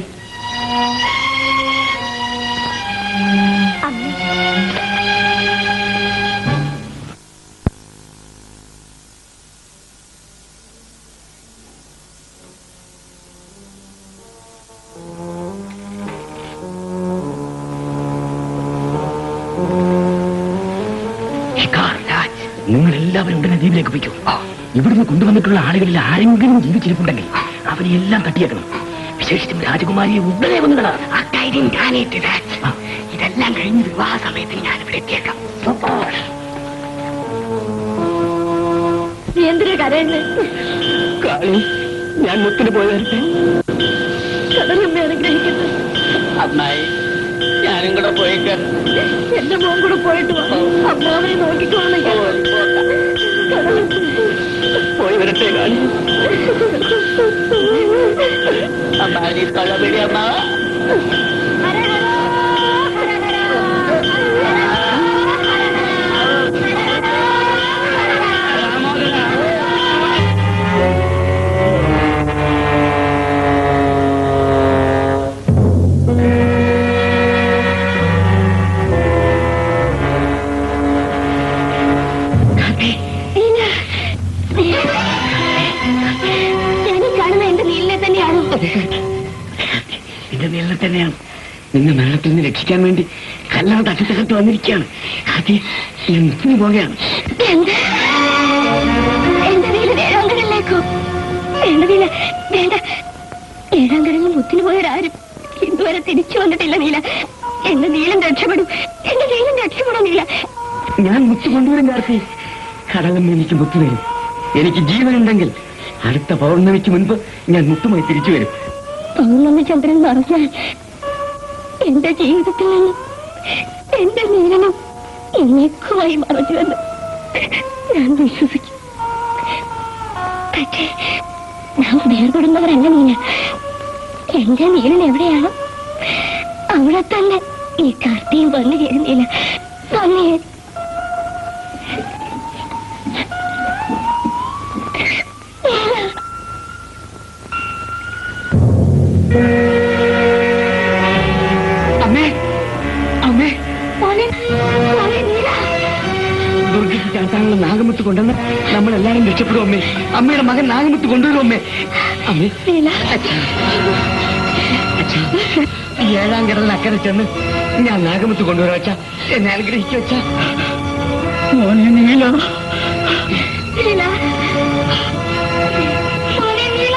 നിങ്ങൾ എല്ലാവരും ഉടനെ ദ്വീപിലേക്ക് പോയിക്കോ ഇവിടുന്ന് കൊണ്ടുവന്നിട്ടുള്ള ആളുകളിൽ ആരെങ്കിലും ജീവിച്ചിരിപ്പുണ്ടെങ്കിൽ അവനെ എല്ലാം തട്ടിയേക്കണം വിശേഷിച്ചും രാജകുമാരിയെ ഉടനെ വന്നു കാണാം ആ കാര്യം ഞാനേറ്റ് ഇതെല്ലാം കഴിഞ്ഞ് വിവാഹ സമയത്ത് ഞാൻ ഇവിടെ എത്തിയേക്കാം നീ എന്തിനാ കരയുന്നേ കാളി ഞാൻ മുത്തിന് പോയി വരട്ടെ കടലമ്മ അനുഗ്രഹിക്കുന്നു അമ്മായി ഞാനും കൂടെ പോയിക്കാൻ എന്റെ മോൻ കൂടെ പോയിട്ട് വാ അമ്മാവനെ നോക്കിക്കോണെങ്കിൽ പോയി വരട്ടെ കാളി അമ്മായി കളപിടി അമ്മ ഞാനീ കാണുന്ന എന്റെ നീലിനെ തന്നെയാണോ നിന്റെ നീളം തന്നെയാണ് നിന്നെ മരണത്തിൽ നിന്ന് രക്ഷിക്കാൻ വേണ്ടി കല്ലാൻ തട്ടിത്തകർത്ത് വന്നിരിക്കുകയാണ് അത് ഞാൻ മുത്തിന് പോകുകയാണ് എന്ത് എന്റെ നീല ഏഴാങ്കടലിലേക്കോ വേണ്ട നീല വേണ്ട ഏഴാങ്കടലിൽ മുത്തിന് പോയവരാരും ഇതുവരെ തിരിച്ചു വന്നിട്ടില്ല നീല എന്റെ നീലം രക്ഷപ്പെടും എന്റെ നീലം രക്ഷപ്പെടും നീല ഞാൻ മുത്ത് കൊണ്ടുവരും കാർത്തി കടലമ്മ എനിക്ക് മുത്ത് തരും എനിക്ക് ജീവനുണ്ടെങ്കിൽ അടുത്ത പൗർണമിക്ക് മുൻപ് ഞാൻ മുത്തുമായി തിരിച്ചു വരും പൗർണമി ചന്ദ്രൻ നിറഞ്ഞാൽ എന്റെ ജീവിതത്തിൽ നിന്ന് എന്റെ നീലനം എന്നേക്കുമായി മറഞ്ഞുവെന്ന് ഞാൻ വിശ്വസിക്കും പക്ഷേ നാം വേർപെടുന്നവരല്ല നീല എന്റെ നീലൻ എവിടെയാണ് അവിടെ തന്നെ ഈ കാർത്തിയും വന്നു ചേരുന്നില്ല തന്നെ അമ്മേ അമ്മേ മോനെ മോനെ നീല ദുർഗയ്ക്ക് ചാത്താനുള്ള നാഗമുത്ത് കൊണ്ടുവന്ന് നമ്മളെല്ലാരും രക്ഷപ്പെടും അമ്മേ അമ്മയുടെ മകൻ നാഗമുത്ത് കൊണ്ടുവരും അമ്മേ അമ്മേ നീല അച്ഛാ അച്ഛാ ഈ ഏഴാം കിടലിന് അക്കരെ ചെന്ന് ഞാൻ നാഗമുത്ത് കൊണ്ടുവരാം അച്ഛാ എന്നെ അനുഗ്രഹിക്കും അച്ഛാ മോനെ നീല നീല മോനെ നീല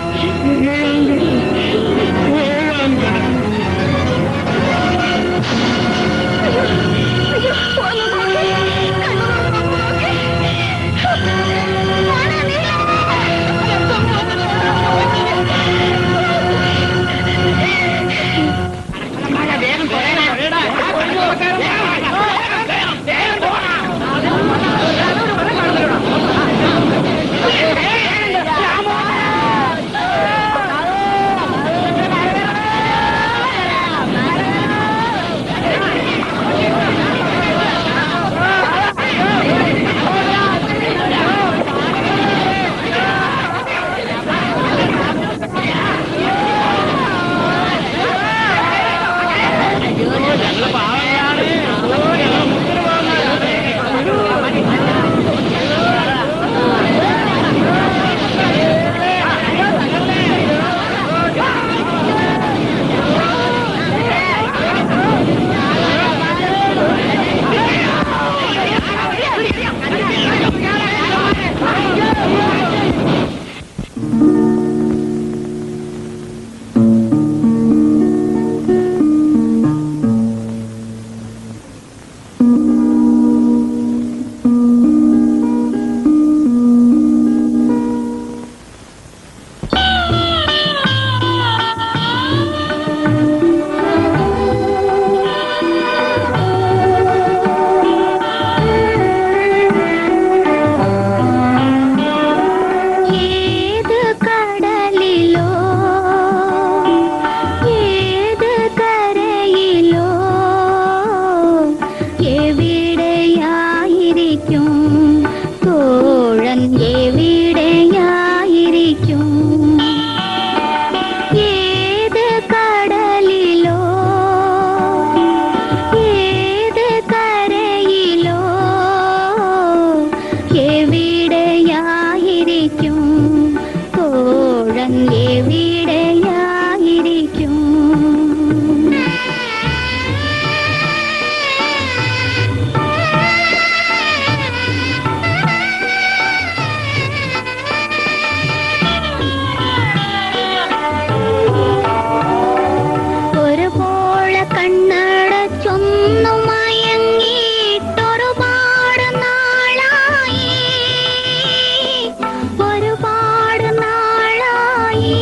അയ്യോ ഒന്ന് നോക്ക് കണ്ണു തുറന്ന് നോക്ക് മോനെ നീല ഏത് കടലിലോ ഏത് കരയിലോ എവിടെയായിരിക്കും തോഴൻ എവിടെയായിരിക്കും ഏത് കടലിലോ ഏത് കരയിലോ എവിടെയായിരിക്കും തോഴൻ എവിടെയായിരിക്കും ഒരുപോലെ കണ്ണടച്ചൊന്നു മയങ്ങിയിട്ടൊരുപാട് നാളായി ഒരുപാട് നാളായി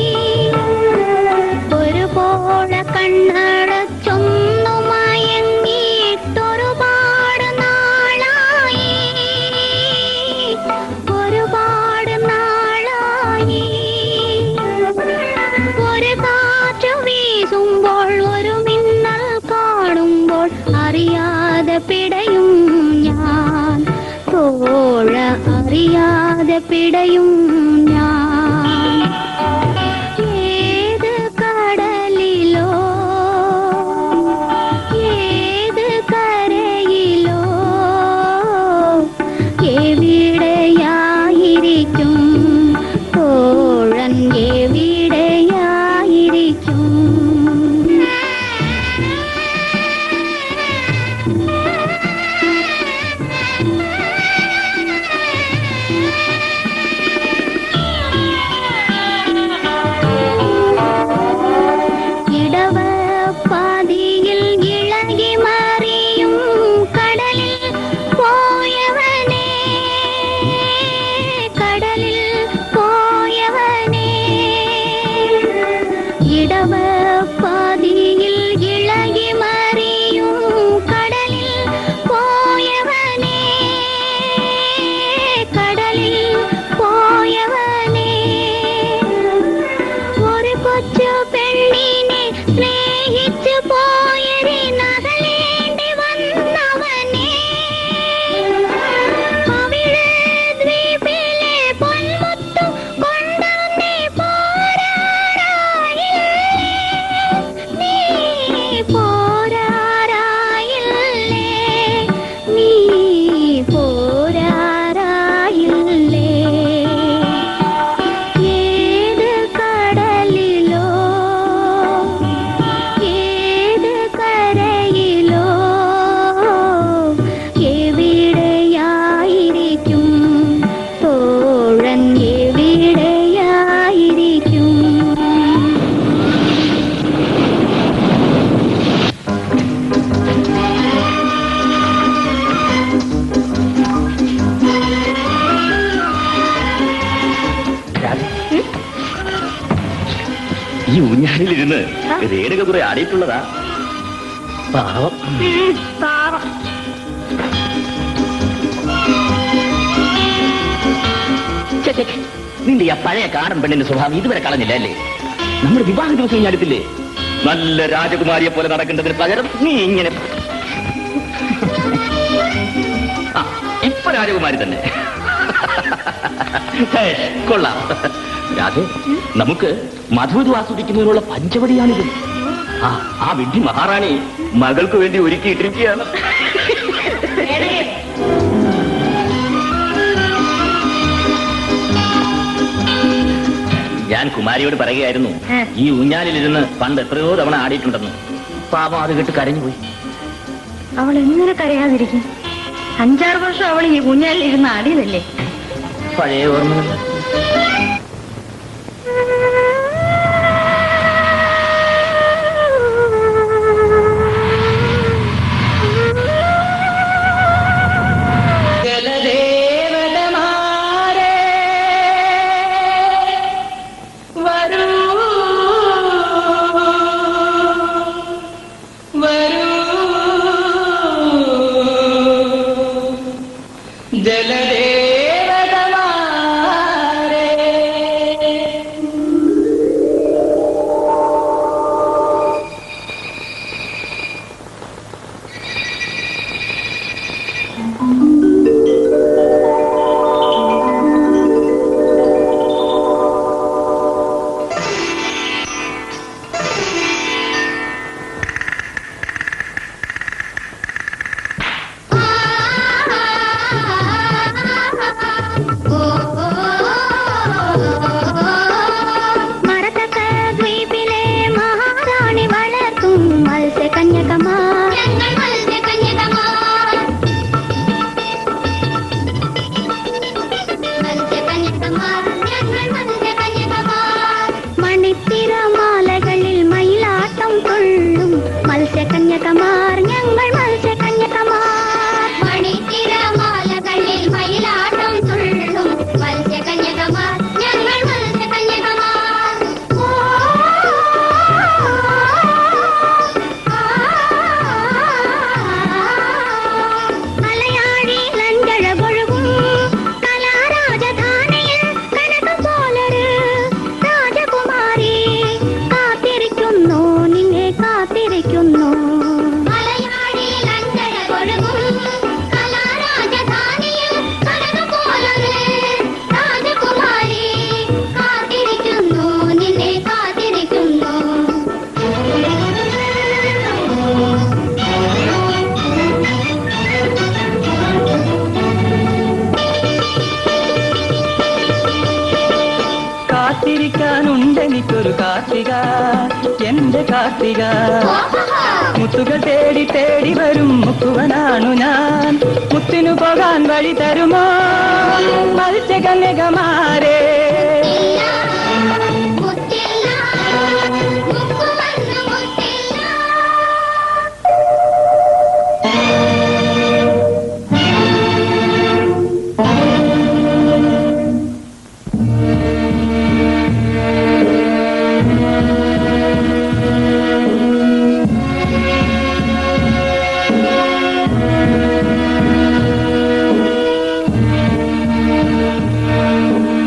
ഒരുപോലെ കണ്ണടച്ചൊന്നു മയങ്ങിയിട്ടൊരുപാട് നാളായി ഒരുപാട് നാളായി ഒരു കാറ്റ് വീസുമ്പോൾ ഒരു മിന്നൽ കാണുമ്പോൾ അറിയാതെ പിടയും ഞാൻ തോഴ അറിയാതെ പിടയും ഞാൻ ഏത് കടലിലോ ഏത് കരയിലോ എവിടെയായിരിക്കും തോഴൻ എവിടെയായിരിക്കും ഈ ഊഞ്ഞാലിലിരുന്ന് രേണുക കുറെ ആടിയിട്ടുള്ളതാ പാവം പാവം ഛെ, ഛെ, ഛെ. നിന്റെ ഈ ആ പഴയ കാടൻ പെണ്ണിന്റെ സ്വഭാവം ഇതുവരെ കളഞ്ഞില്ല അല്ലേ നമ്മുടെ വിവാഹ ദിവസം ഞാൻ അടുത്തില്ലേ നല്ല രാജകുമാരിയെ പോലെ നടക്കേണ്ടതിന് പകരം നീ ഇങ്ങനെ ആ, ഇപ്പൊ രാജകുമാരി തന്നെ ഹേ, കൊള്ളാം രാധേ നമുക്ക് മധുവിധു ആസ്വദിക്കുന്നതിനുള്ള പഞ്ചവടിയാണിത് ആ ആ വിഡ്ഢി മഹാറാണി മകൾക്ക് വേണ്ടി ഒരുക്കിയിട്ടിരിക്കുകയാണ് ഞാൻ കുമാരിയോട് പറയുകയായിരുന്നു ഈ ഊഞ്ഞാലിലിരുന്ന് പണ്ട് എത്രയോ തവണ ആടിയിട്ടുണ്ടെന്ന് പാപം അത് കേട്ട് കരഞ്ഞുപോയി അവൾ എങ്ങനെ കരയാതിരിക്കും അഞ്ചാറ് വർഷം അവൾ ഈ കുഞ്ഞാലിൽ ഇരുന്ന് ആടിയതല്ലേ പഴയ ഓർമ്മകൾ ജലദേവതമാരേ വരൂ വരൂ ജലദേവതമാരേ മരതക ദ്വീപിലെ മഹാറാണി വളർത്തും മത്സ്യകന്യകമാർ ഞങ്ങൾ മത്സ്യകന്യകമാർ മത്സ്യകന്യകമാർ ഞങ്ങൾ മത്സ്യകന്യകമാർ മണിത്തിരമാലകളിൽ മയിലാട്ടം കൊള്ളും മത്സ്യകന്യകമാർ ഞങ്ങൾ മത്സ്യകന്യകമാർ മണിത്തിരമാലകളിൽ മയിലാട്ടം തുള്ളും മത്സ്യകന്യകമാർ ഞങ്ങൾ മത്സ്യകന്യകമാർ ഓ, മലയാളി നഞ്ചഴകൊഴുകും കലാരാജധാനിയിൽ കനകം പോലൊരു രാജകുമാരി കാത്തിരിക്കുന്നു നിന്നെ കാത്തിരിക്കുന്നു മലയാളി നഞ്ചഴകൊഴുകും കലാരാജധാനിയിൽ കനകം പോലൊരു രാജകുമാരി കാത്തിരിക്കുന്നു നിന്നെ കാത്തിരിക്കുന്നു കാത്തിരിക്കാനുണ്ടെനിക്കൊരു കാർത്തിക എന്റെ കാർത്തിക മുത്തുകൾ തേടി തേടി വരും മുക്കുവനാണു ഞാൻ മുത്തിനു പോകാൻ വഴി തരുമോ മത്സ്യകന്യകമാരേ മുത്തില്ല മുക്കുവന്നു മുത്തില്ല ആ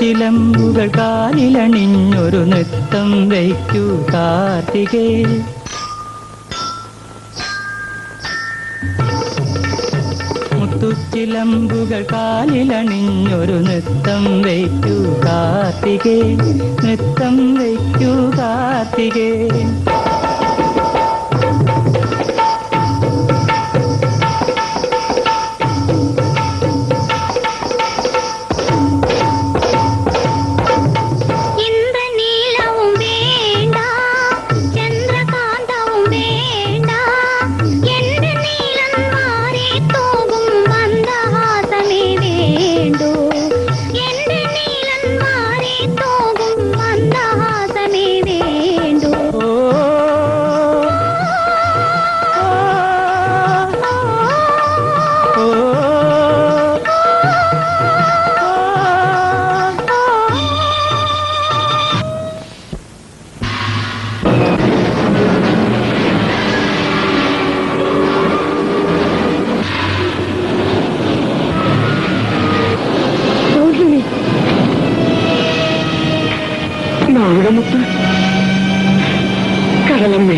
മുത്തുച്ചിലമ്പുകൾ കാലിലണിഞ്ഞൊരു നൃത്തം വയ്ക്കൂ കാർത്തികേ മുത്തുച്ചിലമ്പുകൾ കാലിലണിഞ്ഞൊരു നൃത്തം വയ്ക്കൂ കാർത്തികേ നൃത്തം വയ്ക്കൂ കാർത്തികേ ഇന്ദ്രനീലവും വേണ്ട ചന്ദ്രകാന്തവും വേണ്ട എന്റെ നീലം മാറി തോകും മന്ദഹാസമേ വേണ്ടു എന്റെ നീലം മാറി തോകും മന്ദഹാസമേ വേണ്ടു ഓ ഓ നാഗമുത്ത് കടലമ്മേ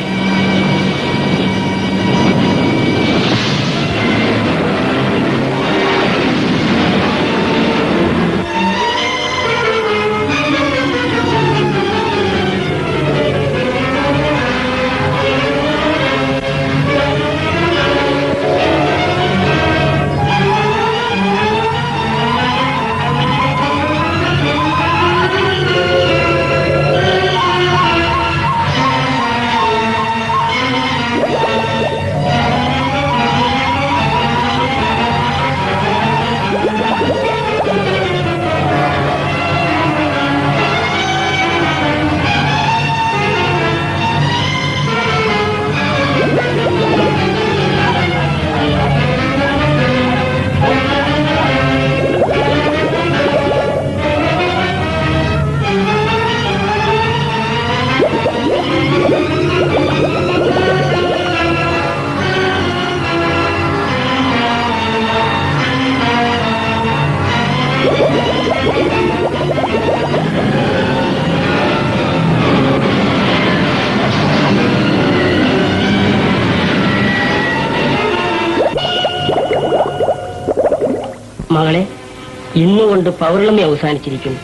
മകളെ ഇന്നുകൊണ്ട് പൗർണമി അവസാനിച്ചിരിക്കുന്നു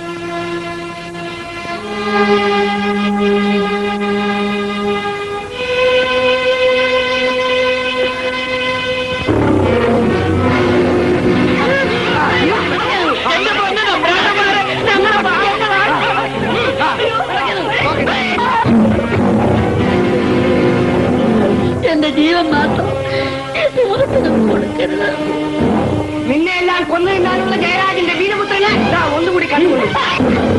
എന്റെ ജീവൻ മാത്രം ഈ സുഹൃത്തിന് കൊടുക്കരുത് നിന്നെ എല്ലാം കൊന്നു തിന്നാനുള്ള ജയരാജന്റെ വീരപുത്രനെ ദാ ഒന്നുകൂടി കണ്ടുകൊള്ളു